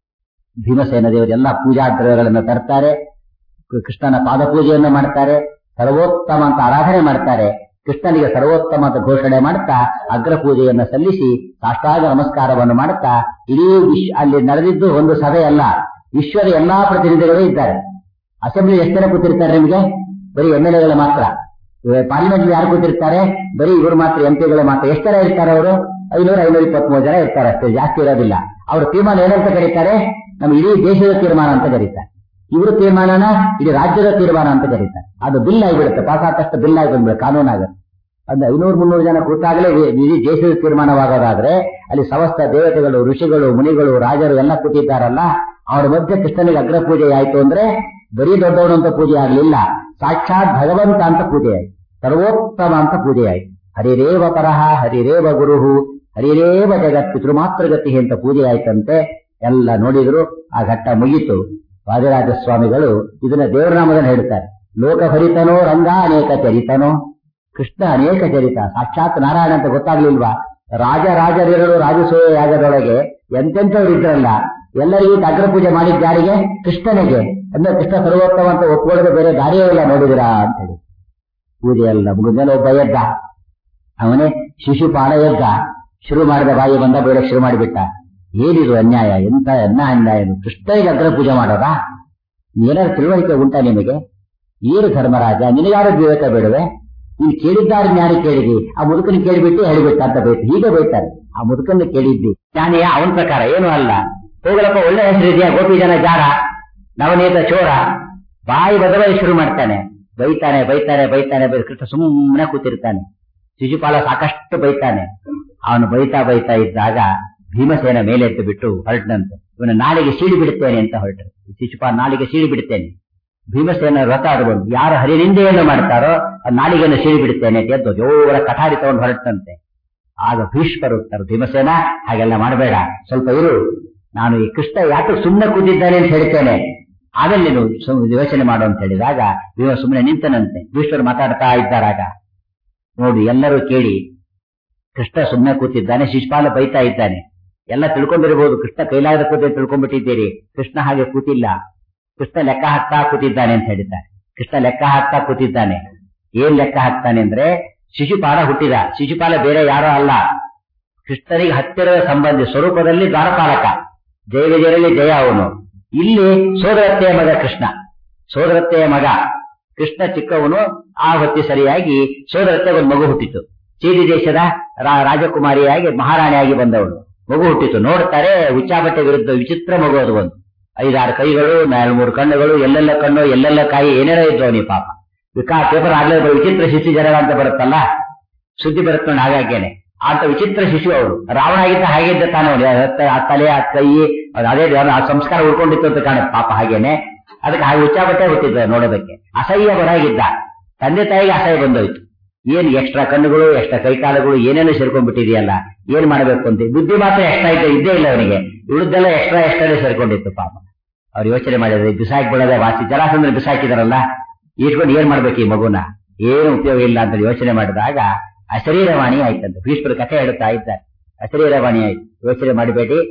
ಭೀಮಸೇನ ದೇವರು ಎಲ್ಲ ಪೂಜಾ ದ್ರವ್ಯಗಳನ್ನು ತರ್ತಾರೆ ಕೃಷ್ಣನ ಪಾದ ಪೂಜೆಯನ್ನು ಮಾಡ್ತಾರೆ ಸರ್ವೋತ್ತಮ ಅಂತ ಆರಾಧನೆ ಮಾಡ್ತಾರೆ ಕೃಷ್ಣನಿಗೆ ಸರ್ವೋತ್ತಮ ಅಂತ ಘೋಷಣೆ ಮಾಡ್ತಾ ಅಗ್ರ ಪೂಜೆಯನ್ನು ಸಲ್ಲಿಸಿ ಸಾಷ್ಟಾಂಗ ನಮಸ್ಕಾರವನ್ನು ಮಾಡುತ್ತಾ ಇಡೀ ವಿಶ್ವ ಅಲ್ಲಿ ನಡೆದಿದ್ದು ಒಂದು ಸಭೆ ಅಲ್ಲ ವಿಶ್ವದ ಎಲ್ಲಾ ಪ್ರತಿನಿಧಿಗಳು ಇದ್ದಾರೆ ಅಸೆಂಬ್ಲಿ ಎಷ್ಟು ಜನ ಕೂತಿರ್ತಾರೆ ನಿಮಗೆ ಬರೀ ಎಂ ಎಲ್ ಎಗಳು ಮಾತ್ರ ಪಾರ್ಲಿಮೆಂಟ್ ಯಾರು ಕೂತಿರ್ತಾರೆ ಬರೀ ಇವರು ಮಾತ್ರ ಎಂ ಪಿಗಳು ಮಾತ್ರ ಎಷ್ಟು ಜನ ಇರ್ತಾರೆ ಅವರು ಐನೂರ ಐನೂರ ಇಪ್ಪತ್ಮೂರು ಜನ ಇರ್ತಾರೆ ಅಷ್ಟೇ ಜಾಸ್ತಿ ಇರೋದಿಲ್ಲ ಅವ್ರ ತೀರ್ಮಾನ ಏನಂತ ಕರೀತಾರೆ ನಮ್ಮ ಇಡೀ ದೇಶದ ತೀರ್ಮಾನ ಅಂತ ಕರೀತಾರೆ ಇವರು ತೀರ್ಮಾನನ ಇಡೀ ರಾಜ್ಯದ ತೀರ್ಮಾನ ಅಂತ ಕರೀತಾರೆ ಅದು ಬಿಲ್ ಆಗಿಬಿಡುತ್ತೆ ಪಾಸ್ ಆದ ತಕ್ಷಣ ಬಿಲ್ ಆಗಿ ಬಂದ್ಬಿಡುತ್ತೆ ಕಾನೂನಾಗುತ್ತೆ ಅಂದ್ರೆ ಐನೂರು ಮುನ್ನೂರು ಜನ ಕೂತಾಗಲೇ ಇಡೀ ದೇಶದ ತೀರ್ಮಾನವಾಗೋದಾದ್ರೆ ಅಲ್ಲಿ ಸಮಸ್ತ ದೇವತೆಗಳು ಋಷಿಗಳು ಮುನಿಗಳು ರಾಜರು ಎಲ್ಲ ಕೂತಿದ್ದಾರಲ್ಲ ಅವರ ಮಧ್ಯೆ ಕೃಷ್ಣನಿಗೆ ಅಗ್ರ ಪೂಜೆ ಆಯ್ತು ಅಂದ್ರೆ ಬರೀ ದೊಡ್ಡವನು ಅಂತ ಪೂಜೆ ಆಗ್ಲಿಲ್ಲ ಸಾಕ್ಷಾತ್ ಭಗವಂತ ಅಂತ ಪೂಜೆ ಆಯ್ತು ಸರ್ವೋತ್ತಮ ಅಂತ ಪೂಜೆ ಆಯ್ತು ಹರಿರೇವ ಪರಹ ಹರಿರೇವ ಗುರುಹು ಹರಿರೇವ ಜಗತ್ ಪಿತೃಮಾತೃಗತಿ ಅಂತ ಪೂಜೆ ಆಯ್ತಂತೆ ಎಲ್ಲ ನೋಡಿದ್ರು ಆ ಘಟ್ಟ ಮುಗೀತು ವಾದಿರಾಜ ಸ್ವಾಮಿಗಳು ಇದನ್ನ ದೇವರ ನಾಮದಲ್ಲಿ ಹೇಳ್ತಾರೆ ಲೋಕ ಭರಿತನೋ ರಂಗ ಅನೇಕ ಚರಿತನೋ ಕೃಷ್ಣ ಅನೇಕ ಚರಿತ ಸಾಕ್ಷಾತ್ ನಾರಾಯಣ ಅಂತ ಗೊತ್ತಾಗ್ಲಿಲ್ವಾ ರಾಜ ರಾಜರಿರಲು ರಾಜಸೂಯ ಯಾಗದೊಳಗೆ ಎಂತೆಂಥವ್ರು ಇದ್ರಲ್ಲ ಎಲ್ಲರಿಗೂ ಅಗ್ರ ಪೂಜೆ ಮಾಡಿದ ಯಾರಿಗೆ ಕೃಷ್ಣನಿಗೆ ಅಂದ್ರೆ ಕೃಷ್ಣ ಸರ್ವೋತ್ತಮ ಅಂತ ಒಪ್ಕೊಳ್ಳದೆ ಬೇರೆ ದಾರಿಯೇ ಇಲ್ಲ ನೋಡಿದಿರಾ ಅಂತ ಹೇಳಿ ಪೂಜೆ ಎಲ್ಲ ಮುಗಿದ್ಮೇಲೆ ಒಬ್ಬ ಎದ್ದ ಅವನೇ ಶಿಶುಪಾಲ ಎದ್ದ ಶುರು ಮಾಡಿದ ಬಾಯಿ ಬಂದ ಬೇಡ ಶುರು ಮಾಡಿಬಿಟ್ಟ ಏನಿದು ಅನ್ಯಾಯ ಎಂತ ಅನ್ನ ಅನ್ಯಾಯ ಇದು? ಕೃಷ್ಣನಿಗೆ ಅಗ್ರ ಪೂಜೆ ಮಾಡೋದಾ ಏನಾದ್ರು ತಿಳುವಳಿಕೆ ಉಂಟಾ ನಿಮಗೆ ಏನು ಧರ್ಮರಾಜ ನಿನಗಾರು ವಿವೇಕ ಬೇಡವೆ ನೀನು ಕೇಳಿದ್ದಾರೆ ಜ್ಞಾನಿ ಕೇಳಿದಿ ಆ ಮುದುಕನ ಕೇಳಿಬಿಟ್ಟು ಹೇಳಿಬಿಟ್ಟ ಅಂತ ಬೈತು ಹೀಗೆ ಬೈತಾರೆ ಆ ಮುದುಕನ್ನ ಕೇಳಿದ್ದಿ ಜ್ಞಾನಿಯ ಅವನ ಪ್ರಕಾರ ಏನು ಅಲ್ಲ ಹೋಗಲಪ್ಪ ಒಳ್ಳೆ ಹೆಸರಿದೆಯಾ ಗೋಪಿ ಜನ ಜಾರ ನವನೀತ ಚೋರ ಬಾಯಿ ಬದಲಾಗಿ ಶುರು ಮಾಡ್ತಾನೆ ಬೈತಾನೆ ಬೈತಾನೆ ಬೈತಾನೆ ಬೈ ಕೃಷ್ಣ ಸುಮ್ಮನೆ ಕೂತಿರ್ತಾನೆ ಶಿಶುಪಾಲ ಸಾಕಷ್ಟು ಬೈತಾನೆ ಅವನು ಬೈತಾ ಬೈತಾ ಇದ್ದಾಗ ಭೀಮಸೇನ ಮೇಲೆ ಎದ್ದು ಬಿಟ್ಟು ಹೊರಟನಂತೆ ಇವನ ನಾಲಿಗೆ ಸೀಳಿ ಬಿಡುತ್ತೇನೆ ಅಂತ ಹೊರಟರು ಶಿಶುಪಾಲ ನಾಲಿಗೆ ಸೀಳಿ ಬಿಡುತ್ತೇನೆ ಭೀಮಸೇನ ವ್ರತ ಅದು ಬಂದು ಯಾರು ಹರಿನಿಂದೆಯನ್ನು ಮಾಡ್ತಾರೋ ಆ ನಾಲಿಗೆಯನ್ನು ಸೀಳಿ ಬಿಡುತ್ತೇನೆ ಅಂತ ಎದ್ದು ಜೋರ ಕಠಾರಿ ತಗೊಂಡು ಹೊರಟಂತೆ ಆಗ ಭೀಷ್ಮರು ಉತ್ತರ ಭೀಮಸೇನ ಹಾಗೆಲ್ಲ ಮಾಡಬೇಡ ಸ್ವಲ್ಪ ಇರು ನಾನು ಈ ಕೃಷ್ಣ ಯಾಕೆ ಸುಮ್ಮನೆ ಕೂತಿದ್ದಾನೆ ಅಂತ ಹೇಳ್ತೇನೆ ಆಮೇಲೆ ನೀನು ಸು- ಯೋಚನೆ ಮಾಡು ಅಂತ ಹೇಳಿದಾಗ ಭೀಮ ಸುಮ್ಮನೆ ನಿಂತನಂತೆ ಭೀಷ್ಮರು ಮಾತಾಡ್ತಾ ಇದ್ದಾರಾಗ ನೋಡಿ ಎಲ್ಲರೂ ಕೇಳಿ ಕೃಷ್ಣ ಸುಮ್ಮನೆ ಕೂತಿದ್ದಾನೆ ಶಿಶುಪಾಲ ಬೈತಾ ಇದ್ದಾನೆ ಎಲ್ಲ ತಿಳ್ಕೊಂಡಿರಬಹುದು ಕೃಷ್ಣ ಕೈಲಾಗದ ಕೂತಿ ತಿಳ್ಕೊಂಡ್ಬಿಟ್ಟಿದ್ದೀರಿ ಕೃಷ್ಣ ಹಾಗೆ ಕೂತಿಲ್ಲ ಕೃಷ್ಣ ಲೆಕ್ಕ ಹಾಕ್ತಾ ಕೂತಿದ್ದಾನೆ ಅಂತ ಹೇಳಿದ್ದಾರೆ ಕೃಷ್ಣ ಲೆಕ್ಕ ಹಾಕ್ತಾ ಕೂತಿದ್ದಾನೆ ಏನ್ ಲೆಕ್ಕ ಹಾಕ್ತಾನೆ ಅಂದ್ರೆ ಶಿಶುಪಾಲ ಹುಟ್ಟಿದ ಶಿಶುಪಾಲ ಬೇರೆ ಯಾರೋ ಅಲ್ಲ ಕೃಷ್ಣನಿಗೆ ಹತ್ತಿರದ ಸಂಬಂಧಿ ಸ್ವರೂಪದಲ್ಲಿ ದ್ವಾರಪಾಲಕ ಜಯ ವಿಜಯರಲ್ಲಿ ಜಯ ಅವನು ಇಲ್ಲಿ ಸೋದರತ್ತೆಯ ಮಗ ಕೃಷ್ಣ ಸೋದರತ್ತೆಯ ಮಗ ಕೃಷ್ಣ ಚಿಕ್ಕವನು ಆ ಹೊತ್ತಿ ಸರಿಯಾಗಿ ಸೋದರತ್ತೆ ಒಂದು ಮಗು ಹುಟ್ಟಿತು ಚೀದಿ ದೇಶದ ರಾ- ರಾಜಕುಮಾರಿಯಾಗಿ ಮಹಾರಾಣಿಯಾಗಿ ಬಂದವಳು ಮಗು ಹುಟ್ಟಿತು ನೋಡ್ತಾರೆ ಉಚ್ಚಾಬಟ್ಟೆ ವಿರುದ್ಧ ವಿಚಿತ್ರ ಮಗು ಅದು ಒಂದು ಐದಾರು ಕೈಗಳು ನಾಲ್ಕು ಮೂರು ಕಣ್ಣುಗಳು ಎಲ್ಲೆಲ್ಲ ಕಣ್ಣು ಎಲ್ಲೆಲ್ಲ ಕಾಯಿ ಏನೇನೋ ಇದ್ವು ಅವನಿಗೆ ಪಾಪ ವಿಕಾ ಪೇಪರ್ ಆಗ್ಲೇ ಬರೋ ವಿಚಿತ್ರ ಶಿಶು ಜನರ ಅಂತ ಬರುತ್ತಲ್ಲ ಸುದ್ದಿ ಬರುತ್ತಣ್ಣ ಹಾಗಾಗೇನೆ ಅಂತ ವಿಚಿತ್ರ ಶಿಶು ಅವರು ರಾವಣ ಆಗಿದ್ದ ಹಾಗೆ ಇದ್ದ ತಾನು ಅವನು ಆ ತಲೆ ಆ ಕೈ ಅದು ಅದೇ ಅವ್ನು ಆ ಸಂಸ್ಕಾರ ಉಳ್ಕೊಂಡಿತ್ತು ಅಂತ ಕಾಣುತ್ತೆ ಪಾಪ ಹಾಗೇನೆ ಅದಕ್ಕೆ ಹಾಗೆ ಉಚ್ಚಾಬಟ್ಟೆ ಹುಟ್ಟಿದ್ದ ನೋಡೋದಕ್ಕೆ ಅಸಹ್ಯ ಬರಾಗಿದ್ದ ತಂದೆ ತಾಯಿಗೆ ಅಸಹ್ಯ ಬಂದೋಯ್ತು ಏನ್ ಎಕ್ಸ್ಟ್ರಾ ಕಣ್ಣುಗಳು ಎಕ್ಸ್ಟ್ರಾ ಕೈಕಾಲುಗಳು ಏನೇನೋ ಸೇರ್ಕೊಂಡ್ಬಿಟ್ಟಿದೆಯಲ್ಲ ಏನ್ ಮಾಡಬೇಕು ಅಂತ ಬುದ್ಧಿ ಮಾತ್ರ ಎಕ್ಸ್ಟ್ರಾ ಇದ್ದ ಇದ್ದೇ ಇಲ್ಲ ಅವನಿಗೆ ಉಳಿದೆಲ್ಲ ಎಕ್ಸ್ಟ್ರಾ ಎಕ್ಸ್ಟ್ರಾ ಸೇರ್ಕೊಂಡಿತ್ತು ಪಾಪ ಅವ್ರು ಯೋಚನೆ ಮಾಡಿದ್ರೆ ಬಿಸಾಕಿ ಬಿಡೋದೇ ವಾಸಿ ಜಲಾಸಂದ್ರೆ ಬಿಸಾಕಿದಾರಲ್ಲ ಇಟ್ಕೊಂಡು ಏನ್ ಮಾಡ್ಬೇಕು ಈ ಮಗುನ ಏನು ಉಪಯೋಗ ಇಲ್ಲ ಅಂತ ಯೋಚನೆ ಮಾಡಿದಾಗ ಅಶರೀರವಾಣಿ ಆಯ್ತಂತೆ ಭೀಷ್ಮರ ಕಥೆ ಹೇಳ್ತಾ ಇದ್ದಾರೆ ಅಶರೀರವಾಣಿ ಆಯ್ತು ಯೋಚನೆ ಮಾಡಬೇಡಿ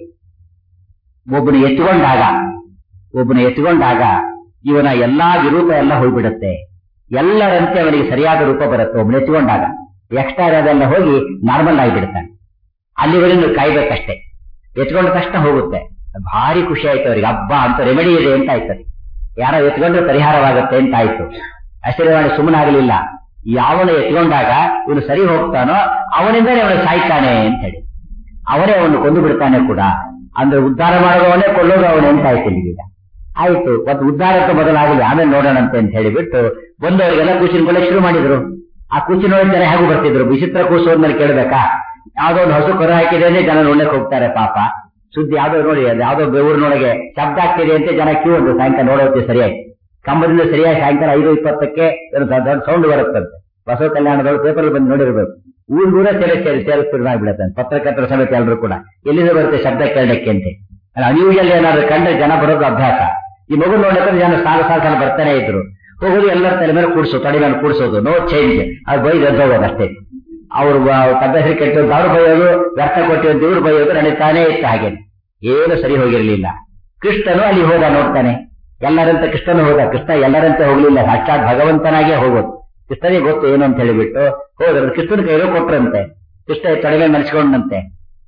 ಒಬ್ಬನು ಎತ್ಕೊಂಡಾಗ ಒಬ್ಬನು ಎತ್ಕೊಂಡಾಗ ಇವನ ಎಲ್ಲಾ ವಿರೂಪ ಎಲ್ಲ ಹೋಗ್ಬಿಡುತ್ತೆ ಎಲ್ಲರಂತೆ ಅವನಿಗೆ ಸರಿಯಾದ ರೂಪ ಬರುತ್ತೆ ಒಬ್ಬನು ಎತ್ಕೊಂಡಾಗ ಎಕ್ಸ್ಟ್ರಾ ಇರೋದೆಲ್ಲ ಹೋಗಿ ನಾರ್ಮಲ್ ಆಗಿಬಿಡ್ತಾನೆ ಅಲ್ಲಿವರೆಗೂ ಕಾಯ್ಬೇಕಷ್ಟೇ ಎತ್ಕೊಂಡ ತಕ್ಷಣ ಹೋಗುತ್ತೆ ಭಾರಿ ಖುಷಿ ಆಯ್ತು ಅವರಿಗೆ ಹಬ್ಬ ಅಂತ ರೆಮಿಡಿ ಇದೆ ಅಂತ ಆಯ್ತದೆ ಯಾರೋ ಎತ್ಕೊಂಡ್ರೆ ಪರಿಹಾರವಾಗುತ್ತೆ ಅಂತ ಆಯ್ತು ಅಶರೀರವಾಣಿ ಸುಮ್ಮನಾಗಲಿಲ್ಲ ಯಾವನು ಎತ್ಕೊಂಡಾಗ ಇವನು ಸರಿ ಹೋಗ್ತಾನೋ ಅವನಿಂದಲೇ ಅವನು ಸಾಯ್ತಾನೆ ಅಂತ ಹೇಳಿ ಅವನೇ ಅವನು ಕೊಂದು ಬಿಡ್ತಾನೆ ಕೂಡ ಅಂದ್ರೆ ಉದ್ಧಾರ ಮಾಡೋದವನೇ ಕೊಳ್ಳೋದು ಅವನೇ ಅಂತ ಆಯ್ತು ಇಲ್ಲಿಗೀಗ ಆಯ್ತು ಒಂದು ಉದ್ಧಾರಕ್ಕೆ ಬದಲಾಗಲಿ ಆಮೇಲೆ ನೋಡೋಣಂತೆ ಅಂತ ಹೇಳಿಬಿಟ್ಟು ಬಂದವರಿಗೆಲ್ಲ ಕೂಚಿನ ಕೊಲೆ ಶುರು ಮಾಡಿದ್ರು ಆ ಕೂಚಿನ ಒಳಗೆ ಜನ ಹೇಗೂ ಬರ್ತಿದ್ರು ವಿಚಿತ್ರ ಕೂಸು ಅಂದ್ಮೇಲೆ ಕೇಳ್ಬೇಕಾ ಯಾವ್ದೋ ಒಂದು ಹಸು ಕರು ಹಾಕಿದ್ರೆ ಜನ ನೋಡ್ಲಿಕ್ಕೆ ಹೋಗ್ತಾರೆ ಪಾಪ ಸುದ್ದಿ ಯಾವ್ದೋ ನೋಡಿ ಅದು ಯಾವ್ದೋ ಬೆವರಿನೊಳಗೆ ಶಬ್ದ ಆಗ್ತಿದೆ ಅಂತ ಜನ ಕ್ಯೂ ಒಂದು ಸಾಯಂಕಾಲ ನೋಡೋಕೆ ಸರಿಯಾಗಿ ಕಂಬದಿಂದ ಸರಿಯಾಗಿ ಸಾಯಂಕಾಲ ಐದು ಇಪ್ಪತ್ತಕ್ಕೆ ಏನೋ ದೊಡ್ಡ ದೊಡ್ಡ ಸೌಂಡ್ ಬರುತ್ತಂತೆ ಬಸವ ಕಲ್ಯಾಣದವರು ಪೇಪರ್ ಬಂದು ನೋಡಿರ್ಬೇಕು ಊರ್ ದೂರ ಸೇರಿ ಸೇರಿ ಸೇರಿಸ್ಬಿಡ್ ಆಗ್ಬಿಡತ್ತೆ ಪತ್ರಕರ್ತರ ಸಮೇತ ಎಲ್ಲರೂ ಕೂಡ ಎಲ್ಲಿಂದ ಬರುತ್ತೆ ಶಬ್ದ ಕೇಳಕ್ಕೆ ಅಂತ ಅನ್ಯೂಜಲ್ ಏನಾದ್ರು ಕಂಡ್ರೆ ಜನ ಬರೋದು ಅಭ್ಯಾಸ ಈ ಮಗು ನೋಡಕ್ಕೆ ಜನ ಸಾಲು ಸಾಲು ಸಲ ಬರ್ತಾನೆ ಇದ್ರು ಹೋಗೋದು ಎಲ್ಲರ ತಲೆ ಮೇಲೆ ಕೂಡಿಸೋದು ತಲೆ ಮೇಲೆ ಕೂಡಿಸೋದು ನೋ ಚೇಂಜ್ ಅದು ಬೈದು ಎದ್ದೋಗೋದು ಅಷ್ಟೇ ಅವ್ರು ಪದ್ಧತಿ ಕೆಟ್ಟು ಅವ್ರು ಬೈಯೋದು ವ್ಯರ್ಥ ಕೊಟ್ಟು ಇವ್ರು ಬೈಯೋದು ನಡೀತಾನೆ ಇತ್ತು ಹಾಗೆ ಏನು ಸರಿ ಹೋಗಿರ್ಲಿಲ್ಲ ಕೃಷ್ಣನು ಅಲ್ಲಿ ಹೋದ ನೋಡ್ತಾನೆ ಎಲ್ಲರಂತೆ ಕೃಷ್ಣನು ಹೋದ ಕೃಷ್ಣ ಎಲ್ಲರಂತೆ ಹೋಗ್ಲಿಲ್ಲ ಸಾಕ್ಷಾತ್ ಭಗವಂತನಾಗೇ ಹೋಗೋದು ಕೃಷ್ಣನಿಗೆ ಗೊತ್ತು ಏನು ಅಂತ ಹೇಳಿಬಿಟ್ಟು ಹೋದ್ರು ಕೃಷ್ಣನ ಕೈಲೋ ಕೊಟ್ರಂತೆ ಕೃಷ್ಣ ತಡೆಮೆ ಮನಸ್ಕೊಂಡಂತೆ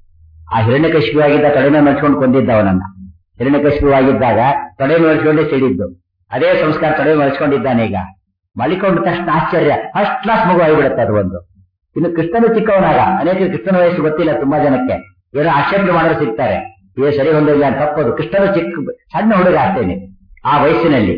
ಆ ಹಿರಣ್ಯಕಶಿಪಿಯಾಗಿದ್ದ ತಡೆಮೆ ಮನಸ್ಕೊಂಡು ಕೊಂದಿದ್ದ ಅವನನ್ನ ಹಿರಣ್ಯಕಶಿಪಿಯಾಗಿದ್ದಾಗ ತಡೆ ಮನಸ್ಕೊಂಡೇ ಸಿಡಿದ್ದು ಅದೇ ಸಂಸ್ಕಾರ ತಡೆ ಮನಸ್ಕೊಂಡಿದ್ದಾನೆ ಈಗ ಮಲಿಕೊಂಡ ತಕ್ಷಣ ಆಶ್ಚರ್ಯ ಫಸ್ಟ್ ಕ್ಲಾಸ್ ಮಗು ಆಗಿಬಿಡುತ್ತೆ ಅದು ಒಂದು ಇನ್ನು ಕೃಷ್ಣನು ಚಿಕ್ಕವನಾಗ ಅನೇಕ ಕೃಷ್ಣನ ವಯಸ್ಸು ಗೊತ್ತಿಲ್ಲ ತುಂಬಾ ಜನಕ್ಕೆ ಏನೋ ಆಕ್ಷೇಪ ಮಾಡೋರು ಸಿಗ್ತಾರೆ ಏ ಸರಿ ಹೊಂದಿಲ್ಲ ಅಂತ ತಪ್ಪದು ಕೃಷ್ಣನು ಚಿಕ್ಕ ಸಣ್ಣ ಹುಡುಗ ಅಷ್ಟೇನೆ ಆ ವಯಸ್ಸಿನಲ್ಲಿ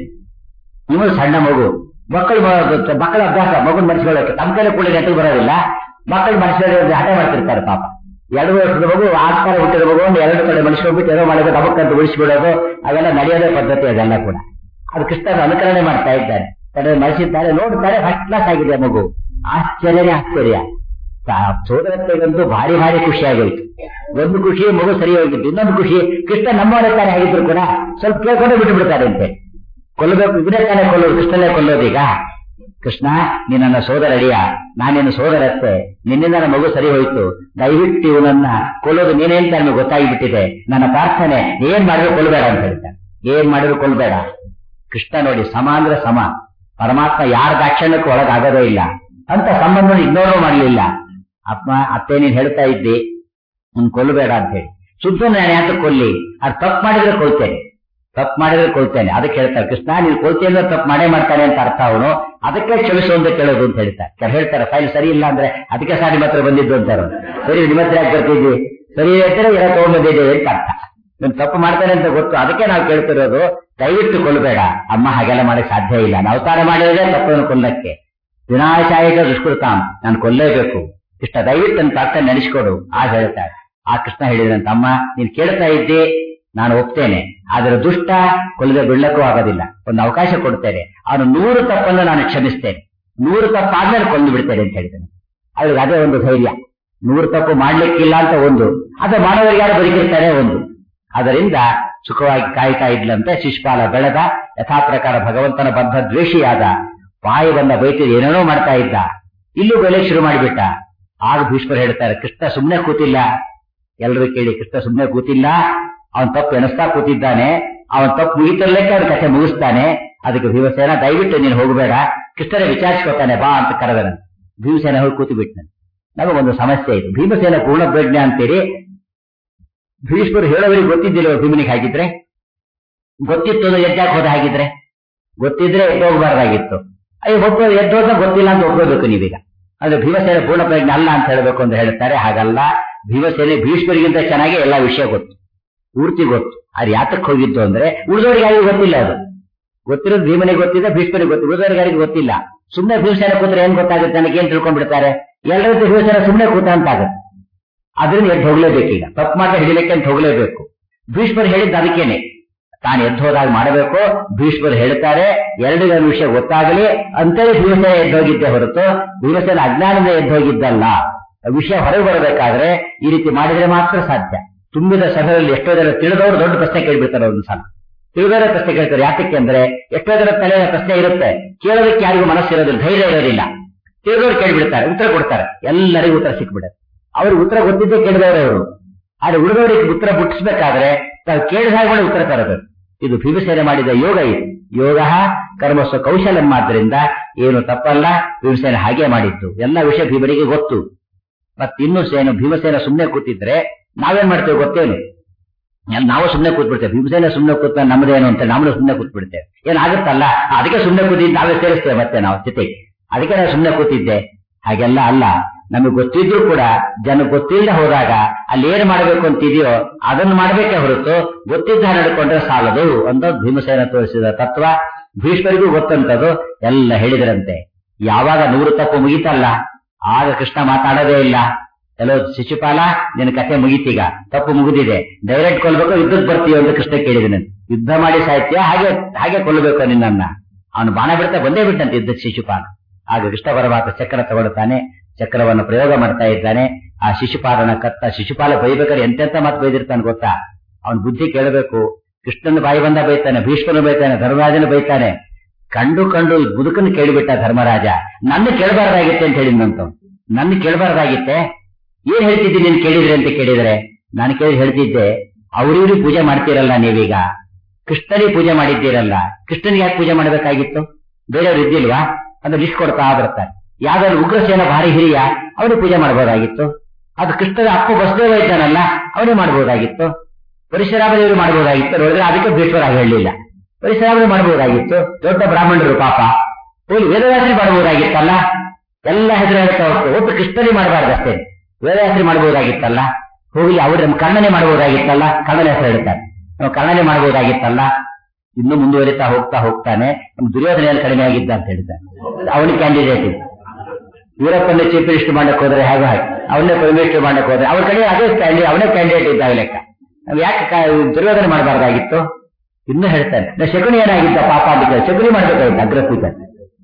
ಇವನು ಸಣ್ಣ ಮಗು ಮಕ್ಕಳು ಮ- ಮಕ್ಕಳ ಅಭ್ಯಾಸ ಮಗುನ್ ಮನಸ್ಕೊಳ್ಳೋಕೆ ತಮ್ಮ ಕೈಲಿ ಕೂಡಲೇ ನೆಟ್ಟಿಗೆ ಬರೋದಿಲ್ಲ ಮಕ್ಕಳು ಮನಸ್ಕೊಳ್ಳಿ ಹಠ ಮಾಡ್ತಿರ್ತಾರೆ ಪಾಪ ಎರಡು ವರ್ಷದ ಮಗು ಆಸ್ಕಾರ ಹುಟ್ಟಿದ ಮಗು ಒಂದು ಎರಡು ಕಡೆ ಮನಸ್ಕೊಂಡ್ಬಿಟ್ಟು ಏನೋ ಮಾಡೋದು ತಮಕ್ಕಂತ ಉಳಿಸ್ಬಿಡೋದು ಅವೆಲ್ಲ ನಡೆಯೋದೇ ಪದ್ಧತಿ ಅದೆಲ್ಲ ಕೂಡ ಅದು ಕೃಷ್ಣನ ಅನುಕರಣೆ ಮಾಡ್ತಾ ಇದ್ದಾರೆ ತಡೆ ಮನಸ್ಸಿದ್ದಾರೆ ನೋಡ್ತಾರೆ ಫಸ್ಟ್ ಕ್ಲಾಸ್ ಆಗಿದೆ ಮಗು ಆಶ್ಚರ್ಯನೇ ಆಶ್ಚರ್ಯ ಸೋದರತ್ತೆಗಂತೂ ಭಾರಿ ಭಾರಿ ಖುಷಿ ಆಗೋಯ್ತು ಒಂದು ಖುಷಿ ಮಗು ಸರಿ ಹೋಗಿತ್ತು ಇನ್ನೊಂದು ಖುಷಿ ಕೃಷ್ಣ ನಮ್ಮವರೇ ತಾನೇ ಆಗಿದ್ರು ಕೂಡ ಸ್ವಲ್ಪ ಕೇಳ್ಕೊಂಡೆ ಬಿಟ್ಟು ಬಿಡ್ತಾರೆ ಅಂತೆ ಕೊಲ್ಲಬೇಕು ಇವರೇ ತಾನೇ ಕೊಲ್ಲೋದು ಕೃಷ್ಣನೇ ಕೊಲ್ಲೋದೀಗ ಕೃಷ್ಣ ನೀನನ್ನ ಸೋದರಡಿಯ ನಾನೇನು ಸೋದರತ್ತೆ ನಿನ್ನಿಂದ ನನ್ನ ಮಗು ಸರಿ ಹೋಯ್ತು ದಯವಿಟ್ಟು ಇವನನ್ನ ಕೊಲ್ಲೋದು ನೀನೇನ್ ನನಗೆ ಗೊತ್ತಾಗಿಬಿಟ್ಟಿದೆ ನನ್ನ ಪ್ರಾರ್ಥನೆ ಏನ್ ಮಾಡಿದ್ರು ಕೊಲ್ಬೇಡ ಅಂತ ಹೇಳ್ತಾನೆ ಏನ್ ಮಾಡಿದ್ರು ಕೊಲ್ಬೇಡ ಕೃಷ್ಣ ನೋಡಿ ಸಮ ಅಂದ್ರೆ ಸಮ ಪರಮಾತ್ಮ ಯಾರ ದಾಕ್ಷಣ್ಯಕ್ಕೂ ಒಳಗಾಗೋದೇ ಇಲ್ಲ ಅಂತ ಸಂಬಂಧ ಇಗ್ನೋರು ಮಾಡಲಿಲ್ಲ ಅಪ್ಪ ಅತ್ತೆ ನೀನ್ ಹೇಳ್ತಾ ಇದ್ದಿ ನೀನ್ ಕೊಲ್ಲಬೇಡ ಅಂತ ಹೇಳಿ ಸುಮ್ಮನೆ ನಾನು ಯಾಕೆ ಕೊಲ್ಲಿ ಅದು ತಪ್ಪು ಮಾಡಿದ್ರೆ ಕೊಲ್ತೇನೆ ತಪ್ಪು ಮಾಡಿದ್ರೆ ಕೊಲ್ತೇನೆ ಅದಕ್ಕೆ ಹೇಳ್ತಾರೆ ಕೃಷ್ಣ ನೀನು ಕೊಲ್ತೇನೆ ಅಂದ್ರೆ ತಪ್ಪು ಮಾಡೇ ಮಾಡ್ತಾನೆ ಅಂತ ಅರ್ಥ ಅವನು ಅದಕ್ಕೆ ಕ್ಷಮಿಸು ಅಂತ ಕೇಳೋದು ಅಂತ ಹೇಳ್ತಾರೆ ಕೆಲವ್ರು ಹೇಳ್ತಾರೆ ಫೈಲ್ ಸರಿ ಇಲ್ಲ ಅಂದ್ರೆ ಅದಕ್ಕೆ ಸಾರಿ ಮಾತ್ರ ಬಂದಿದ್ದು ಅಂತಾರೆ ಸರಿ ನಿಮ್ಮ ಹತ್ರ ಯಾಕೆ ಬರ್ತಿದ್ವಿ ಸರಿ ಹೇಳ್ತಾರೆ ಎಲ್ಲ ತಗೊಂಡ್ಬಂದಿದ್ದೇವೆ ಅಂತ ಅರ್ಥ ನೀನು ತಪ್ಪು ಮಾಡ್ತಾನೆ ಅಂತ ಗೊತ್ತು ಅದಕ್ಕೆ ನಾವು ಕೇಳ್ತಿರೋದು ದಯವಿಟ್ಟು ಕೊಲ್ಲಬೇಡ ಅಮ್ಮ ಹಾಗೆಲ್ಲ ಮಾಡಕ್ ಸಾಧ್ಯ ಇಲ್ಲ ನಾವು ಅವತಾರ ಮಾಡಿದ್ರೆ ತಪ್ಪನ್ನು ಕೊಲ್ಲಕ್ಕೆ ವಿನಾಶಾಯಕ ದುಷ್ಕೃತಾಂ ನಾನು ಕೊಲ್ಲೇಬೇಕು ಕೃಷ್ಣ ದಯವಿಟ್ಟು ನನ್ನ ಪ್ರಾರ್ಥನೆ ನಡೆಸಿಕೊಡು ಆಗ ಹೇಳ್ತಾರೆ ಆ ಕೃಷ್ಣ ಹೇಳಿದಂತ ಅಮ್ಮ ನೀನ್ ಕೇಳ್ತಾ ಇದ್ದಿ ನಾನು ಒಪ್ತೇನೆ ಆದ್ರೆ ದುಷ್ಟ ಕೊಲ್ಲದೆ ಬಿಡ್ಲಕ್ಕೂ ಆಗೋದಿಲ್ಲ ಒಂದು ಅವಕಾಶ ಕೊಡ್ತೇನೆ ಅವನು ನೂರು ತಪ್ಪನ್ನು ನಾನು ಕ್ಷಮಿಸ್ತೇನೆ ನೂರು ತಪ್ಪಾದ್ಮೇಲೆ ಕೊಂದು ಬಿಡ್ತೇನೆ ಅಂತ ಹೇಳಿದ್ದೇನೆ ಅವ್ರಿಗೆ ಅದೇ ಒಂದು ಧೈರ್ಯ ನೂರು ತಪ್ಪು ಮಾಡ್ಲಿಕ್ಕಿಲ್ಲ ಅಂತ ಒಂದು ಅದೇ ಮಾಡೋರಿಗೆ ಯಾರು ಬದುಕಿರ್ತಾರೆ ಒಂದು ಅದರಿಂದ ಸುಖವಾಗಿ ಕಾಯ್ತಾ ಇದ್ಲಂತೆ ಶಿಶುಪಾಲ ಬೆಳೆದ ಯಥಾ ಪ್ರಕಾರ ಭಗವಂತನ ಬದ್ಧ ದ್ವೇಷಿಯಾದ ಬಾಯಿಬಂದ ಬೈತಿದ್ ಏನೇನೋ ಮಾಡ್ತಾ ಇದ್ದ ಇಲ್ಲೂ ಬೆಲೆ ಶುರು ಮಾಡಿಬಿಟ್ಟ ಆಗ ಭೀಷ್ಮರು ಹೇಳ್ತಾರೆ ಕೃಷ್ಣ ಸುಮ್ಮನೆ ಕೂತಿಲ್ಲ ಎಲ್ಲರೂ ಕೇಳಿ ಕೃಷ್ಣ ಸುಮ್ಮನೆ ಕೂತಿಲ್ಲ ಅವನ್ ತಪ್ಪು ಎಣಿಸ್ತಾ ಕೂತಿದ್ದಾನೆ ಅವನ್ ತಪ್ಪು ಮುಗಿತಲ್ಲಕ್ಕೆ ಅವ್ರ ಕಥೆ ಮುಗಿಸ್ತಾನೆ ಅದಕ್ಕೆ ಭೀಮಸೇನ ದಯವಿಟ್ಟು ನೀನು ಹೋಗಬೇಡ ಕೃಷ್ಣನೇ ವಿಚಾರಿಸ್ಕೊತಾನೆ ಬಾ ಅಂತ ಕರೆದನ ಭೀಮಸೇನ ಹೋಗಿ ಕೂತು ಬಿಟ್ಟನು ನಮಗೊಂದು ಸಮಸ್ಯೆ ಇದು ಭೀಮಸೇನ ಪೂರ್ಣ ಪ್ರಜ್ಞೆ ಅಂತೇಳಿ ಭೀಷ್ಮರು ಹೇಳೋರಿಗೆ ಗೊತ್ತಿದ್ದಿಲ್ಲ ಭೀಮನಿಗೆ ಹಾಗಿದ್ರೆ ಗೊತ್ತಿತ್ತು ಅಂದ್ರೆ ಎದ್ದಾಕ್ ಹೋದ ಹಾಗಿದ್ರೆ ಗೊತ್ತಿದ್ರೆ ಎದ್ದೋಗ್ಬಾರ್ದಾಗಿತ್ತು ಅಯ್ಯೋ ಒಬ್ಬ ಎದ್ದೋದ ಗೊತ್ತಿಲ್ಲ ಅಂತ ಒಪ್ಕೋಬೇಕು ನೀವೀಗ ಅಂದ್ರೆ ಭೀಮಸೇನೆ ಪೂರ್ಣ ಪ್ರಜ್ಞೆ ಅಲ್ಲ ಅಂತ ಹೇಳಬೇಕು ಅಂತ ಹೇಳ್ತಾರೆ ಹಾಗಲ್ಲ ಭೀಮಸೇನೆ ಭೀಷ್ಮರಿಗಿಂತ ಚೆನ್ನಾಗಿ ಎಲ್ಲಾ ವಿಷಯ ಗೊತ್ತು ಪೂರ್ತಿ ಗೊತ್ತು ಅದು ಯಾತಕ್ಕೆ ಹೋಗಿದ್ದು ಅಂದ್ರೆ ಉಳಿದವರಿಗೆ ಯಾರಿಗೂ ಗೊತ್ತಿಲ್ಲ ಅದು ಗೊತ್ತಿರೋದು ಭೀಮನಿಗೆ ಗೊತ್ತಿದೆ ಭೀಷ್ಮರಿಗೆ ಗೊತ್ತು ಉಳಿದವರಿಗೆ ಯಾರಿಗೂ ಗೊತ್ತಿಲ್ಲ ಸುಮ್ಮನೆ ಭೀಮಸೇನ ಕೂತ್ರೆ ಏನ್ ಗೊತ್ತಾಗುತ್ತೆ ನನಗೆ ಏನ್ ತಿಳ್ಕೊಂಡ್ಬಿಡ್ತಾರೆ ಎಲ್ಲರ ಭೀಮಸೇನ ಸುಮ್ಮನೆ ಕೂತ ಅಂತ ಆಗುತ್ತೆ ಅದರಿಂದ ಎದ್ದು ಹೋಗ್ಲೇಬೇಕೀಗ ತಪ್ಪು ಮಾತ್ರ ಹಿಡಿಲಿಕ್ಕೆ ಅಂತ ಹೋಗ್ಲೇಬೇಕು ಭೀಷ್ಮರು ಹೇಳಿದ್ದು ಅದಕ್ಕೇನೆ ತಾನು ಎದ್ದು ಹೋದಾಗ ಮಾಡಬೇಕು ಭೀಷ್ಮರು ಹೇಳ್ತಾರೆ ಎರಡಿನ ವಿಷಯ ಗೊತ್ತಾಗಲಿ ಅಂತೇಳಿ ಭೀಮಸೇನ ಎದ್ದು ಹೋಗಿದ್ದೆ ಹೊರತು ಭೀಮಸೇನ ಅಜ್ಞಾನದಿಂದ ಎದ್ದು ಹೋಗಿದ್ದಲ್ಲ ವಿಷಯ ಹೊರಗೆ ಬರಬೇಕಾದ್ರೆ ಈ ರೀತಿ ಮಾಡಿದ್ರೆ ಮಾತ್ರ ಸಾಧ್ಯ ತುಂಬಿದ ಸಭೆಯಲ್ಲಿ ಎಷ್ಟೋ ಜನ ತಿಳಿದವರು ದೊಡ್ಡ ಪ್ರಶ್ನೆ ಕೇಳ್ಬಿಡ್ತಾರೆ ಒಂದು ಸಲ ತಿಳಿದವರೇ ಪ್ರಶ್ನೆ ಕೇಳ್ತಾರೆ ಯಾತಕ್ಕೆ ಅಂದ್ರೆ ಎಷ್ಟೋ ಜನ ತಲೆಯ ಪ್ರಶ್ನೆ ಇರುತ್ತೆ ಕೇಳೋದಕ್ಕೆ ಯಾರಿಗೂ ಮನಸ್ಸಿರೋದಿಲ್ಲ ಧೈರ್ಯ ಇರೋದಿಲ್ಲ ತಿಳಿದವರು ಕೇಳ್ಬಿಡ್ತಾರೆ ಉತ್ತರ ಕೊಡ್ತಾರೆ ಎಲ್ಲರಿಗೂ ಉತ್ತರ ಸಿಕ್ಬಿಡುತ್ತೆ ಅವ್ರಿಗೆ ಉತ್ತರ ಗೊತ್ತಿದ್ದೇ ಕೇಳಿದವರು ಅವರು ಆದ್ರೆ ಉಳಿದವರಿಗೆ ಉತ್ತರ ಮುಟ್ಟಿಸ್ಬೇಕಾದ್ರೆ ತಾವು ಕೇಳಿದ ಹಾಗೆ ಉತ್ತರ ತರಬೇಕು ಇದು ಭೀಮಸೇನೆ ಮಾಡಿದ ಯೋಗ ಇದು ಯೋಗ ಕರ್ಮಸ್ವ ಕೌಶಲ್ಯ ಆದ್ದರಿಂದ ಏನು ತಪ್ಪಲ್ಲ ಭೀಮಸೇನ ಹಾಗೆ ಮಾಡಿದ್ದು ಎಲ್ಲ ವಿಷಯ ಭೀಮನಿಗೆ ಗೊತ್ತು ಮತ್ತಿನ್ನು ಸೇನು ಭೀಮಸೇನ ಸುಮ್ಮನೆ ಕೂತಿದ್ರೆ ನಾವೇನ್ ಮಾಡ್ತೇವೆ ಗೊತ್ತೇನು ಎಲ್- ನಾವು ಸುಮ್ಮನೆ ಕೂತ್ಬಿಡ್ತೇವೆ ಭೀಮಸೇನ ಸುಮ್ಮನೆ ಕೂತ ನಮ್ದೇನು ಅಂತ ನಾವು ಸುಮ್ಮನೆ ಕೂತ್ಬಿಡ್ತೇವೆ ಏನಾಗುತ್ತಲ್ಲ ಅದಕ್ಕೆ ಸುಮ್ಮನೆ ಕೂತಿದ್ದು ನಾವೇ ಸೇರಿಸ್ತೇವೆ ಮತ್ತೆ ನಾವು ಜೊತೆಗೆ ಅದಕ್ಕೆ ನಾವು ಸುಮ್ಮನೆ ಕೂತಿದ್ದೆ ಹಾಗೆಲ್ಲ ಅಲ್ಲ ನಮಗೆ ಗೊತ್ತಿದ್ರು ಕೂಡ ಜನ ಗೊತ್ತಿಲ್ಲದೆ ಹೋದಾಗ ಅಲ್ಲಿ ಏನ್ ಮಾಡಬೇಕು ಅಂತಿದೆಯೋ ಅದನ್ನು ಮಾಡಬೇಕೇ ಹೊರತು ಗೊತ್ತಿದ್ದ ನಡ್ಕೊಂಡ್ರೆ ಸಾಲದು ಅಂತ ಭೀಮಸೇನ ತೋರಿಸಿದ ತತ್ವ ಭೀಷ್ಮರಿಗೂ ಗೊತ್ತಂತದು ಎಲ್ಲ ಹೇಳಿದ್ರಂತೆ ಯಾವಾಗ ನೂರು ತಪ್ಪು ಮುಗಿತಲ್ಲ ಆಗ ಕೃಷ್ಣ ಮಾತಾಡೋದೇ ಇಲ್ಲ ಎಲ್ಲೋ ಶಿಶುಪಾಲ ನಿನ್ನ ಕಥೆ ಮುಗೀತೀಗ ತಪ್ಪು ಮುಗಿದಿದೆ ಡೈರೆಕ್ಟ್ ಕೊಲ್ಬೇಕು ಯುದ್ಧಕ್ಕೆ ಬರ್ತೀವಿ ಅಂತ ಕೃಷ್ಣ ಕೇಳಿದನು ಯುದ್ಧ ಮಾಡಿ ಸಾಹಿತ್ಯ ಹಾಗೆ ಹಾಗೆ ಕೊಲ್ಲಬೇಕು ನಿನ್ನನ್ನ ಅವನು ಬಾಣ ಬಿಡ್ತಾ ಬಂದೇ ಬಿಟ್ಟಂತೆ ಯುದ್ಧಕ್ಕೆ ಶಿಶುಪಾಲ ಆಗ ಕೃಷ್ಣ ಪರಮಾತ್ಮ ಚಕ್ರ ತಗೊಳ್ತಾನೆ ಚಕ್ರವನ್ನು ಪ್ರಯೋಗ ಮಾಡ್ತಾ ಇದ್ದಾನೆ ಆ ಶಿಶುಪಾಲನ ಕತ್ತ ಶಿಶುಪಾಲ ಬೈಬೇಕಾದ್ರೆ ಎಂತೆಂತ ಮಾತು ಬೈದಿರ್ತಾನೆ ಗೊತ್ತಾ ಅವನ ಬುದ್ಧಿ ಕೇಳಬೇಕು ಕೃಷ್ಣನ ಬಾಯಿ ಬಂದ ಬೈತಾನೆ ಭೀಷ್ಮನ ಬೈತಾನೆ ಧರ್ಮರಾಜನ ಬೈತಾನೆ ಕಂಡು ಕಂಡು ಈ ಮುದುಕನ ಕೇಳಿಬಿಟ್ಟ ಧರ್ಮರಾಜ ನನ್ನ ಕೇಳಬಾರ್ದಾಗಿತ್ತೆ ಅಂತ ಹೇಳಿದ್ನಂತ ನನ್ನ ಕೇಳಬಾರ್ದಾಗಿತ್ತೆ ಏನ್ ಹೇಳ್ತಿದ್ದಿ ನೀನ್ ಕೇಳಿದ್ರೆ ಅಂತ ಕೇಳಿದ್ರೆ ನಾನು ಕೇಳಿ ಹೇಳ್ತಿದ್ದೆ ಅವ್ರಿವ್ರಿಗೆ ಪೂಜೆ ಮಾಡ್ತೀರಲ್ಲ ನೀವೀಗ ಕೃಷ್ಣನಿಗೆ ಪೂಜೆ ಮಾಡಿದ್ದೀರಲ್ಲ ಕೃಷ್ಣನಿಗೆ ಯಾಕೆ ಪೂಜೆ ಮಾಡಬೇಕಾಗಿತ್ತು ಬೇರೆಯವ್ರು ಇದ್ದಿಲ್ವಾ ಅಂದ್ರೆ ಲಿಸ್ಟ್ ಕೊಡ್ತಾ ಬರ್ತಾರೆ ಯಾವ್ದಾದ್ರು ಉಗ್ರಸೇನ ಭಾರಿ ಹಿರಿಯ ಅವನಿಗೆ ಪೂಜೆ ಮಾಡಬಹುದಾಗಿತ್ತು ಅದು ಕೃಷ್ಣನ ಅಪ್ಪ ಬಸದೇವ ಇದ್ದಾನಲ್ಲ ಅವನೇ ಮಾಡಬಹುದಾಗಿತ್ತು ಪರಶುರಾಮದೇವರು ಮಾಡಬಹುದಾಗಿತ್ತು ನೋಡಿದ್ರೆ ಅದಕ್ಕೆ ಭೀಷ್ಮರಾಗಿ ಹೇಳಲಿಲ್ಲ ಪರಶುರಾಮರು ಮಾಡಬಹುದಾಗಿತ್ತು ದೊಡ್ಡ ಬ್ರಾಹ್ಮಣರು ಪಾಪ ಹೋಗಿ ವೇದವ್ಯಾಸರಿ ಮಾಡಬಹುದಾಗಿತ್ತಲ್ಲ ಎಲ್ಲ ಹೆಸರು ಹೇಳ್ತಾ ಹೋಗ್ತದೆ ಒಟ್ಟು ಕೃಷ್ಣನೇ ಮಾಡಬಾರ್ದಷ್ಟೇ ವೇದವ್ಯಾಸರಿ ಮಾಡಬಹುದಾಗಿತ್ತಲ್ಲ ಹೋಗಿ ಅವ್ರು ನಮ್ಮ ಕರ್ಣನೆ ಮಾಡಬಹುದಾಗಿತ್ತಲ್ಲ ಕರ್ಣನ ಹೆಸರು ಹೇಳ್ತಾರೆ ನಾವು ಕರ್ಣನೆ ಮಾಡಬಹುದಾಗಿತ್ತಲ್ಲ ಇನ್ನು ಮುಂದುವರಿತಾ ಹೋಗ್ತಾ ಹೋಗ್ತಾನೆ ನಮ್ಮ ದುರ್ಯೋಧನೆಯಲ್ಲಿ ಕಡಿಮೆ ಆಗಿದ್ದ ಅಂತ ಹೇಳ್ತಾನೆ ಅವನಿಗೆ ಕ್ಯಾಂಡಿಡೇಟ್ ಇದು ವೀರಪ್ಪನ ಚೀಫ್ ಮಿನಿಸ್ಟರ್ ಮಾಡಕ್ ಹೋದ್ರೆ ಹಾಗೆ ಹಾಗೆ ಅವನ್ನೇ ಪ್ರೈಮ್ ಮಿನಿಸ್ಟರ್ ಮಾಡಕ್ ಹೋದ್ರೆ ಅವ್ರ ಕಡೆ ಅದೇ ಕ್ಯಾಂಡಿಡೇಟ್ ಅವನೇ ಕ್ಯಾಂಡಿಡೇಟ್ ಇದ್ದಾಗ ಲೆಕ್ಕ ನಾವು ಯಾಕೆ ಕ- ದುರ್ಯೋಧನೆ ಮಾಡಬಾರ್ದಾಗಿತ್ತು ಇನ್ನೂ ಹೇಳ್ತಾನೆ ನಾ ಶಕುನಿ ಏನಾಗಿದ್ದ ಪಾಪ ಅಂತ ಶಕುನಿ ಮಾಡ್ಬೇಕಾಗಿತ್ತು ಅಗ್ರಸ್ತಿಕ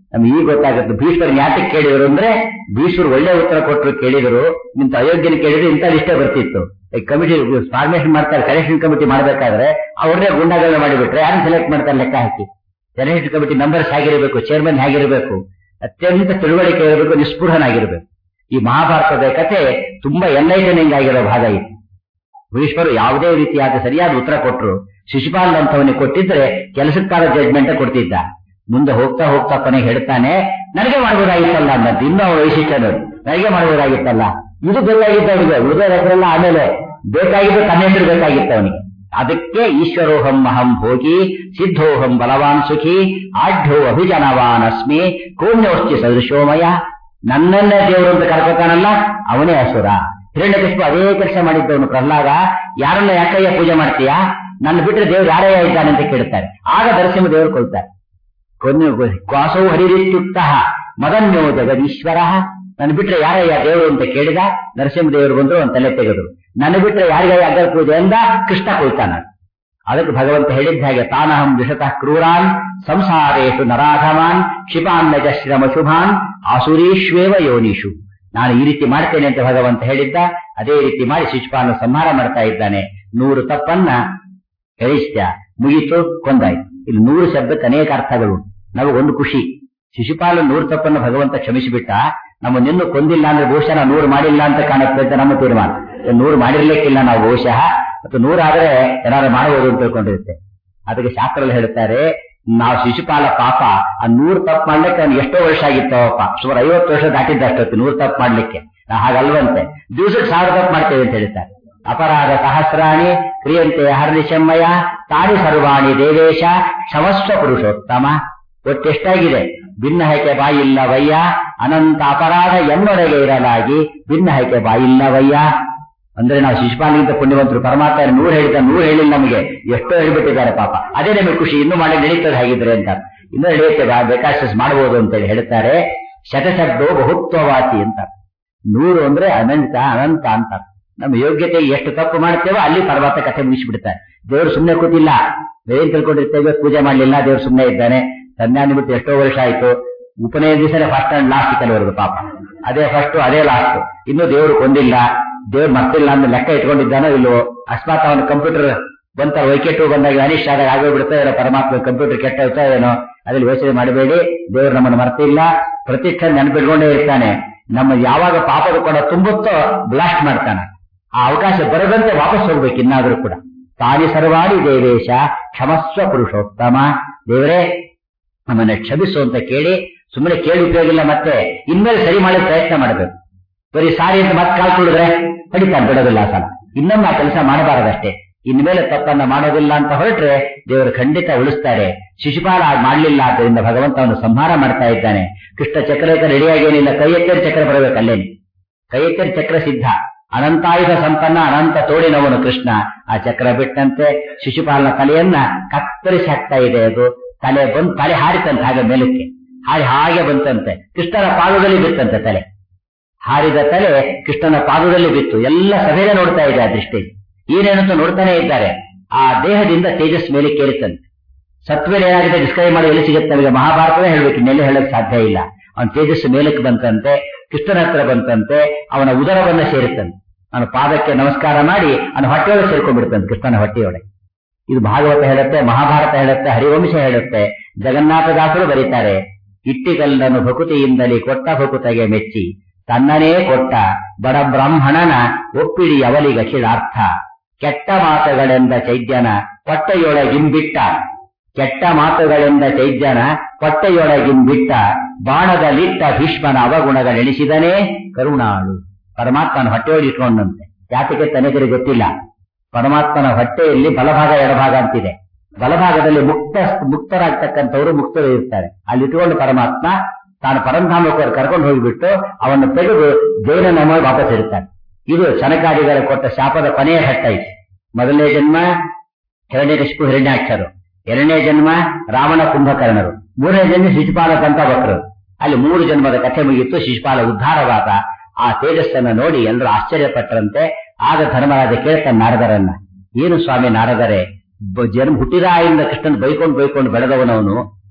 ನಮ್ಗೆ ಈಗ ಗೊತ್ತಾಗುತ್ತೆ ಭೀಷ್ಮರ್ ಯಾತಕ್ಕೆ ಕೇಳಿದ್ರು ಅಂದ್ರೆ ಭೀಷ್ಮರು ಒಳ್ಳೆ ಉತ್ತರ ಕೊಟ್ಟರು ಕೇಳಿದ್ರು ನಿಂತ ಅಯೋಗ್ಯನ ಕೇಳಿದ್ರೆ ಇಂಥ ಇಷ್ಟೇ ಬರ್ತಿತ್ತು ಈ ಕಮಿಟಿ ಫಾರ್ಮೇಶನ್ ಮಾಡ್ತಾರೆ ಸೆಲೆಕ್ಷನ್ ಕಮಿಟಿ ಮಾಡ್ಬೇಕಾದ್ರೆ ಅವ್ರನ್ನೇ ಗುಂಡಾಗಳನ್ನ ಮಾಡಿಬಿಟ್ರೆ ಯಾರು ಸೆಲೆಕ್ಟ್ ಮಾಡ್ತಾರೆ ಲೆಕ್ಕ ಹಾಕಿ ಸೆಲೆಕ್ಷನ್ ಕಮಿಟಿ ಮೆಂಬರ್ಸ್ ಹೇಗಿರಬೇಕು ಚೇರ್ಮನ್ ಹೇಗಿರಬೇಕು ಅತ್ಯಂತ ತಿಳುವಳಿಕೆ ಇರಬೇಕು ನಿಸ್ಪೃಹನಾಗಿರ್ಬೇಕು ಈ ಮಹಾಭಾರತದ ಕಥೆ ತುಂಬಾ ಎನ್ಲೈಟನಿಂಗ್ ಆಗಿರೋ ಭಾಗ ಇದು ಭೀಷ್ಮರು ಯಾವುದೇ ರೀತಿಯಾದ ಸರಿಯಾದ ಉತ್ತರ ಕೊಟ್ಟರು ಶಿಶುಪಾಲ್ ಅಂತವನಿಗೆ ಕೊಟ್ಟಿದ್ರೆ ಕೆಲಸಕ್ಕಾದ ಜಡ್ಜ್ಮೆಂಟ್ ಕೊಡ್ತಿದ್ದ ಮುಂದೆ ಹೋಗ್ತಾ ಹೋಗ್ತಾ ಕೊನೆಗೆ ಹೇಳ್ತಾನೆ ನನಗೆ ಮಾಡ್ಬೋದಾಗಿತ್ತಲ್ಲ ಅನ್ನೋದು ಇನ್ನೂ ಅವನ ವೈಶಿಷ್ಟ್ಯ ನೋಡಿ ನನಗೆ ಮಾಡ್ಬೋದಾಗಿತ್ತಲ್ಲ ಇದು ಬೇಕಾಗಿತ್ತು ಅವನಿಗೆ ಉಳಿದ ಹೆಸರೆಲ್ಲ ಆಮೇಲೆ ಬೇಕಾಗಿದ್ದು ತನ್ನ ಹೆಸರು ಬೇಕಾಗಿತ್ತು ಅವನಿಗೆ ಅದಕ್ಕೆ ಈಶ್ವರೋಹಂ ಅಹಂ ಭೋಗಿ ಸಿದ್ಧೋಹಂ ಬಲವಾನ್ ಸುಖಿ ಆಢ್ಯೋ ಅಭಿಜನವಾನ್ ಅಸ್ಮಿ ಕೋಣ್ಯೋಸ್ತಿ ಸದೃಶೋಮಯ ನನ್ನನ್ನೇ ದೇವರು ಅಂತ ಕರ್ಕೋತಾನಲ್ಲ ಅವನೇ ಅಸುರ ಹಿರಣ್ಯಕಶಿಪು ಅದೇ ಕೆಲಸ ಮಾಡಿದ್ದವನು ಪ್ರಹ್ಲಾದ ಯಾರನ್ನ ಯಾಕಯ್ಯ ಪೂಜೆ ಮಾಡ್ತೀಯಾ ನನ್ನ ಬಿಟ್ಟರೆ ದೇವ್ರು ಯಾರೇ ಇದ್ದಾನೆ ಅಂತ ಕೇಳ್ತಾರೆ ಆಗ ನರಸಿಂಹ ದೇವರು ಕೊಳ್ತಾರೆ ಕೊನೆ ಕ್ವಾಸೌ ಹರಿರಿತ್ಯುಕ್ತ ಮದನ್ಯೋ ಜಗದೀಶ್ವರ ನನ್ನ ಬಿಟ್ರೆ ಯಾರಯ್ಯ ದೇವರು ಅಂತ ಕೇಳಿದ ನರಸಿಂಹ ದೇವರು ಬಂದ್ರು ಅವನ ತಲೆ ತೆಗೆದ್ರು ನನ್ನ ಬಿಟ್ರೆ ಯಾರಿಗಯ್ಯ ಅಗ್ರ ಪೂಜೆ ಅಂದ ಕೃಷ್ಣ ಕೊಳ್ತಾನ ಅದಕ್ಕೆ ಭಗವಂತ ಹೇಳಿದ್ದ ಹಾಗೆ ತಾನಹಂ ವಿಷತಃ ಕ್ರೂರಾನ್ ಸಂಸಾರೇಶು ನರಾಧಮಾನ್ ಕ್ಷಿಪಾನ್ನಜ ಶ್ರಮ ಶುಭಾನ್ ಆಸುರೀಶ್ವೇವ ಯೋನಿಷು ನಾನು ಈ ರೀತಿ ಮಾಡ್ತೇನೆ ಅಂತ ಭಗವಂತ ಹೇಳಿದ್ದ ಅದೇ ರೀತಿ ಮಾಡಿ ಶಿಶುಪಾಲನ ಸಂಹಾರ ಮಾಡ್ತಾ ಇದ್ದಾನೆ ನೂರು ತಪ್ಪನ್ನ ಹೇಳಿಸ್ತ ಮುಗೀತು ಕೊಂದಾಯ್ತು ಇಲ್ಲಿ ನೂರು ಶಬ್ದಕ್ಕೆ ಅನೇಕ ಅರ್ಥಗಳು ನಮಗೊಂದು ಖುಷಿ ಶಿಶುಪಾಲ ನೂರು ತಪ್ಪನ್ನು ಭಗವಂತ ಕ್ಷಮಿಸಿಬಿಟ್ಟ ನಮ್ಮ ನಿನ್ನೂ ಕೊಂದಿಲ್ಲ ಅಂದ್ರೆ ಬಹುಶಃ ನಾವು ನೂರು ಮಾಡಿಲ್ಲ ಅಂತ ಕಾಣುತ್ತೆ ಅಂತ ನಮ್ಮ ತೀರ್ಮಾನ ನೂರು ಮಾಡಿರ್ಲಿಕ್ಕಿಲ್ಲ ನಾವು ಬಹುಶಃ ಮತ್ತು ನೂರಾದ್ರೆ ಏನಾದ್ರು ಮಾಡಬಹುದು ಅಂತ ತಿಳ್ಕೊಂಡಿರುತ್ತೆ ಅದಕ್ಕೆ ಶಾಸ್ತ್ರದಲ್ಲಿ ಹೇಳ್ತಾರೆ ನಾವು ಶಿಶುಪಾಲ ಪಾಪ ಆ ನೂರು ತಪ್ಪು ಮಾಡ್ಲಿಕ್ಕೆ ಅವ್ನಿಗೆ ಎಷ್ಟೋ ವರ್ಷ ಆಗಿತ್ತವಪ್ಪ ಸುಮಾರು ಐವತ್ತು ವರ್ಷ ದಾಟಿದ್ದ ಅಷ್ಟೊತ್ತು ನೂರು ತಪ್ಪು ಮಾಡ್ಲಿಕ್ಕೆ ನಾ ಹಾಗಲ್ವಂತೆ ದಿವಸಕ್ಕೆ ಸಾವಿರ ತಪ್ಪು ಮಾಡ್ತೇವೆ ಅಂತ ಹೇಳ್ತಾರೆ ಅಪರಾಧ ಸಹಸ್ರಾಣಿ ಕ್ರಿಯಂತೆ ಹರ್ನಿಶಮ್ಮಯ ತಾನಿ ಸರ್ವಾಣಿ ದೇವೇಶ ಕ್ಷಮಸ್ವ ಪುರುಷೋತ್ತಮ ಒಟ್ಟೆಷ್ಟಾಗಿದೆ ಭಿನ್ನ ಹೈಕೆ ಬಾಯಿಲ್ಲವಯ್ಯ ಅನಂತ ಅಪರಾಧ ಎನ್ನೊಳಗೆ ಇರಲಾಗಿ ಭಿನ್ನ ಹೈಕೆ ಬಾಯಿಲ್ಲವಯ್ಯ ಅಂದ್ರೆ ನಾವು ಶಿಶುಪಾಲಿಗಿಂತ ಪುಣ್ಯವಂತರು ಪರಮಾತ್ಮ ನೂರು ಹೇಳಿದ ನೂರು ಹೇಳಿಲ್ಲ ನಮಗೆ ಎಷ್ಟೋ ಹೇಳ್ಬಿಟ್ಟಿದ್ದಾರೆ ಪಾಪ ಅದೇ ನಮಗೆ ಖುಷಿ ಇನ್ನು ಮಾಡಿ ನಡೀತದೆ ಹಾಗಿದ್ರೆ ಅಂತ ಇನ್ನೂ ನಡೆಯುತ್ತದೆ ಬೇಕಾದಷ್ಟು ಮಾಡಬಹುದು ಅಂತೇಳಿ ಹೇಳ್ತಾರೆ ಶತಶಬ್ದೋ ಬಹುತ್ವವಾತಿ ಅಂತ ನೂರು ಅಂದ್ರೆ ಅನಂತ ಅನಂತ ಅಂತ ನಮ್ಮ ಯೋಗ್ಯತೆ ಎಷ್ಟು ತಪ್ಪು ಮಾಡ್ತೇವೋ ಅಲ್ಲಿ ಪರಮಾತ್ಮ ಕಥೆ ಮುಗಿಸ್ಬಿಡ್ತಾರೆ ದೇವರು ಸುಮ್ಮನೆ ಕೂತಿಲ್ಲ ಏನ್ ತಿಳ್ಕೊಂಡಿರ್ತೇವೆ ಪೂಜೆ ಮಾಡ್ಲಿಲ್ಲ ದೇವ್ರು ಸುಮ್ಮನೆ ಇದ್ದಾನೆ ಸಂಜ್ಞಾನ ಬಿಟ್ಟು ಎಷ್ಟೋ ವರ್ಷ ಆಯ್ತು ಉಪನಯ ದಿವಸನೇ ಫಸ್ಟ್ ಅಂಡ್ ಲಾಸ್ಟ್ ಕೆಲವರೆಗೂ ಪಾಪ ಅದೇ ಫಸ್ಟ್ ಅದೇ ಲಾಸ್ಟ್ ಇನ್ನು ದೇವರು ಕೊಂದಿಲ್ಲ ದೇವ್ರು ಮರ್ತಿಲ್ಲ ಅಂತ ಲೆಕ್ಕ ಇಟ್ಕೊಂಡಿದ್ದಾನೋ ಇಲ್ವೋ ಅಕಸ್ಮಾತ್ ಅವನ ಕಂಪ್ಯೂಟರ್ ಬಂತ ವೈಕೆಟ್ ಬಂದಾಗ ಅನಿಷ್ಟ ಆದಾಗ ಆಗೋಗ್ಬಿಡುತ್ತೆ ಏನೋ ಪರಮಾತ್ಮ ಕಂಪ್ಯೂಟರ್ ಕೆಟ್ಟ ಹೋಗ್ತಾ ಏನೋ ಅದ್ರಲ್ಲಿ ಯೋಚನೆ ಮಾಡಬೇಡಿ ದೇವ್ರು ನಮ್ಮನ್ನು ಮರ್ತಿಲ್ಲ ಪ್ರತಿಷ್ಠೆ ನೆನಪಿಟ್ಕೊಂಡೇ ಇರ್ತಾನೆ ನಮ್ಮ ಯಾವಾಗ ಪಾಪದ ಕೊಡ ತುಂಬುತ್ತೋ ಬ್ಲಾಸ್ಟ್ ಮಾಡ್ತಾನೆ ಆ ಅವಕಾಶ ಬರದಂತೆ ವಾಪಸ್ ಹೋಗ್ಬೇಕು ಇನ್ನಾದ್ರೂ ಕೂಡ ತಾನಿ ಸರ್ವಾಣಿ ದೇವೇಶ ಕ್ಷಮಸ್ವ ಪುರುಷೋತ್ತಮ ದೇವರೇ ನಮ್ಮನ್ನ ಕ್ಷಮಿಸು ಅಂತ ಕೇಳಿ ಸುಮ್ಮನೆ ಕೇಳಿ ಉಪಯೋಗ ಇಲ್ಲ ಮತ್ತೆ ಇನ್ಮೇಲೆ ಸರಿ ಮಾಡೋ ಪ್ರಯತ್ನ ಮಾಡಬೇಕು ಬರೀ ಸಾರಿ ಅಂತ ಮತ್ತೆ ಕಾಲ್ಕೊಳ್ಳಿದ್ರೆ ಹೊಡಿತಾನೆ ಬಿಡೋದಿಲ್ಲ ಆ ಸಲ ಇನ್ನೊಮ್ಮೆ ಆ ಕೆಲಸ ಮಾಡಬಾರದಷ್ಟೇ ಇನ್ಮೇಲೆ ತಪ್ಪನ್ನ ಮಾಡೋದಿಲ್ಲ ಅಂತ ಹೊರಟ್ರೆ ದೇವರು ಖಂಡಿತ ಉಳಿಸ್ತಾರೆ ಶಿಶುಪಾಲ ಮಾಡಲಿಲ್ಲ ಆದ್ದರಿಂದ ಭಗವಂತ ಅವನು ಸಂಹಾರ ಮಾಡ್ತಾ ಇದ್ದಾನೆ ಕೃಷ್ಣ ಚಕ್ರಕ್ಕೆ ರೆಡಿಯಾಗೇನಿಲ್ಲ ಕೈ ಎತ್ತರಿ ಚಕ್ರ ಬರಬೇಕು ಅಲ್ಲೇನೆ ಕೈ ಎತ್ತರಿ ಚಕ್ರ ಸಿದ್ಧ ಅನಂತಾಯುಧ ಸಂಪನ್ನ ಅನಂತ ತೋಳಿನವನು ಕೃಷ್ಣ ಆ ಚಕ್ರ ಬಿಟ್ಟಂತೆ ಶಿಶುಪಾಲನ ತಲೆಯನ್ನ ಕತ್ತರಿಸಿ ಹಾಕ್ತಾ ಇದೆ ಅದು ತಲೆ ಬಂದು ತಲೆ ಹಾರಿತಂತೆ ಹಾಗೆ ಮೇಲಕ್ಕೆ ಹಾರಿ ಹಾಗೆ ಬಂತಂತೆ ಕೃಷ್ಣನ ಪಾದದಲ್ಲಿ ಬಿತ್ತಂತೆ ತಲೆ ಹಾರಿದ ತಲೆ ಕೃಷ್ಣನ ಪಾದದಲ್ಲಿ ಬಿತ್ತು ಎಲ್ಲ ಸಭೆಗೆ ನೋಡ್ತಾ ಇದೆ ಆ ದೃಷ್ಟಿ ಏನೇನಂತ ನೋಡ್ತಾನೆ ಇದ್ದಾರೆ ಆ ದೇಹದಿಂದ ತೇಜಸ್ ಮೇಲೆ ಕೇಳಿತಂತೆ ಸತ್ವೇಲೆ ಏನಾಗಿದೆ ಡಿಸ್ಕ್ರೈಬ್ ಮಾಡಿ ಎಲ್ಲಿ ಸಿಗುತ್ತೆ ನಮಗೆ ಮಹಾಭಾರತವೇ ಹೇಳ್ಬೇಕು ಇನ್ನೆಲ್ಲಿ ಹೇಳಕ್ ಸಾಧ್ಯ ಇಲ್ಲ ಅವನ ತೇಜಸ್ಸು ಮೇಲಕ್ಕೆ ಬಂತಂತೆ ಕೃಷ್ಣನ ಹತ್ರ ಬಂತಂತೆ ಅವನ ಉದರವನ್ನ ಸೇರುತ್ತಂತೆ ಅವನ ಪಾದಕ್ಕೆ ನಮಸ್ಕಾರ ಮಾಡಿ ಅವನ ಹೊಟ್ಟೆಯೊಳಗೆ ಸೇರ್ಕೊಂಡ್ಬಿಡ್ತಂತೆ ಕೃಷ್ಣನ ಹೊಟ್ಟೆಯೊಳಗೆ ಇದು ಭಾಗವತ ಹೇಳುತ್ತೆ ಮಹಾಭಾರತ ಹೇಳುತ್ತೆ ಹರಿವಂಶ ಹೇಳುತ್ತೆ ಜಗನ್ನಾಥದಾಸರು ಬರೀತಾರೆ ಇಟ್ಟಿಗಲ್ಲನ್ನು ಭಕುತಿಯಿಂದಲೇ ಕೊಟ್ಟ ಭಕುತಗೆ ಮೆಚ್ಚಿ ತನ್ನನೇ ಕೊಟ್ಟ ಬಡ ಬ್ರಾಹ್ಮಣನ ಒಪ್ಪಿಡಿ ಅವಲಿಗಖಿಲಾರ್ಥ ಕೆಟ್ಟ ಮಾತುಗಳೆಂದ ಚೈದ್ಯನ ಹೊಟ್ಟೆಯೊಳಗಿಂಬಿಟ್ಟ ಕೆಟ್ಟ ಮಾತುಗಳೆಂದ ಚೈದ್ಯನ ಹೊಟ್ಟೆಯೊಳಗಿಂಬಿಟ್ಟ ಬಾಣದಲ್ಲಿಟ್ಟ ಭೀಷ್ಮನ ಅವಗುಣಗಳೆಣಿಸಿದನೇ ಕರುಣಾಳು ಪರಮಾತ್ಮನ ಹೊಟ್ಟೆಯೊಳಗೆ ಇಟ್ಕೊಂಡಂತೆ ಯಾತಕ್ಕೆ ತನಗರಿಗೆ ಗೊತ್ತಿಲ್ಲ ಪರಮಾತ್ಮನ ಹೊಟ್ಟೆಯಲ್ಲಿ ಬಲಭಾಗ ಎಡಭಾಗ ಅಂತಿದೆ ಬಲಭಾಗದಲ್ಲಿ ಮುಕ್ತ ಮುಕ್ತರಾಗ್ತಕ್ಕಂಥವರು ಮುಕ್ತರು ಇರ್ತಾರೆ ಅಲ್ಲಿ ಇಟ್ಕೊಂಡು ಪರಮಾತ್ಮ ತಾನು ಪರಂಧಾಮಕ್ಕೆ ಕರ್ಕೊಂಡು ಹೋಗಿಬಿಟ್ಟು ಅವನ್ನು ತೆಗೆದು ಜೈನ ನಮ್ಮ ವಾಪಸ್ ಇರ್ತಾನೆ ಇದು ಶನಕಾದಿಗಳ ಕೊಟ್ಟ ಶಾಪದ ಕೊನೆಯ ಘಟ್ಟ ಇದೆ ಮೊದಲನೇ ಜನ್ಮ ಹಿರಣ್ಯಕಶಿಪು ಹಿರಣ್ಯಾಕ್ಷರು ಎರಡನೇ ಜನ್ಮ ರಾವಣ ಕುಂಭಕರ್ಣರು ಮೂರನೇ ಜನ್ಮ ಶಿಶುಪಾಲ ದಂತಭಕ್ತರು ಅಲ್ಲಿ ಮೂರು ಜನ್ಮದ ಕಥೆ ಮುಗಿಯಿತು ಶಿಶುಪಾಲ ಉದ್ಧಾರವಾದ ಆ ತೇಜಸ್ಸನ್ನು ನೋಡಿ ಎಲ್ಲರೂ ಆಶ್ಚರ್ಯಪಟ್ಟರಂತೆ ಆಗ ಧರ್ಮರಾಜ ಕೇಳ್ತಾನೆ ನಾರದರನ್ನ ಏನು ಸ್ವಾಮಿ ನಾರದರೇ ಬ- ಜನ್ಮ ಹುಟ್ಟಿದಾಯಿಂದ ಕೃಷ್ಣನ್ ಬೈಕೊಂಡು ಬೈಕೊಂಡು ಬೆಳೆದವನವನು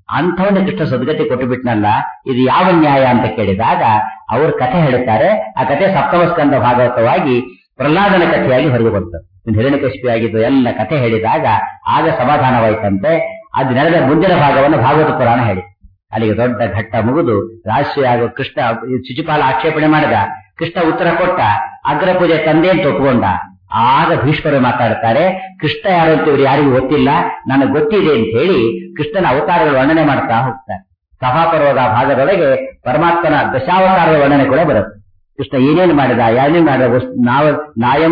ಅಂಥವನ್ನ ಕೃಷ್ಣ ಸದ್ಗತಿ ಕೊಟ್ಟು ಬಿಟ್ನಲ್ಲ ಇದು ಯಾವ ನ್ಯಾಯ ಅಂತ ಕೇಳಿದಾಗ ಅವ್ರ ಕಥೆ ಹೇಳುತ್ತಾರೆ ಆ ಕಥೆ ಸಪ್ತಮ ಸ್ಕಂದ ಭಾಗವತವಾಗಿ ಪ್ರಹ್ಲಾದನ ಕಥೆಯಾಗಿ ಹೊರಗೆ ಬಂತು ಹಿರಣ್ಯಕಶಿಪಿ ಆಗಿದ್ದು ಎಲ್ಲ ಕಥೆ ಹೇಳಿದಾಗ ಆಗ ಸಮಾಧಾನವಾಯಿತಂತೆ ಅದು ನಡೆದ ಮುಂದಿನ ಭಾಗವನ್ನು ಭಾಗವತ ಪುರಾಣ ಹೇಳಿ ಅಲ್ಲಿಗೆ ದೊಡ್ಡ ಘಟ್ಟ ಮುಗಿದು ರಾಷ್ಟ್ರೀಯ ಆಗೋ ಕೃಷ್ಣ ಶುಚಿಪಾಲ ಆಕ್ಷೇಪಣೆ ಮಾಡಿದ ಕೃಷ್ಣ ಉತ್ತರ ಕೊಟ್ಟ ಅಗ್ರ ಪೂಜೆ ತಂದೆ ಅಂತ ಒಪ್ಕೊಂಡ ಆಗ ಭೀಷ್ಮರು ಮಾತಾಡ್ತಾರೆ ಕೃಷ್ಣ ಯಾರು ಅಂತ ಇವ್ರು ಯಾರಿಗೂ ಗೊತ್ತಿಲ್ಲ ನನಗೆ ಗೊತ್ತಿದೆ ಅಂತ ಹೇಳಿ ಕೃಷ್ಣನ ಅವತಾರಗಳು ವರ್ಣನೆ ಮಾಡ್ತಾ ಹೋಗ್ತಾರೆ ಸಭಾಪರ್ವದ ಭಾಗದೊಳಗೆ ಪರಮಾತ್ಮನ ದಶಾವತಾರದ ವರ್ಣನೆ ಕೂಡ ಬರುತ್ತೆ ಕೃಷ್ಣ ಏನೇನು ಮಾಡಿದ ಏನೇನು ಮಾಡಿದ ವಸ್- ನಾವ ನಾಯಂ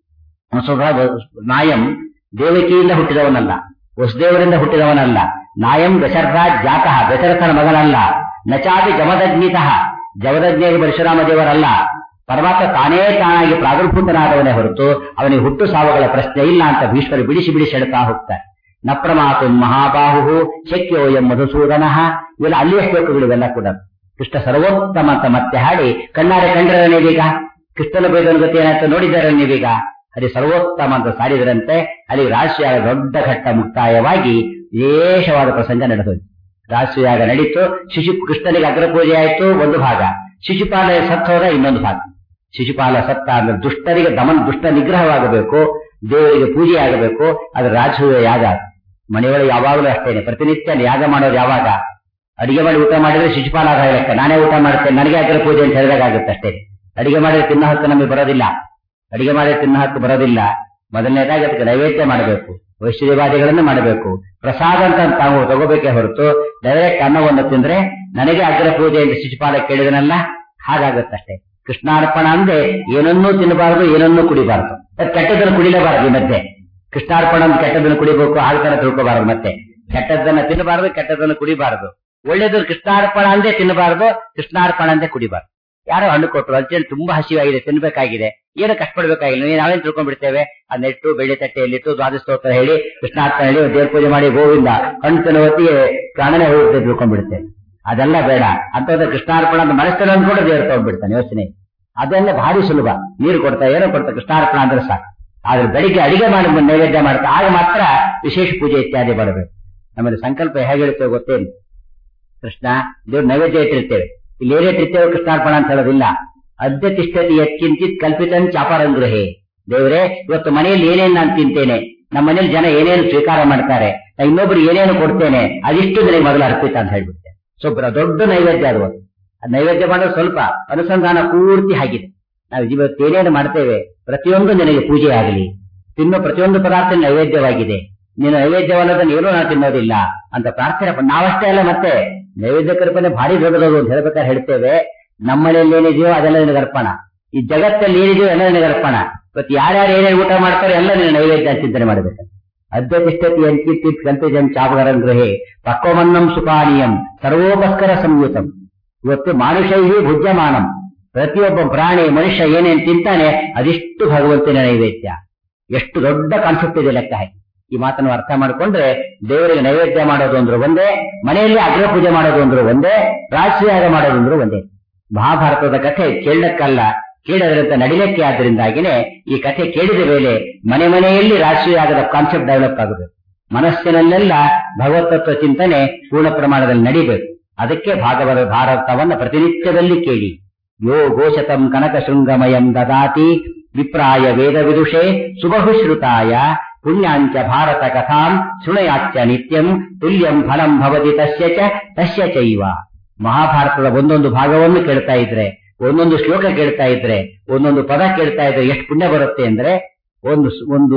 ಸ್ವತಃ ನಾಯಂ ದೇವಕಿಯಿಂದ ಹುಟ್ಟಿದವನಲ್ಲ ವಸುದೇವರಿಂದ ಹುಟ್ಟಿದವನಲ್ಲ ನಾಯಂ ದಶರಥ ಜಾತಃ ದಶರಥನ ಮಗನಲ್ಲ ನಚಾಪಿ ಜಮದಗ್ನಿತಃ ಜಮದಗ್ನಿಯಾಗಿ ಪರಶುರಾಮ ದೇವರಲ್ಲ ಪರಮಾತ್ಮ ತಾನೇ ತಾನಾಗಿ ಪ್ರಾದುರ್ಭೂತನಾದವನೇ ಹೊರತು ಅವನಿಗೆ ಹುಟ್ಟು ಸಾವುಗಳ ಪ್ರಶ್ನೆ ಇಲ್ಲ ಅಂತ ಭೀಷ್ಮರು ಬಿಡಿಸಿ ಬಿಡಿಸಿ ಹೇಳ್ತಾ ಹೋಗ್ತಾರೆ ನ ಪ್ರಮಾತು ಮಹಾಬಾಹು ಶಕ್ಯೋ ಎಂ ಮಧುಸೂದನ ಇವೆಲ್ಲ ಅಲ್ಲಿಯ ಶ್ಲೋಕಗಳು ಇವೆಲ್ಲ ಕೂಡ ಕೃಷ್ಣ ಸರ್ವೋತ್ತಮ ಅಂತ ಮತ್ತೆ ಹಾಡಿ ಕಣ್ಣಾರೆ ಕಂಡ್ರೆ ನೀವೀಗ ಕೃಷ್ಣನ ಬೇಗನ ಗತಿ ಏನಾಯ್ತು ನೋಡಿದ್ದಾರೆ ನೀವೀಗ ಅಲ್ಲಿ ಸರ್ವೋತ್ತಮ ಅಂತ ಸಾರಿದರಂತೆ ಅಲ್ಲಿ ರಾಶಿಯಾಗ ದೊಡ್ಡ ಘಟ್ಟ ಮುಕ್ತಾಯವಾಗಿ ವಿಶೇಷವಾದ ಪ್ರಸಂಗ ನಡೆದೋಯ್ತು ರಾಶಿಯಾಗ ನಡೀತು ಶಿಶು ಕೃಷ್ಣನಿಗೆ ಅಗ್ರಪೂಜೆ ಆಯಿತು ಒಂದು ಭಾಗ ಶಿಶುಪಾಲ ಸತ್ತೋದ ಇನ್ನೊಂದು ಭಾಗ ಶಿಶುಪಾಲ ಸತ್ತ ಅಂದ್ರೆ ದುಷ್ಟರಿಗೆ ದಮನ್ ದುಷ್ಟ ನಿಗ್ರಹವಾಗಬೇಕು ದೇವರಿಗೆ ಪೂಜೆ ಆಗಬೇಕು ಅದು ರಾಜಸೂಯ ಯಾಗ ಮನೆಯೊಳಗೆ ಯಾವಾಗಲೂ ಅಷ್ಟೇನೆ ಪ್ರತಿನಿತ್ಯ ಯಾಗ ಮಾಡೋದು ಯಾವಾಗ ಅಡಿಗೆ ಮಾಡಿ ಊಟ ಮಾಡಿದ್ರೆ ಶಿಶುಪಾಲ ಆದ ಲೆಕ್ಕ ನಾನೇ ಊಟ ಮಾಡ್ತೇನೆ ನನಗೆ ಅಗ್ರ ಪೂಜೆ ಅಂತ ಹೇಳಿದಾಗ ಆಗುತ್ತೆ ಅಷ್ಟೇ ಅಡಿಗೆ ಮಾಡಿದ್ರೆ ತಿನ್ನೋ ಹಕ್ಕು ನಮಗೆ ಬರೋದಿಲ್ಲ ಅಡಿಗೆ ಮಾಡಿ ತಿನ್ನೋ ಹಕ್ಕು ಬರೋದಿಲ್ಲ ಮೊದಲನೇದಾಗಿ ಅದಕ್ಕೆ ನೈವೇದ್ಯ ಮಾಡಬೇಕು ವೈಶ್ಯದೇವಾದಿಗಳನ್ನು ಮಾಡಬೇಕು ಪ್ರಸಾದ ಅಂತ ತಾವು ತಗೋಬೇಕೇ ಹೊರತು ಡೈರೆಕ್ಟ್ ಅನ್ನವನ್ನು ತಿಂದ್ರೆ ನನಗೆ ಅಗ್ರ ಪೂಜೆ ಅಂತ ಶಿಶುಪಾಲ ಕೇಳಿದನಲ್ಲ ಹಾಗಾಗತ್ತಷ್ಟೇ ಕೃಷ್ಣಾರ್ಪಣ ಅಂದ್ರೆ ಏನನ್ನೂ ತಿನ್ನಬಾರದು ಏನನ್ನೂ ಕುಡಿಬಾರದು ಅದು ಕೆಟ್ಟದನ್ನು ಕುಡಿಲೇಬಾರದು ಈ ಮಧ್ಯೆ ಕೃಷ್ಣಾರ್ಪಣ ಅಂತ ಕೆಟ್ಟದನ್ನು ಕುಡಿಬೇಕು ಹಾಗೆ ತಿಳ್ಕೋಬಾರದು ಮತ್ತೆ ಕೆಟ್ಟದ್ದನ್ನ ತಿನ್ನಬಾರದು ಕೆಟ್ಟದನ್ನು ಕುಡಿಬಾರದು ಒಳ್ಳೇದು ಕೃಷ್ಣಾರ್ಪಣ ಅಂದೇ ತಿನ್ನಬಾರದು ಕೃಷ್ಣಾರ್ಪಣ ಅಂದೇ ಕುಡಿಬಾರದು ಯಾರೋ ಹಣ್ಣು ಕೊಟ್ಟರು ಅರ್ಜೆಂಟ್ ತುಂಬಾ ಹಸಿವಾಗಿದೆ ತಿನ್ಬೇಕಾಗಿದೆ ಏನು ಕಷ್ಟಪಡ್ಬೇಕಾಗಿಲ್ಲ ನೀವು ನಾವೇನ್ ತಿಳ್ಕೊಂಡ್ಬಿಡ್ತೇವೆ ಆ ನೆಟ್ಟು ಬೆಳ್ಳಿ ತಟ್ಟೆಯಲ್ಲಿಟ್ಟು ದ್ವಾದಶ ಸ್ತೋತ್ರ ಹೇಳಿ ಕೃಷ್ಣಾರ್ಪಣ ಹೇಳಿ ದೇವ್ರ ಪೂಜೆ ಮಾಡಿ ಗೋವಿಂದ ಹಣ್ಣು ತಿನ್ನೋ ಹೊತ್ತಿಗೆ ಪ್ರಾಣನೇ ಹೋಗುತ್ತೆ ತಿಳ್ಕೊಂಡ್ಬಿಡ್ತೇವೆ ಅದೆಲ್ಲ ಬೇಡ ಅಂತಂದ್ರೆ ಕೃಷ್ಣಾರ್ಪಣ ಅಂತ ಮನಸ್ಸಲ್ಲಿ ಅಂದ್ಕೊಂಡು ದೇವ್ರು ತಗೊಂಡ್ಬಿಡ್ತಾನೆ ಯೋಚನೆ ಅದೆಲ್ಲ ಭಾರಿ ಸುಲಭ ನೀರು ಕೊಡ್ತಾ ಏನೋ ಕೊಡ್ತಾ ಕೃಷ್ಣಾರ್ಪಣ ಅಂದ್ರೆ ಸಾಕು ಆದ್ರೆ ಬೆಳಿಗ್ಗೆ ಅಡಿಗೆ ಮಾಡಿ ನೈವೇದ್ಯ ಮಾಡ್ತಾ ಆಗ ಮಾತ್ರ ವಿಶೇಷ ಪೂಜೆ ಇತ್ಯಾದಿ ಮಾಡಬೇಕು ನಮ್ಮಲ್ಲಿ ಸಂಕಲ್ಪ ಹೇಗಿರ್ತೇವೆ ಗೊತ್ತೇನು ಕೃಷ್ಣ ದೇವ್ರ ನೈವೇದ್ಯ ಇಟ್ಟಿರ್ತೇವೆ ಇಲ್ಲಿ ಏನೇ ಇಟ್ಟಿರ್ತೇವೆ ಕೃಷ್ಣಾರ್ಪಣ ಅಂತ ಹೇಳೋದಿಲ್ಲ ಅದ್ಯ ತಿಷ್ಠತಿ ಯತ್ಕಿಂಚಿತ್ ಕಲ್ಪಿತನ್ ಚಾಪಾರಂಗೃಹೇ ದೇವರೇ ಇವತ್ತು ಮನೆಯಲ್ಲಿ ಏನೇನು ನಾನು ತಿಂತೇನೆ ನಮ್ಮ ಮನೇಲಿ ಜನ ಏನೇನು ಸ್ವೀಕಾರ ಮಾಡ್ತಾರೆ ನಾ ಇನ್ನೊಬ್ರು ಏನೇನು ಕೊಡ್ತೇನೆ ಅದಿಷ್ಟು ನನಗೆ ಮೊದಲು ಅರ್ಪಿತ ಅಂತ ಹೇಳ್ಬಿಡ್ತೇನೆ ಸೊ ದೊಡ್ಡ ನೈವೇದ್ಯ ಅದು ಒಂದು. ಆ ನೈವೇದ್ಯ ಮಾಡೋದು ಸ್ವಲ್ಪ ಅನುಸಂಧಾನ ಪೂರ್ತಿ ಆಗಿದೆ ನಾವು ಇವತ್ತು ಏನೇನು ಮಾಡ್ತೇವೆ ಪ್ರತಿಯೊಂದು ನಿನಗೆ ಪೂಜೆ ಆಗಲಿ ತಿನ್ನೋ ಪ್ರತಿಯೊಂದು ಪದಾರ್ಥ ನೈವೇದ್ಯವಾಗಿದೆ ನೀನು ನೈವೇದ್ಯವಲ್ಲದನ್ನು ಏನೂ ನಾನು ತಿನ್ನೋದಿಲ್ಲ ಅಂತ ಪ್ರಾರ್ಥನೆ ಪಡ್- ನಾವಷ್ಟೇ ಅಲ್ಲ ಮತ್ತೆ ನೈವೇದ್ಯ ಕಲ್ಪನೆ ಭಾರಿ ದೊಡ್ಡದದು ಅಂತ ಹೇಳ್ಬೇಕಾದ್ರೆ ಹೇಳ್ತೇವೆ ನಮ್ಮನೆಯಲ್ಲಿ ಏನಿದೆಯೋ ಅದೆಲ್ಲ ನಿನಗೆ ಅರ್ಪಣ ಈ ಜಗತ್ತಲ್ಲಿ ಏನಿದೆಯೋ ಎಲ್ಲ ನಿನಗೆ ಅರ್ಪಣ ಇವತ್ತು ಯಾರ್ಯಾರು ಏನೇನು ಊಟ ಮಾಡ್ತಾರೆ ಎಲ್ಲ ನಿನ್ನ ನೈವೇದ್ಯ ಅಂತ ಚಿಂತನೆ ಮಾಡಬೇಕು ಅದ್ಯತಿಷ್ಠತಿ ಅಂಕಿತ್ ಕಲ್ಪಿಜಂ ಚಾಪಗರಂ ಗೃಹೆ ಪಕ್ವಮನ್ನಂ ಸುಪಾನೀಯಂ ಸರ್ವೋಪಸ್ಕರ ಸಂಯುತಂ ಇವತ್ತು ಮಾನುಷೈಹಿ ಭುಜ್ಯಮಾನಂ ಪ್ರತಿಯೊಬ್ಬ ಪ್ರಾಣಿ ಮನುಷ್ಯ ಏನೇನ್ ತಿಂತಾನೆ ಅದಿಷ್ಟು ಭಗವಂತನ ನೈವೇದ್ಯ ಎಷ್ಟು ದೊಡ್ಡ ಕಾನ್ಸೆಪ್ಟ್ ಇದೆ ಲೆಕ್ಕ ಹಾಕಿ ಈ ಮಾತನ್ನು ಅರ್ಥ ಮಾಡಿಕೊಂಡ್ರೆ ದೇವರಿಗೆ ನೈವೇದ್ಯ ಮಾಡೋದು ಅಂದ್ರೆ ಒಂದೇ ಮನೆಯಲ್ಲಿ ಅಗ್ರ ಪೂಜೆ ಮಾಡೋದು ಅಂದ್ರೆ ಒಂದೇ ರಾಜಯಾಗ ಮಾಡೋದು ಅಂದ್ರೆ ಒಂದೇ ಮಹಾಭಾರತದ ಕಥೆ ಕೇಳಕ್ಕಲ್ಲ ಕೇಳೋದ್ರಂತ ನಡಿಲಿಕ್ಕೆ ಆದ್ದರಿಂದಾಗಿನೇ ಈ ಕಥೆ ಕೇಳಿದ ಮೇಲೆ ಮನೆ ಮನೆಯಲ್ಲಿ ರಾಷ್ಟ್ರೀಯಾಗದ ಕಾನ್ಸೆಪ್ಟ್ ಡೆವಲಪ್ ಆಗಬೇಕು ಮನಸ್ಸಿನಲ್ಲೆಲ್ಲ ಭಗವತತ್ವ ಚಿಂತನೆ ಪೂರ್ಣ ಪ್ರಮಾಣದಲ್ಲಿ ನಡಿಬೇಕು ಅದಕ್ಕೆ ಭಾಗವತ ಭಾರತವನ್ನ ಪ್ರತಿನಿತ್ಯದಲ್ಲಿ ಕೇಳಿ ಯೋ ಗೋಶತಂ ಕನಕ ಶೃಂಗಮಯಂ ದದಾತಿ ವಿಪ್ರಾಯ ವೇದ ವಿದುಷೆ ಸುಬಹುಶ್ರುತಾಯ ಪುಣ್ಯಾಂಚ ಭಾರತ ಕಥಾಂ ಶೃಣಯಾಚ್ಚ ನಿತ್ಯಂ ತುಲ್ಯಂ ಫಲಂ ಭವತಿ ತಸ್ಯ ಚ ತಸ್ಯ ಚೈವ ಮಹಾಭಾರತದ ಒಂದೊಂದು ಭಾಗವನ್ನು ಕೇಳ್ತಾ ಇದ್ರೆ ಒಂದೊಂದು ಶ್ಲೋಕ ಕೇಳ್ತಾ ಇದ್ರೆ ಒಂದೊಂದು ಪದ ಕೇಳ್ತಾ ಇದ್ರೆ ಎಷ್ಟು ಪುಣ್ಯ ಬರುತ್ತೆ ಅಂದ್ರೆ ಒಂದು ಒಂದು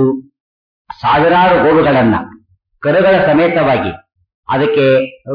ಸಾವಿರಾರು ಗೋವುಗಳನ್ನ ಕರುಗಳ ಸಮೇತವಾಗಿ ಅದಕ್ಕೆ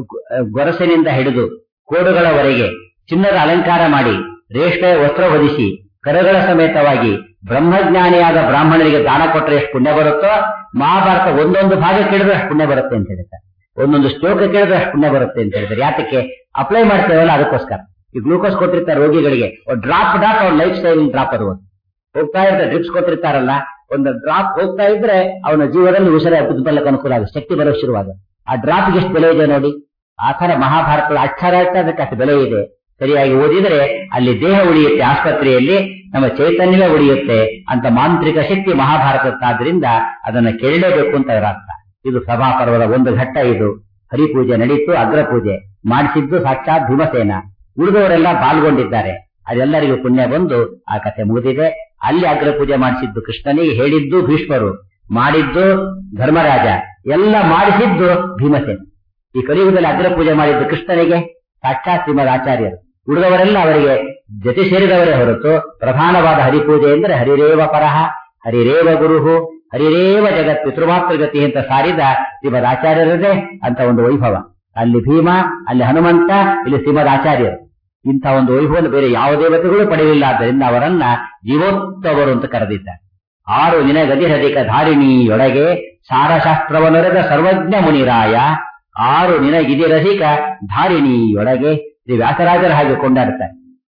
ಗೊರಸಿನಿಂದ ಹಿಡಿದು ಕೋಡುಗಳವರೆಗೆ ಚಿನ್ನದ ಅಲಂಕಾರ ಮಾಡಿ ರೇಷ್ಮೆ ವಸ್ತ್ರ ಹೊದಿಸಿ ಕರುಗಳ ಸಮೇತವಾಗಿ ಬ್ರಹ್ಮಜ್ಞಾನಿಯಾದ ಬ್ರಾಹ್ಮಣರಿಗೆ ದಾನ ಕೊಟ್ಟರೆ ಎಷ್ಟು ಪುಣ್ಯ ಬರುತ್ತೋ ಮಹಾಭಾರತ ಒಂದೊಂದು ಭಾಗ ಕೇಳಿದ್ರೆ ಅಷ್ಟು ಪುಣ್ಯ ಬರುತ್ತೆ ಅಂತ ಹೇಳ್ತಾರೆ ಒಂದೊಂದು ಶ್ಲೋಕ ಕೇಳಿದ್ರೆ ಅಷ್ಟು ಪುಣ್ಯ ಬರುತ್ತೆ ಅಂತ ಹೇಳಿದ್ರೆ ಯಾತಕ್ಕೆ ಅಪ್ಲೈ ಮಾಡ್ತೇವಲ್ಲ ಅದಕ್ಕೋಸ್ಕರ ಈ ಗ್ಲೂಕೋಸ್ ಕೊಟ್ಟಿರ್ತಾರೆ ರೋಗಿಗಳಿಗೆ ಡ್ರಾಪ್ ಡ್ರಾಪ್ ಅವ್ರ ಲೈಫ್ ಸ್ಟೈಲ್ ಡ್ರಾಪ್ ಅದು ಒಂದು. ಹೋಗ್ತಾ ಇರ್ತಾರೆ ಡ್ರಿಪ್ಸ್ ಕೊಟ್ಟಿರ್ತಾರಲ್ಲ ಒಂದು ಡ್ರಾಪ್ ಹೋಗ್ತಾ ಇದ್ರೆ ಅವನ ಜೀವನದಲ್ಲಿ ಉಸಿರ ಬರಲಿಕ್ಕೆ ಅನುಕೂಲ ಆಗುತ್ತೆ ಶಕ್ತಿ ಬರೋ ಶುರುವಾಗ ಆ ಡ್ರಾಪ್ಗೆ ಎಷ್ಟು ಬೆಲೆ ಇದೆ ನೋಡಿ ಆ ತರ ಮಹಾಭಾರತದ ಅಕ್ಷರ ಅದಕ್ಕೆ ಅಷ್ಟು ಬೆಲೆ ಇದೆ ಸರಿಯಾಗಿ ಓದಿದರೆ ಅಲ್ಲಿ ದೇಹ ಉಳಿಯುತ್ತೆ ಆಸ್ಪತ್ರೆಯಲ್ಲಿ ನಮ್ಮ ಚೈತನ್ಯವೇ ಉಳಿಯುತ್ತೆ ಅಂತ ಮಾಂತ್ರಿಕ ಶಕ್ತಿ ಮಹಾಭಾರತಕ್ಕಾದ್ರಿಂದ ಅದನ್ನ ಕೇಳಲೇಬೇಕು ಅಂತ ಅದರ ಅರ್ಥ ಇದು ಸಭಾಪರ್ವದ ಒಂದು ಘಟ್ಟ ಇದು ಹರಿಪೂಜೆ ನಡೀತು ಅಗ್ರ ಪೂಜೆ ಮಾಡಿಸಿದ್ದು ಸಾಕ್ಷಾತ್ ಭೀಮಸೇನ ಉಳಿದವರೆಲ್ಲ ಪಾಲ್ಗೊಂಡಿದ್ದಾರೆ ಅದೆಲ್ಲರಿಗೂ ಪುಣ್ಯ ಬಂದು ಆ ಕಥೆ ಮುಗಿದಿದೆ ಅಲ್ಲಿ ಅಗ್ರ ಪೂಜೆ ಮಾಡಿಸಿದ್ದು ಕೃಷ್ಣನಿಗೆ ಹೇಳಿದ್ದು ಭೀಷ್ಮರು ಮಾಡಿದ್ದು ಧರ್ಮರಾಜ ಎಲ್ಲ ಮಾಡಿಸಿದ್ದು ಭೀಮಸೇನ ಈ ಕಲಿಯುಗದಲ್ಲಿ ಅಗ್ರ ಪೂಜೆ ಮಾಡಿದ್ದು ಕೃಷ್ಣನಿಗೆ ಸಾಕ್ಷಾತ್ ಶ್ರೀಮದ್ ಆಚಾರ್ಯರು ಉಳಿದವರೆಲ್ಲ ಅವರಿಗೆ ಜೊತೆ ಸೇರಿದವರೇ ಹೊರತು ಪ್ರಧಾನವಾದ ಹರಿಪೂಜೆ ಎಂದರೆ ಹರಿರೇವ ಪರಹ ಹರಿರೇವ ಗುರುಹು ಹರಿರೇವ ಜಗತ್ ಪಿತೃಮಾತೃಗತಿ ಅಂತ ಸಾರಿದ ಶ್ರೀಮದ್ ಆಚಾರ್ಯರದೇ ಅಂತ ಒಂದು ವೈಭವ ಅಲ್ಲಿ ಭೀಮ ಅಲ್ಲಿ ಹನುಮಂತ ಇಲ್ಲಿ ಶ್ರೀಮದ್ ಆಚಾರ್ಯರು ಇಂಥ ಒಂದು ವೈಭವವನ್ನು ಬೇರೆ ಯಾವ ದೇವತೆಗಳು ಪಡೆಯಲಿಲ್ಲ ಆದ್ದರಿಂದ ಅವರನ್ನ ಜೀವೋತ್ತವರು ಅಂತ ಕರೆದಿದ್ದಾರೆ ಆರು ನಿನಗದಿರಧಿಕ ಧಾರಿಣಿಯೊಳಗೆ ಸಾರಶಾಸ್ತ್ರವನ್ನೊರೆದ ಸರ್ವಜ್ಞ ಮುನಿರಾಯ ಆರು ನಿನಗಿದಿರಧಿಕ ಧಾರಿಣಿಯೊಳಗೆ ಶ್ರೀ ವ್ಯಾಸರಾಜರ ಹಾಗೆ ಕೊಂಡಾಡುತ್ತಾರೆ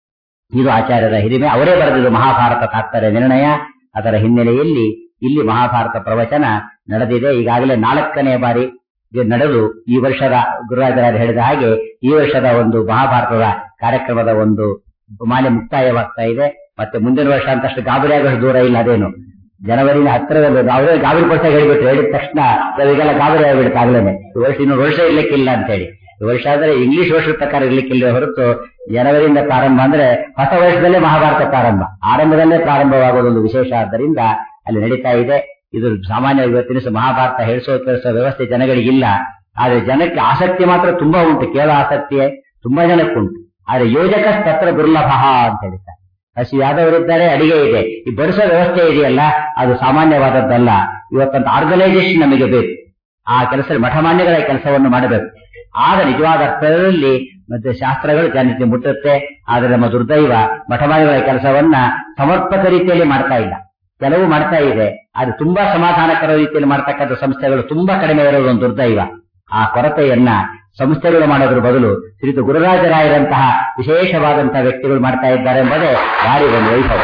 ಇದು ಆಚಾರ್ಯರ ಹಿರಿಮೆ ಅವರೇ ಬರೆದಿದ್ದು ಮಹಾಭಾರತ ತಾತ್ಪರ್ಯ ನಿರ್ಣಯ ಅದರ ಹಿನ್ನೆಲೆಯಲ್ಲಿ ಇಲ್ಲಿ ಮಹಾಭಾರತ ಪ್ರವಚನ ನಡೆದಿದೆ ಈಗಾಗಲೇ ನಾಲ್ಕನೇ ಬಾರಿ ಇದು ನಡೆದು ಈ ವರ್ಷದ ಗುರುರಾಜರಾಜರು ಹೇಳಿದ ಹಾಗೆ ಈ ವರ್ಷದ ಒಂದು ಮಹಾಭಾರತದ ಕಾರ್ಯಕ್ರಮದ ಒಂದು ಮಾಲೆ ಮುಕ್ತಾಯವಾಗ್ತಾ ಇದೆ ಮತ್ತೆ ಮುಂದಿನ ವರ್ಷ ಅಂತಷ್ಟು ಗಾಬರಿ ಆಗೋಷ್ಟು ದೂರ ಇಲ್ಲ ಅದೇನು ಜನವರಿನ ಹತ್ತಿರದಲ್ಲಿ ಅವರೇ ಗಾಬರಿ ಕೊಡ್ತಾ ಹೇಳಿಬಿಟ್ರು ಹೇಳಿದ ತಕ್ಷಣ ನಾವೀಗೆಲ್ಲ ಗಾಬರಿ ಆಗಿಬಿಡುತ್ತೆ ಆಗ್ಲೇನೆ ಈ ವರ್ಷ ಇನ್ನು ವರ್ಷ ಇರ್ಲಿಕ್ಕಿಲ್ಲ ಅಂತ ಹೇಳಿ ಈ ವರ್ಷ ಆದ್ರೆ ಇಂಗ್ಲಿಷ್ ವರ್ಷದ ಪ್ರಕಾರ ಇರ್ಲಿಕ್ಕಿಲ್ಲ ಹೊರತು ಜನವರಿಯಿಂದ ಪ್ರಾರಂಭ ಅಂದ್ರೆ ಹೊಸ ವರ್ಷದಲ್ಲೇ ಮಹಾಭಾರತ ಪ್ರಾರಂಭ ಆರಂಭದಲ್ಲೇ ಪ್ರಾರಂಭವಾಗುವುದೊಂದು ವಿಶೇಷ ಆದ್ದರಿಂದ ಅಲ್ಲಿ ನಡೀತಾ ಇದೆ ಇದು ಸಾಮಾನ್ಯ ಇವತ್ತಿನ ದಿವಸ ಮಹಾಭಾರತ ಹೇಳಿಸೋ ಕೆಲಸ ವ್ಯವಸ್ಥೆ ಜನಗಳಿಗಿಲ್ಲ ಆದ್ರೆ ಜನಕ್ಕೆ ಆಸಕ್ತಿ ಮಾತ್ರ ತುಂಬಾ ಉಂಟು ಕೇವಲ ಆಸಕ್ತಿ ತುಂಬಾ ಜನಕ್ಕುಂಟು ಆದ್ರೆ ಯೋಜಕ ತತ್ರ ದುರ್ಲಭ ಅಂತ ಹೇಳ್ತಾರೆ ಹಸಿಯಾದವರಿದ್ದಾರೆ ಅಡಿಗೆ ಇದೆ ಈ ಬಡಿಸೋ ವ್ಯವಸ್ಥೆ ಇದೆಯಲ್ಲ ಅದು ಸಾಮಾನ್ಯವಾದದ್ದಲ್ಲ ಇವತ್ತಂತ ಆರ್ಗನೈಸೇಷನ್ ನಮಗೆ ಬೇಕು ಆ ಕೆಲಸ ಮಠಮಾನ್ಯಗಳ ಕೆಲಸವನ್ನು ಮಾಡಬೇಕು ಆಗ ನಿಜವಾದ ಅರ್ಥದಲ್ಲಿ ಮತ್ತೆ ಶಾಸ್ತ್ರಗಳು ಜನತೆ ಮುಟ್ಟುತ್ತೆ ಆದ್ರೆ ನಮ್ಮ ದುರ್ದೈವ ಮಠಮಾನ್ಯಗಳ ಕೆಲಸವನ್ನ ಸಮರ್ಪಕ ರೀತಿಯಲ್ಲಿ ಮಾಡ್ತಾ ಇಲ್ಲ ಕೆಲವು ಮಾಡ್ತಾ ಇದೆ ಆದ್ರೆ ತುಂಬಾ ಸಮಾಧಾನಕರ ರೀತಿಯಲ್ಲಿ ಮಾಡ್ತಕ್ಕಂಥ ಸಂಸ್ಥೆಗಳು ತುಂಬಾ ಕಡಿಮೆ ಇರೋದು ಒಂದು ದುರ್ದೈವ ಆ ಕೊರತೆಯನ್ನ ಸಂಸ್ಥೆಗಳು ಮಾಡೋದ್ರ ಬದಲು ಶ್ರೀತು ಗುರುರಾಜರಾಯರಂತಹ ವಿಶೇಷವಾದಂತಹ ವ್ಯಕ್ತಿಗಳು ಮಾಡ್ತಾ ಇದ್ದಾರೆ ಎಂಬುದೇ ಭಾರಿ ಒಂದು ವೈಭವ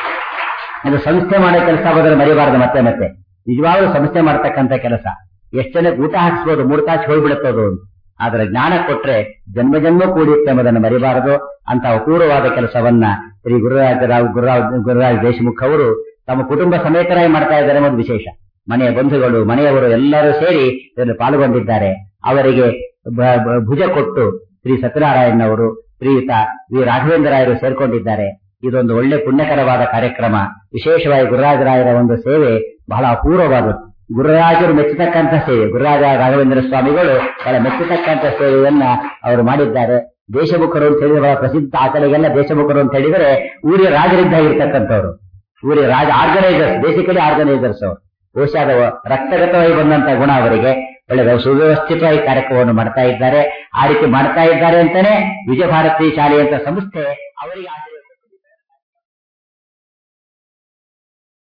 ಅದು ಸಂಸ್ಥೆ ಮಾಡೋ ಕೆಲಸ ಬದಲು ಮರಿಬಾರದು ಮತ್ತೆ ಮತ್ತೆ ನಿಜವಾಗ್ಲೂ ಸಂಸ್ಥೆ ಮಾಡ್ತಕ್ಕಂಥ ಕೆಲಸ ಎಷ್ಟು ಜನಕ್ಕೆ ಊಟ ಹಾಕಿಸ್ಬೋದು ಮೂರು ತಾಸು ಹೋಗ್ಬಿಡುತ್ತದು ಅಂತ ಆದ್ರೆ ಜ್ಞಾನ ಕೊಟ್ರೆ ಜನ್ಮ ಜನ್ಮ ಕೂಡಿಯುತ್ತೆ ಎಂಬುದನ್ನು ಮರಿಬಾರದು ಅಂತ ಅಪೂರ್ವವಾದ ಕೆಲಸವನ್ನ ಶ್ರೀ ಗುರುರಾಜರಾವ್ ಗುರುರಾವ್ ಗುರುರಾಜ್ ದೇಶಮುಖ್ ಅವರು ತಮ್ಮ ಕುಟುಂಬ ಸಮೇತರಾಗಿ ಮಾಡ್ತಾ ಇದ್ದಾರೆ ಎಂಬುದು ವಿಶೇಷ ಮನೆಯ ಬಂಧುಗಳು ಮನೆಯವರು ಎಲ್ಲರೂ ಸೇರಿ ಇದರಲ್ಲಿ ಪಾಲ್ಗೊಂಡಿದ್ದಾರೆ ಅವರಿಗೆ ಬ- ಬ- ಭುಜ ಕೊಟ್ಟು ಶ್ರೀ ಸತ್ಯನಾರಾಯಣ್ ಅವರು ಶ್ರೀಯುತ ವಿ ರಾಘವೇಂದ್ರ ರಾಯರು ಸೇರ್ಕೊಂಡಿದ್ದಾರೆ ಇದೊಂದು ಒಳ್ಳೆ ಪುಣ್ಯಕರವಾದ ಕಾರ್ಯಕ್ರಮ ವಿಶೇಷವಾಗಿ ಗುರುರಾಜರಾಯರ ಒಂದು ಸೇವೆ ಬಹಳ ಅಪೂರ್ವವಾದದ್ದು ಗುರುರಾಜರು ಮೆಚ್ಚತಕ್ಕಂಥ ಸೇವೆ ಗುರುರಾಜ ರಾಘವೇಂದ್ರ ಸ್ವಾಮಿಗಳು ಬಹಳ ಮೆಚ್ಚತಕ್ಕಂಥ ಸೇವೆಯನ್ನ ಅವರು ಮಾಡಿದ್ದಾರೆ ದೇಶಮುಖರು ಅಂತ ಹೇಳಿದ್ರೆ ಬಹಳ ಪ್ರಸಿದ್ಧ ಆ ಕಡೆಗೆಲ್ಲ ದೇಶಮುಖರು ಅಂತ ಹೇಳಿದರೆ ಊರಿನ ರಾಜರಿದ್ದಾಗಿರ್ತಕ್ಕಂಥವ್ರು ಊರಿನ ರಾಜ ಆರ್ಗನೈಸರ್ಸ್ ಬೇಸಿಕಲಿ ಆರ್ಗನೈಸರ್ಸ್ ಅವರು ಬಹುಶಃ ಅದು ರಕ್ತಗತವಾಗಿ ಬಂದಂತ ಗುಣ ಅವರಿಗೆ ಒಳ್ಳೆ ವ್ಯವ- ಸುವ್ಯವಸ್ಥಿತವಾಗಿ ಕಾರ್ಯಕ್ರಮವನ್ನು ಮಾಡ್ತಾ ಇದ್ದಾರೆ ಆ ರೀತಿ ಮಾಡ್ತಾ ಇದ್ದಾರೆ ಅಂತಾನೆ ವಿಜಯ ಭಾರತಿ ಶಾಲೆ ಅಂತ ಸಂಸ್ಥೆ ಅವರಿಗೆ ಆಶೀರ್ವಾದ